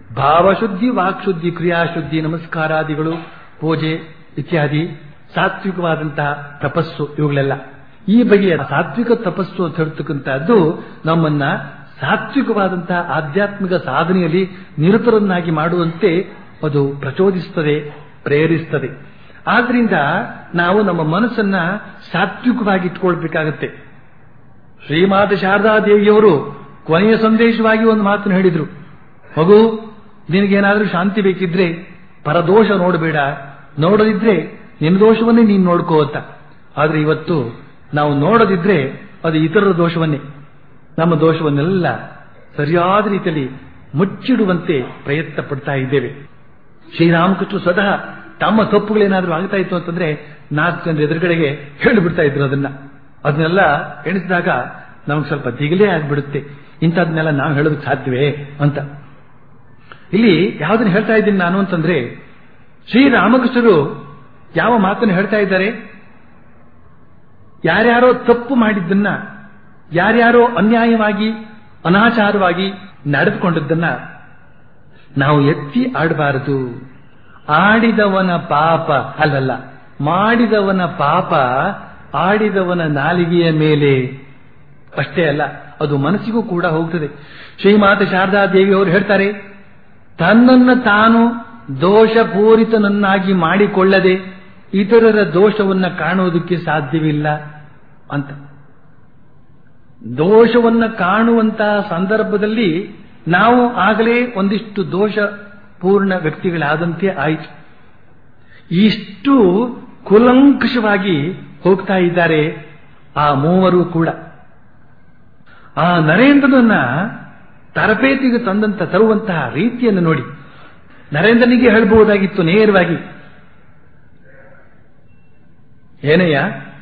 ಭಾವಶುದ್ಧಿ ವಾಕ್ಶುದ್ಧಿ ಕ್ರಿಯಾಶುದ್ಧಿ ನಮಸ್ಕಾರಾದಿಗಳು ಪೂಜೆ ಇತ್ಯಾದಿ ಸಾತ್ವಿಕವಾದಂತಹ ತಪಸ್ಸು ಇವುಗಳೆಲ್ಲ ಈ ಬಗೆಯ ಸಾತ್ವಿಕ ತಪಸ್ಸು ಅಂತ ಹೇಳ್ತಕ್ಕಂಥದ್ದು ನಮ್ಮನ್ನ ಸಾತ್ವಿಕವಾದಂತಹ ಆಧ್ಯಾತ್ಮಿಕ ಸಾಧನೆಯಲ್ಲಿ ನಿರತರನ್ನಾಗಿ ಮಾಡುವಂತೆ ಅದು ಪ್ರಚೋದಿಸುತ್ತದೆ ಪ್ರೇರಿಸ್ತದೆ ಆದ್ರಿಂದ ನಾವು ನಮ್ಮ ಮನಸ್ಸನ್ನ ಸಾತ್ವಿಕವಾಗಿ ಇಟ್ಕೊಳ್ಬೇಕಾಗತ್ತೆ ಶ್ರೀಮಾತ ಶಾರದಾ ದೇವಿಯವರು ಕೊನೆಯ ಸಂದೇಶವಾಗಿ ಒಂದು ಮಾತನ್ನು ಹೇಳಿದ್ರು ಮಗು ನಿನಗೇನಾದ್ರೂ ಶಾಂತಿ ಬೇಕಿದ್ರೆ ಪರದೋಷ ನೋಡಬೇಡ ನೋಡದಿದ್ರೆ ನಿನ್ನ ದೋಷವನ್ನೇ ನೀನು ನೋಡ್ಕೋ ಅಂತ ಆದ್ರೆ ಇವತ್ತು ನಾವು ನೋಡದಿದ್ರೆ ಅದು ಇತರರ ದೋಷವನ್ನೇ ನಮ್ಮ ದೋಷವನ್ನೆಲ್ಲ ಸರಿಯಾದ ರೀತಿಯಲ್ಲಿ ಮುಚ್ಚಿಡುವಂತೆ ಪ್ರಯತ್ನ ಪಡ್ತಾ ಇದ್ದೇವೆ ಶ್ರೀರಾಮಕೃಷ್ಣ ಸ್ವತಃ ತಮ್ಮ ತಪ್ಪುಗಳೇನಾದ್ರೂ ಆಗ್ತಾ ಇತ್ತು ಅಂತಂದ್ರೆ ನಾಲ್ಕು ಜನರ ಎದುರುಗಡೆಗೆ ಹೇಳಿಬಿಡ್ತಾ ಇದ್ರು ಅದನ್ನ ಅದನ್ನೆಲ್ಲ ಎಣಿಸಿದಾಗ ನಮಗೆ ಸ್ವಲ್ಪ ದಿಗಲೇ ಆಗ್ಬಿಡುತ್ತೆ ಇಂಥದ್ನೆಲ್ಲ ನಾವು ಹೇಳೋದಕ್ಕೆ ಸಾಧ್ಯವೇ ಅಂತ ಇಲ್ಲಿ ಯಾವುದನ್ನು ಹೇಳ್ತಾ ಇದ್ದೀನಿ ನಾನು ಅಂತಂದ್ರೆ ಶ್ರೀರಾಮಕೃಷ್ಣರು ಯಾವ ಮಾತನ್ನು ಹೇಳ್ತಾ ಇದ್ದಾರೆ ಯಾರ್ಯಾರೋ ತಪ್ಪು ಮಾಡಿದ್ದನ್ನ ಯಾರ್ಯಾರೋ ಅನ್ಯಾಯವಾಗಿ ಅನಾಚಾರವಾಗಿ ನಡೆದುಕೊಂಡದ್ದನ್ನ ನಾವು ಎತ್ತಿ ಆಡಬಾರದು ಆಡಿದವನ ಪಾಪ ಅಲ್ಲಲ್ಲ ಮಾಡಿದವನ ಪಾಪ ಆಡಿದವನ ನಾಲಿಗೆಯ ಮೇಲೆ ಅಷ್ಟೇ ಅಲ್ಲ ಅದು ಮನಸ್ಸಿಗೂ ಕೂಡ ಹೋಗ್ತದೆ ಶ್ರೀಮಾತ ಶಾರದಾ ದೇವಿ ಅವರು ಹೇಳ್ತಾರೆ ತನ್ನನ್ನು ತಾನು ದೋಷಪೂರಿತನನ್ನಾಗಿ ಮಾಡಿಕೊಳ್ಳದೆ ಇತರರ ದೋಷವನ್ನ ಕಾಣುವುದಕ್ಕೆ ಸಾಧ್ಯವಿಲ್ಲ ಅಂತ ದೋಷವನ್ನ ಕಾಣುವಂತಹ ಸಂದರ್ಭದಲ್ಲಿ ನಾವು ಆಗಲೇ ಒಂದಿಷ್ಟು ದೋಷ ಪೂರ್ಣ ವ್ಯಕ್ತಿಗಳಾದಂತೆ ಆಯಿತು ಇಷ್ಟು ಕುಲಂಕಷವಾಗಿ ಹೋಗ್ತಾ ಇದ್ದಾರೆ ಆ ಮೂವರು ಕೂಡ ಆ ನರೇಂದ್ರನನ್ನ ತರಬೇತಿಗೆ ತಂದಂತ ತರುವಂತಹ ರೀತಿಯನ್ನು ನೋಡಿ ನರೇಂದ್ರನಿಗೆ ಹೇಳಬಹುದಾಗಿತ್ತು ನೇರವಾಗಿ ಏನಯ್ಯ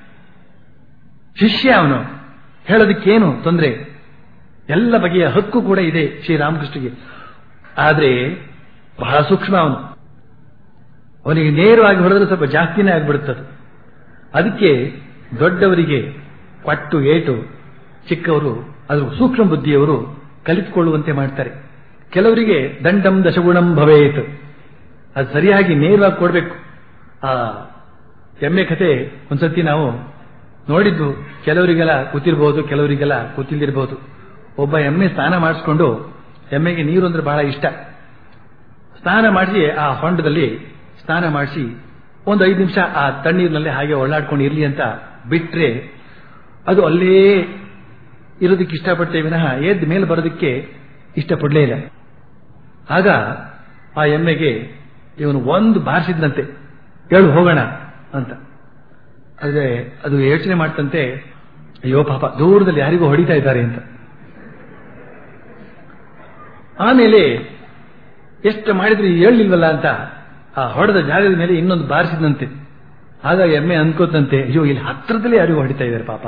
ಶಿಷ್ಯ ಅವನು ಹೇಳೋದಕ್ಕೇನು ತೊಂದರೆ ಎಲ್ಲ ಬಗೆಯ ಹಕ್ಕು ಕೂಡ ಇದೆ ಶ್ರೀರಾಮಕೃಷ್ಣಗೆ ಆದ್ರೆ ಬಹಳ ಸೂಕ್ಷ್ಮ ಅವನು ಅವನಿಗೆ ನೇರವಾಗಿ ಹೊಡೆದ್ರೆ ಸ್ವಲ್ಪ ಜಾಸ್ತಿನೇ ಆಗ್ಬಿಡುತ್ತದೆ ಅದಕ್ಕೆ ದೊಡ್ಡವರಿಗೆ ಪಟ್ಟು ಏಟು ಚಿಕ್ಕವರು ಅದು ಸೂಕ್ಷ್ಮ ಬುದ್ಧಿಯವರು ಕಲಿತುಕೊಳ್ಳುವಂತೆ ಮಾಡ್ತಾರೆ ಕೆಲವರಿಗೆ ದಂಡಂ ದಶಗುಣಂ ಭವೇತ್ ಅದು ಸರಿಯಾಗಿ ನೇರವಾಗಿ ಕೊಡಬೇಕು ಆ ಎಮ್ಮೆ ಕತೆ ಒಂದ್ಸತಿ ನಾವು ನೋಡಿದ್ದು ಕೆಲವರಿಗೆಲ್ಲ ಕೂತಿರ್ಬೋದು ಕೆಲವರಿಗೆಲ್ಲ ಕೂತಿಲ್ದಿರ್ಬೋದು ಒಬ್ಬ ಎಮ್ಮೆ ಸ್ನಾನ ಮಾಡಿಸ್ಕೊಂಡು ಎಮ್ಮೆಗೆ ನೀರು ಅಂದ್ರೆ ಬಹಳ ಇಷ್ಟ ಸ್ನಾನ ಮಾಡಿಸಿ ಆ ಹೊಂಡದಲ್ಲಿ ಸ್ನಾನ ಮಾಡಿಸಿ ಒಂದು ಐದು ನಿಮಿಷ ಆ ತಣ್ಣೀರಿನಲ್ಲಿ ಹಾಗೆ ಒಳ್ಳಾಡ್ಕೊಂಡು ಇರಲಿ ಅಂತ ಬಿಟ್ರೆ ಅದು ಅಲ್ಲೇ ಇರೋದಕ್ಕೆ ಇಷ್ಟಪಡ್ತೇವೆ ವಿನಃ ಎದ್ದು ಮೇಲೆ ಬರೋದಕ್ಕೆ ಇಷ್ಟಪಡಲೇ ಇಲ್ಲ ಆಗ ಆ ಎಮ್ಮೆಗೆ ಇವನು ಒಂದು ಬಾರಿಸಿದ್ನಂತೆ ಹೇಳು ಹೋಗೋಣ ಅಂತ ಆದ್ರೆ ಅದು ಯೋಚನೆ ಮಾಡ್ತಂತೆ ಅಯ್ಯೋ ಪಾಪ ದೂರದಲ್ಲಿ ಯಾರಿಗೂ ಹೊಡಿತಾ ಇದ್ದಾರೆ ಅಂತ ಆಮೇಲೆ ಎಷ್ಟು ಮಾಡಿದ್ರು ಹೇಳಲಿಲ್ವಲ್ಲ ಅಂತ ಆ ಹೊಡೆದ ಜಾಗದ ಮೇಲೆ ಇನ್ನೊಂದು ಬಾರಿಸಿದಂತೆ ಆಗ ಎಮ್ಮೆ ಅನ್ಕೋತಂತೆ ಅಯ್ಯೋ ಇಲ್ಲಿ ಹತ್ರದಲ್ಲೇ ಯಾರಿಗೂ ಹೊಡಿತಾ ಇದ್ದಾರೆ ಪಾಪ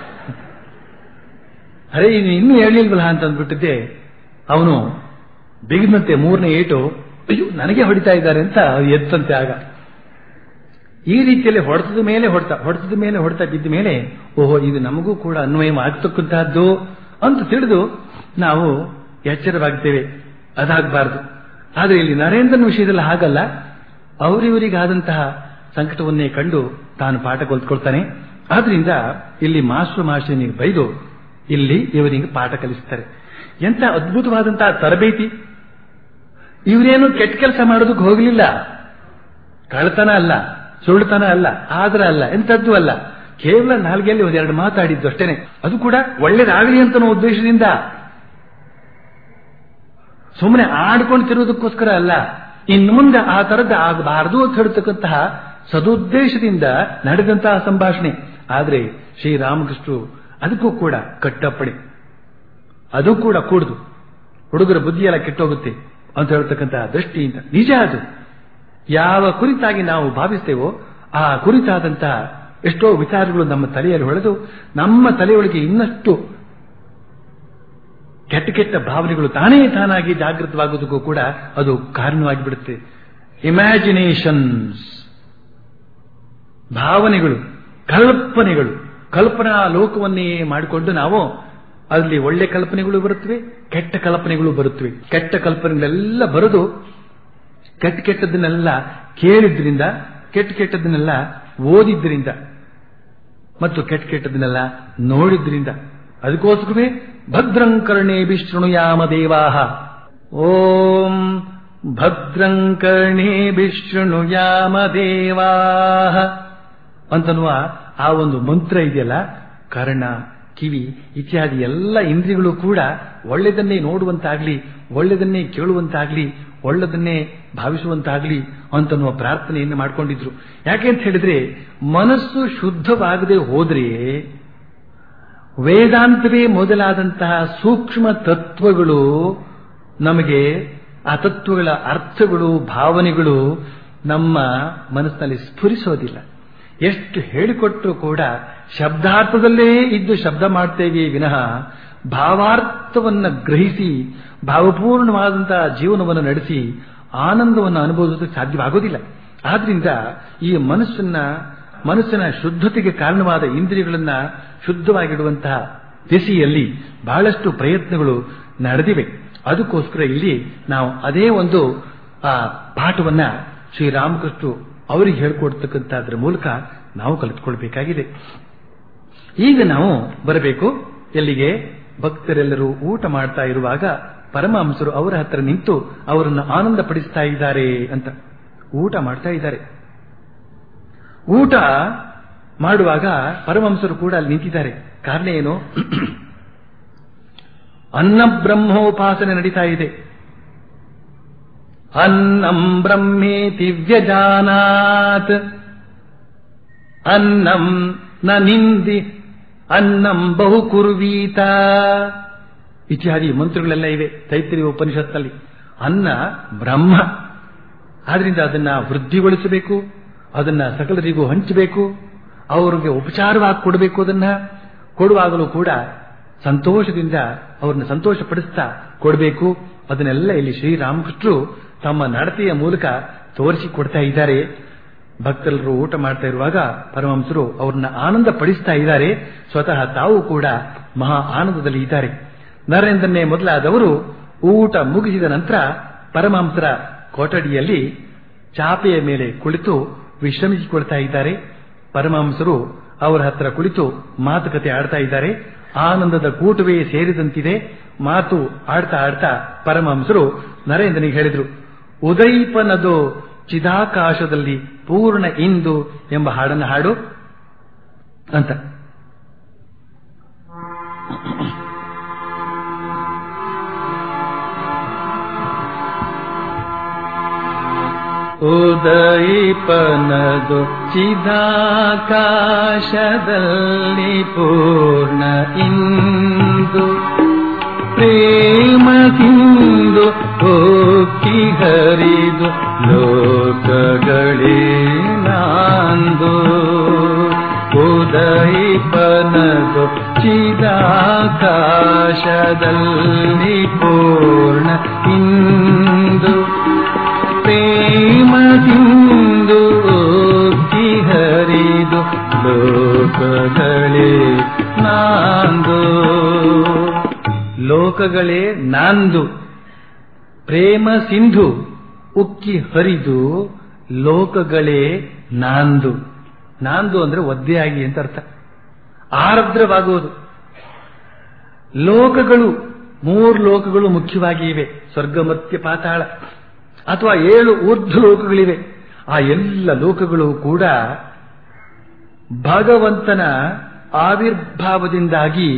ಅರೆ ಇದು ಇನ್ನೂ ಹೇಳಿಲ್ವಲ್ಲ ಅಂತ ಅಂದ್ಬಿಟ್ಟಿದ್ದೆ ಅವನು ಬಿಗಿದಂತೆ ಮೂರನೇ ಏಟು ಅಯ್ಯೋ ನನಗೆ ಹೊಡಿತಾ ಇದ್ದಾರೆ ಅಂತ ಎತ್ತಂತೆ ಆಗ ಈ ರೀತಿಯಲ್ಲಿ ಹೊಡೆತದ ಮೇಲೆ ಹೊಡೆತ ಹೊಡೆತದ ಮೇಲೆ ಹೊಡೆತ ಬಿದ್ದ ಮೇಲೆ ಓಹೋ ಇದು ನಮಗೂ ಕೂಡ ಅನ್ವಯ ಆಗ್ತಕ್ಕಂತಹದ್ದು ಅಂತ ತಿಳಿದು ನಾವು ಎಚ್ಚರವಾಗ್ತೇವೆ ಅದಾಗಬಾರದು ಆದರೆ ಇಲ್ಲಿ ನರೇಂದ್ರನ ವಿಷಯದಲ್ಲಿ ಹಾಗಲ್ಲ ಅವರಿವರಿಗಾದಂತಹ ಸಂಕಟವನ್ನೇ ಕಂಡು ತಾನು ಪಾಠ ಕಲ್ತ್ಕೊಳ್ತಾನೆ ಆದ್ರಿಂದ ಇಲ್ಲಿ ಮಾಸ್ಟರ್ ಮಾಸ್ಟರ್ನಿಗೆ ಬೈದು ಇಲ್ಲಿ ಇವರಿಗೆ ಪಾಠ ಕಲಿಸ್ತಾರೆ ಎಂತ ಅದ್ಭುತವಾದಂತಹ ತರಬೇತಿ ಇವರೇನು ಕೆಟ್ಟ ಕೆಲಸ ಮಾಡೋದಕ್ಕೆ ಹೋಗಲಿಲ್ಲ ಕಳ್ತನ ಅಲ್ಲ ಸುಳ್ಳುತನ ಅಲ್ಲ ಆದ್ರ ಅಲ್ಲ ಎಂಥದ್ದು ಅಲ್ಲ ಕೇವಲ ನಾಲ್ಗೆಯಲ್ಲಿ ಒಂದೆರಡು ಮಾತಾಡಿದ್ದು ಅಷ್ಟೇನೆ ಅದು ಕೂಡ ಒಳ್ಳೇದಾಗಲಿ ಅಂತ ಉದ್ದೇಶದಿಂದ ಸುಮ್ಮನೆ ಆಡ್ಕೊಂಡು ತಿರುವುದಕ್ಕೋಸ್ಕರ ಅಲ್ಲ ಇನ್ನು ಮುಂದೆ ಆ ತರದ್ದು ಆಗಬಾರದು ಅಂತ ಹೇಳ್ತಕ್ಕಂತಹ ಸದುದ್ದೇಶದಿಂದ ನಡೆದಂತಹ ಸಂಭಾಷಣೆ ಆದ್ರೆ ಶ್ರೀರಾಮಕೃಷ್ಣರು ಅದಕ್ಕೂ ಕೂಡ ಕಟ್ಟಪ್ಪಣೆ ಅದು ಕೂಡ ಕೂಡುದು ಹುಡುಗರ ಬುದ್ಧಿಯೆಲ್ಲ ಕೆಟ್ಟೋಗುತ್ತೆ ಅಂತ ಹೇಳ್ತಕ್ಕಂತಹ ದೃಷ್ಟಿಯಿಂದ ನಿಜ ಅದು ಯಾವ ಕುರಿತಾಗಿ ನಾವು ಭಾವಿಸ್ತೇವೋ ಆ ಕುರಿತಾದಂತಹ ಎಷ್ಟೋ ವಿಚಾರಗಳು ನಮ್ಮ ತಲೆಯಲ್ಲಿ ಹೊಳೆದು ನಮ್ಮ ತಲೆಯೊಳಗೆ ಇನ್ನಷ್ಟು ಕೆಟ್ಟ ಕೆಟ್ಟ ಭಾವನೆಗಳು ತಾನೇ ತಾನಾಗಿ ಜಾಗೃತವಾಗುವುದಕ್ಕೂ ಕೂಡ ಅದು ಕಾರಣವಾಗಿ ಬಿಡುತ್ತೆ ಇಮ್ಯಾಜಿನೇಷನ್ಸ್ ಭಾವನೆಗಳು ಕಲ್ಪನೆಗಳು ಕಲ್ಪನಾ ಲೋಕವನ್ನೇ ಮಾಡಿಕೊಂಡು ನಾವು ಅಲ್ಲಿ ಒಳ್ಳೆ ಕಲ್ಪನೆಗಳು ಬರುತ್ತವೆ ಕೆಟ್ಟ ಕಲ್ಪನೆಗಳು ಬರುತ್ತವೆ ಕೆಟ್ಟ ಕಲ್ಪನೆಗಳೆಲ್ಲ ಬರೋದು ಕೆಟ್ಟ ಕೆಟ್ಟದನ್ನೆಲ್ಲ ಕೇಳಿದ್ರಿಂದ ಕೆಟ್ಟ ಕೆಟ್ಟದನ್ನೆಲ್ಲ ಓದಿದ್ರಿಂದ ಮತ್ತು ಕೆಟ್ಟ ಕೆಟ್ಟದನ್ನೆಲ್ಲ ನೋಡಿದ್ರಿಂದ ಅದಕ್ಕೋಸ್ಕರವೇ ಭದ್ರಂಕರ್ಣೇ ವಿಷ್ಣುಯಾಮ ದೇವಾಹ ಓಂ ಭದ್ರಂಕರ್ಣೇ ವಿಷ್ಣುಯಾಮ ದೇವಾಹ ಅಂತನ್ನುವ ಆ ಒಂದು ಮಂತ್ರ ಇದೆಯಲ್ಲ ಕರ್ಣ ಕಿವಿ ಇತ್ಯಾದಿ ಎಲ್ಲ ಇಂದ್ರಿಯಗಳು ಕೂಡ ಒಳ್ಳೆಯದನ್ನೇ ನೋಡುವಂತಾಗ್ಲಿ ಒಳ್ಳೆಯದನ್ನೇ ಕೇಳುವಂತಾಗ್ಲಿ ಒಳ್ಳೆದನ್ನೇ ಭಾವಿಸುವಂತಾಗ್ಲಿ ಅಂತನ್ನುವ ಪ್ರಾರ್ಥನೆಯನ್ನು ಮಾಡ್ಕೊಂಡಿದ್ರು ಯಾಕೆ ಅಂತ ಹೇಳಿದ್ರೆ ಮನಸ್ಸು ಶುದ್ಧವಾಗದೆ ಹೋದ್ರೆ ವೇದಾಂತವೇ ಮೊದಲಾದಂತಹ ಸೂಕ್ಷ್ಮ ತತ್ವಗಳು ನಮಗೆ ಆ ತತ್ವಗಳ ಅರ್ಥಗಳು ಭಾವನೆಗಳು ನಮ್ಮ ಮನಸ್ಸಿನಲ್ಲಿ ಸ್ಫುರಿಸೋದಿಲ್ಲ ಎಷ್ಟು ಹೇಳಿಕೊಟ್ಟರೂ ಕೂಡ ಶಬ್ದಾರ್ಥದಲ್ಲೇ ಇದ್ದು ಶಬ್ದ ಮಾಡ್ತೇವೆ ವಿನಃ ಭಾವಾರ್ಥವನ್ನ ಗ್ರಹಿಸಿ ಭಾವಪೂರ್ಣವಾದಂತಹ ಜೀವನವನ್ನು ನಡೆಸಿ ಆನಂದವನ್ನು ಅನುಭವಿಸೋದಕ್ಕೆ ಸಾಧ್ಯವಾಗೋದಿಲ್ಲ ಆದ್ರಿಂದ ಈ ಮನಸ್ಸನ್ನ ಮನಸ್ಸಿನ ಶುದ್ಧತೆಗೆ ಕಾರಣವಾದ ಇಂದ್ರಿಯಗಳನ್ನ ಶುದ್ಧವಾಗಿಡುವಂತಹ ದಿಸೆಯಲ್ಲಿ ಬಹಳಷ್ಟು ಪ್ರಯತ್ನಗಳು ನಡೆದಿವೆ ಅದಕ್ಕೋಸ್ಕರ ಇಲ್ಲಿ ನಾವು ಅದೇ ಒಂದು ಆ ಪಾಠವನ್ನ ಶ್ರೀರಾಮಕೃಷ್ಣ ಅವರಿಗೆ ಹೇಳ್ಕೊಡ್ತಕ್ಕಂಥದ್ರ ಮೂಲಕ ನಾವು ಕಲಿತುಕೊಳ್ಬೇಕಾಗಿದೆ ಈಗ ನಾವು ಬರಬೇಕು ಎಲ್ಲಿಗೆ ಭಕ್ತರೆಲ್ಲರೂ ಊಟ ಮಾಡ್ತಾ ಇರುವಾಗ ಪರಮಹಂಸರು ಅವರ ಹತ್ರ ನಿಂತು ಅವರನ್ನು ಆನಂದ ಪಡಿಸ್ತಾ ಇದ್ದಾರೆ ಅಂತ ಊಟ ಮಾಡ್ತಾ ಇದ್ದಾರೆ ಊಟ ಮಾಡುವಾಗ ಪರಮಹಂಸರು ಕೂಡ ಅಲ್ಲಿ ನಿಂತಿದ್ದಾರೆ ಕಾರಣ ಏನು ಅನ್ನ ಬ್ರಹ್ಮೋಪಾಸನೆ ನಡೀತಾ ಇದೆ ಅನ್ನಂ ಬ್ರಹ್ಮೇತಿ ವ್ಯಜಾನಾತ್ ಅನ್ನಂ ನ ನಿಂದಿ ಅನ್ನಂ ಬಹು ಕುರ್ವೀತ ಇತ್ಯಾದಿ ಮಂತ್ರಗಳೆಲ್ಲ ಇವೆ ತೈತ್ರಿಯ ಉಪನಿಷತ್ನಲ್ಲಿ ಅನ್ನ ಬ್ರಹ್ಮ ಆದ್ರಿಂದ ಅದನ್ನ ವೃದ್ಧಿಗೊಳಿಸಬೇಕು ಅದನ್ನ ಸಕಲರಿಗೂ ಹಂಚಬೇಕು ಅವರಿಗೆ ಉಪಚಾರವಾಗಿ ಕೊಡಬೇಕು ಅದನ್ನ ಕೊಡುವಾಗಲೂ ಕೂಡ ಸಂತೋಷದಿಂದ ಅವ್ರನ್ನ ಸಂತೋಷಪಡಿಸ್ತಾ ಕೊಡಬೇಕು ಅದನ್ನೆಲ್ಲ ಇಲ್ಲಿ ಶ್ರೀರಾಮಕೃಷ್ಣರು ತಮ್ಮ ನಡತೆಯ ಮೂಲಕ ತೋರಿಸಿ ಕೊಡ್ತಾ ಇದ್ದಾರೆ ಭಕ್ತರೆಲ್ಲರೂ ಊಟ ಮಾಡ್ತಾ ಇರುವಾಗ ಪರಮಹಂಸರು ಅವ್ರನ್ನ ಆನಂದ ಪಡಿಸ್ತಾ ಇದ್ದಾರೆ ಸ್ವತಃ ತಾವು ಕೂಡ ಮಹಾ ಆನಂದದಲ್ಲಿ ಇದ್ದಾರೆ ನರೇಂದ್ರನೇ ಮೊದಲಾದವರು ಊಟ ಮುಗಿಸಿದ ನಂತರ ಪರಮಹಂಸರ ಕೊಠಡಿಯಲ್ಲಿ ಚಾಪೆಯ ಮೇಲೆ ಕುಳಿತು ವಿಶ್ರಮಿಸಿಕೊಳ್ತಾ ಇದ್ದಾರೆ ಪರಮಹಂಸರು ಅವರ ಹತ್ರ ಕುಳಿತು ಮಾತುಕತೆ ಆಡ್ತಾ ಇದ್ದಾರೆ ಆನಂದದ ಕೂಟವೇ ಸೇರಿದಂತಿದೆ ಮಾತು ಆಡ್ತಾ ಆಡ್ತಾ ಪರಮಹಂಸರು ನರೇಂದ್ರನಿಗೆ ಹೇಳಿದ್ರು ಉದೈಪನದು ಚಿದಾಕಾಶದಲ್ಲಿ ಪೂರ್ಣ ಇಂದು ಎಂಬ ಹಾಡನ್ನು ಹಾಡು ಅಂತ ಉದಯಿಪನದು ಚಿದಾಕಾಶದಲ್ಲಿ ಪೂರ್ಣ ಇಂದು ಪ್ರೇಮ ಸಿಂಧು ಹೋಗಿ ಹರಿದು ಲೋಕಗಳೇ ನಾಂದು ಉದಯಿಪನದು ಚಿದಾಕಾಶದಲ್ಲಿ ಪೂರ್ಣ ಇಂದು ಪ್ರೇಮದಿಂದು ಓಗಿ ಹರಿದು ಲೋಕಗಳೇ ನಾಂದು ಲೋಕಗಳೇ ನಾಂದು ಪ್ರೇಮ ಸಿಂಧು ಉಕ್ಕಿ ಹರಿದು ಲೋಕಗಳೇ ನಾಂದು ನಾಂದು ಅಂದ್ರೆ ಒದ್ದೆಯಾಗಿ ಅಂತ ಅರ್ಥ ಆರ್ದ್ರವಾಗುವುದು ಲೋಕಗಳು ಮೂರು ಲೋಕಗಳು ಮುಖ್ಯವಾಗಿ ಇವೆ ಸ್ವರ್ಗ ಮಧ್ಯ ಪಾತಾಳ ಅಥವಾ ಏಳು ಊರ್ಧ್ವ ಲೋಕಗಳಿವೆ ಆ ಎಲ್ಲ ಲೋಕಗಳು ಕೂಡ ಭಗವಂತನ ಆವಿರ್ಭಾವದಿಂದಾಗಿ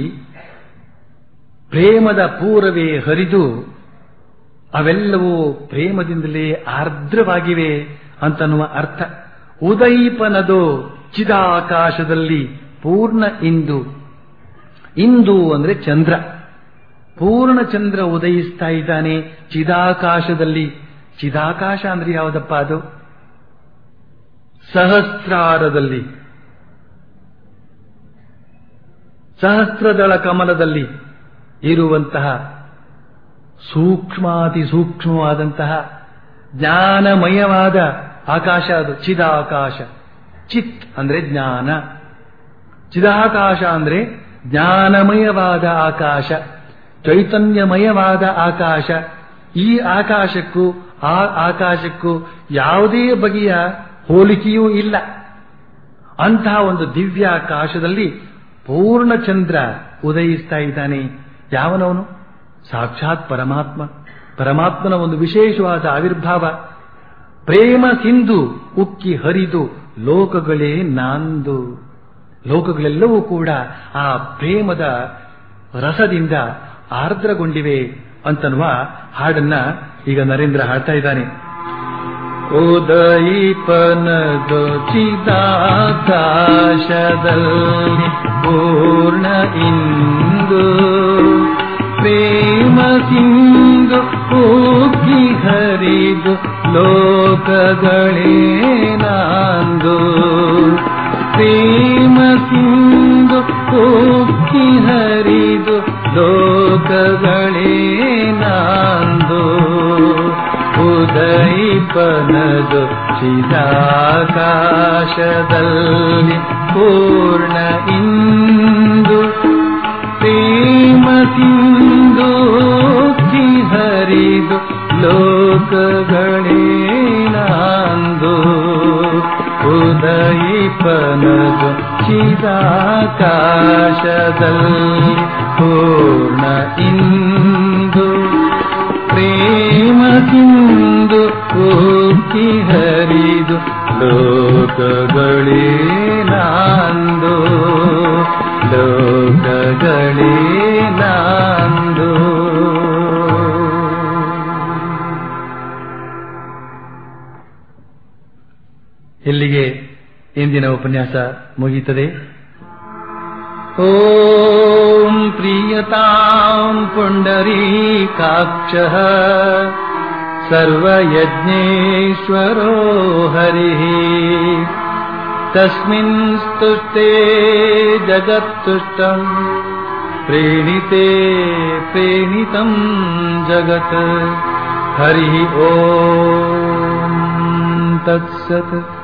ಪ್ರೇಮದ ಪೂರವೇ ಹರಿದು ಅವೆಲ್ಲವೂ ಪ್ರೇಮದಿಂದಲೇ ಆರ್ದ್ರವಾಗಿವೆ ಅಂತನ್ನುವ ಅರ್ಥ ಉದೈಪನದು ಚಿದಾಕಾಶದಲ್ಲಿ ಪೂರ್ಣ ಇಂದು ಇಂದು ಅಂದ್ರೆ ಚಂದ್ರ ಪೂರ್ಣ ಚಂದ್ರ ಉದಯಿಸ್ತಾ ಇದ್ದಾನೆ ಚಿದಾಕಾಶದಲ್ಲಿ ಚಿದಾಕಾಶ ಅಂದ್ರೆ ಯಾವುದಪ್ಪ ಅದು ಸಹಸ್ರಾರದಲ್ಲಿ ಸಹಸ್ರದಳ ಕಮಲದಲ್ಲಿ ಇರುವಂತಹ ಸೂಕ್ಷ್ಮಾತಿ ಸೂಕ್ಷ್ಮವಾದಂತಹ ಜ್ಞಾನಮಯವಾದ ಆಕಾಶ ಅದು ಚಿದಾಕಾಶ ಚಿತ್ ಅಂದ್ರೆ ಜ್ಞಾನ ಚಿದಾಕಾಶ ಅಂದ್ರೆ ಜ್ಞಾನಮಯವಾದ ಆಕಾಶ ಚೈತನ್ಯಮಯವಾದ ಆಕಾಶ ಈ ಆಕಾಶಕ್ಕೂ ಆ ಆಕಾಶಕ್ಕೂ ಯಾವುದೇ ಬಗೆಯ ಹೋಲಿಕೆಯೂ ಇಲ್ಲ ಅಂತಹ ಒಂದು ದಿವ್ಯ ಆಕಾಶದಲ್ಲಿ ಪೂರ್ಣ ಚಂದ್ರ ಉದಯಿಸ್ತಾ ಇದ್ದಾನೆ ಯಾವನವನು ಸಾಕ್ಷಾತ್ ಪರಮಾತ್ಮ ಪರಮಾತ್ಮನ ಒಂದು ವಿಶೇಷವಾದ ಆವಿರ್ಭಾವ ಪ್ರೇಮ ಸಿಂಧು ಉಕ್ಕಿ ಹರಿದು ಲೋಕಗಳೇ ನಾಂದು ಲೋಕಗಳೆಲ್ಲವೂ ಕೂಡ ಆ ಪ್ರೇಮದ ರಸದಿಂದ ಆರ್ದ್ರಗೊಂಡಿವೆ ಅಂತನ್ನುವ ಹಾಡನ್ನ ಈಗ ನರೇಂದ್ರ ಹಾಡ್ತಾ ಇದ್ದಾನೆ ಉದಯಿಪನದು ಚಿದಾಕಾಶದಲ್ಲಿ ಪೂರ್ಣ ಇಂದು ಪ್ರೇಮ ಸಿಂಧು ಉಕ್ಕಿ ಹರಿದು ಲೋಕಗಳೇ ನಾಂದು ಪ್ರೇಮ ಸಿಂಧು ಉಕ್ಕಿ ಹರಿದು ಲೋಕಗಳೇ ನಾಂದು ಉದಯಿಪನದು ಚಿದಾಕಾಶದಲ್ಲಿ ಪೂರ್ಣ ಇಂದು ಪ್ರೇಮ ಸಿಂಧು ಉಕ್ಕಿ ಹರಿದು ಲೋಕಗಳೇ ನಾಂದು ಉದಯಿಪನದು ಚಿದಾಕಾಶದಲ್ಲಿ ಪೂರ್ಣ ಇಂದು ಪ್ರೇಮ ಸಿಂಧು ಉಕ್ಕಿ ಹರಿದು ಲೋಕಗಳೇ ನಾಂದು ಲೋಕಗಳೇ ನಾಂದು ಇಲ್ಲಿಗೆ ಇಂದಿನ ಉಪನ್ಯಾಸ ಮುಗಿಯುತ್ತದೆ ॐ प्रीयताम् पुण्डरीकाक्षः सर्वयज्ञेश्वरो हरिः तस्मिन् स्तुष्टे जगत्तुष्टम् प्रेणिते प्रेणितम् जगत् हरिः ॐ तत्सत्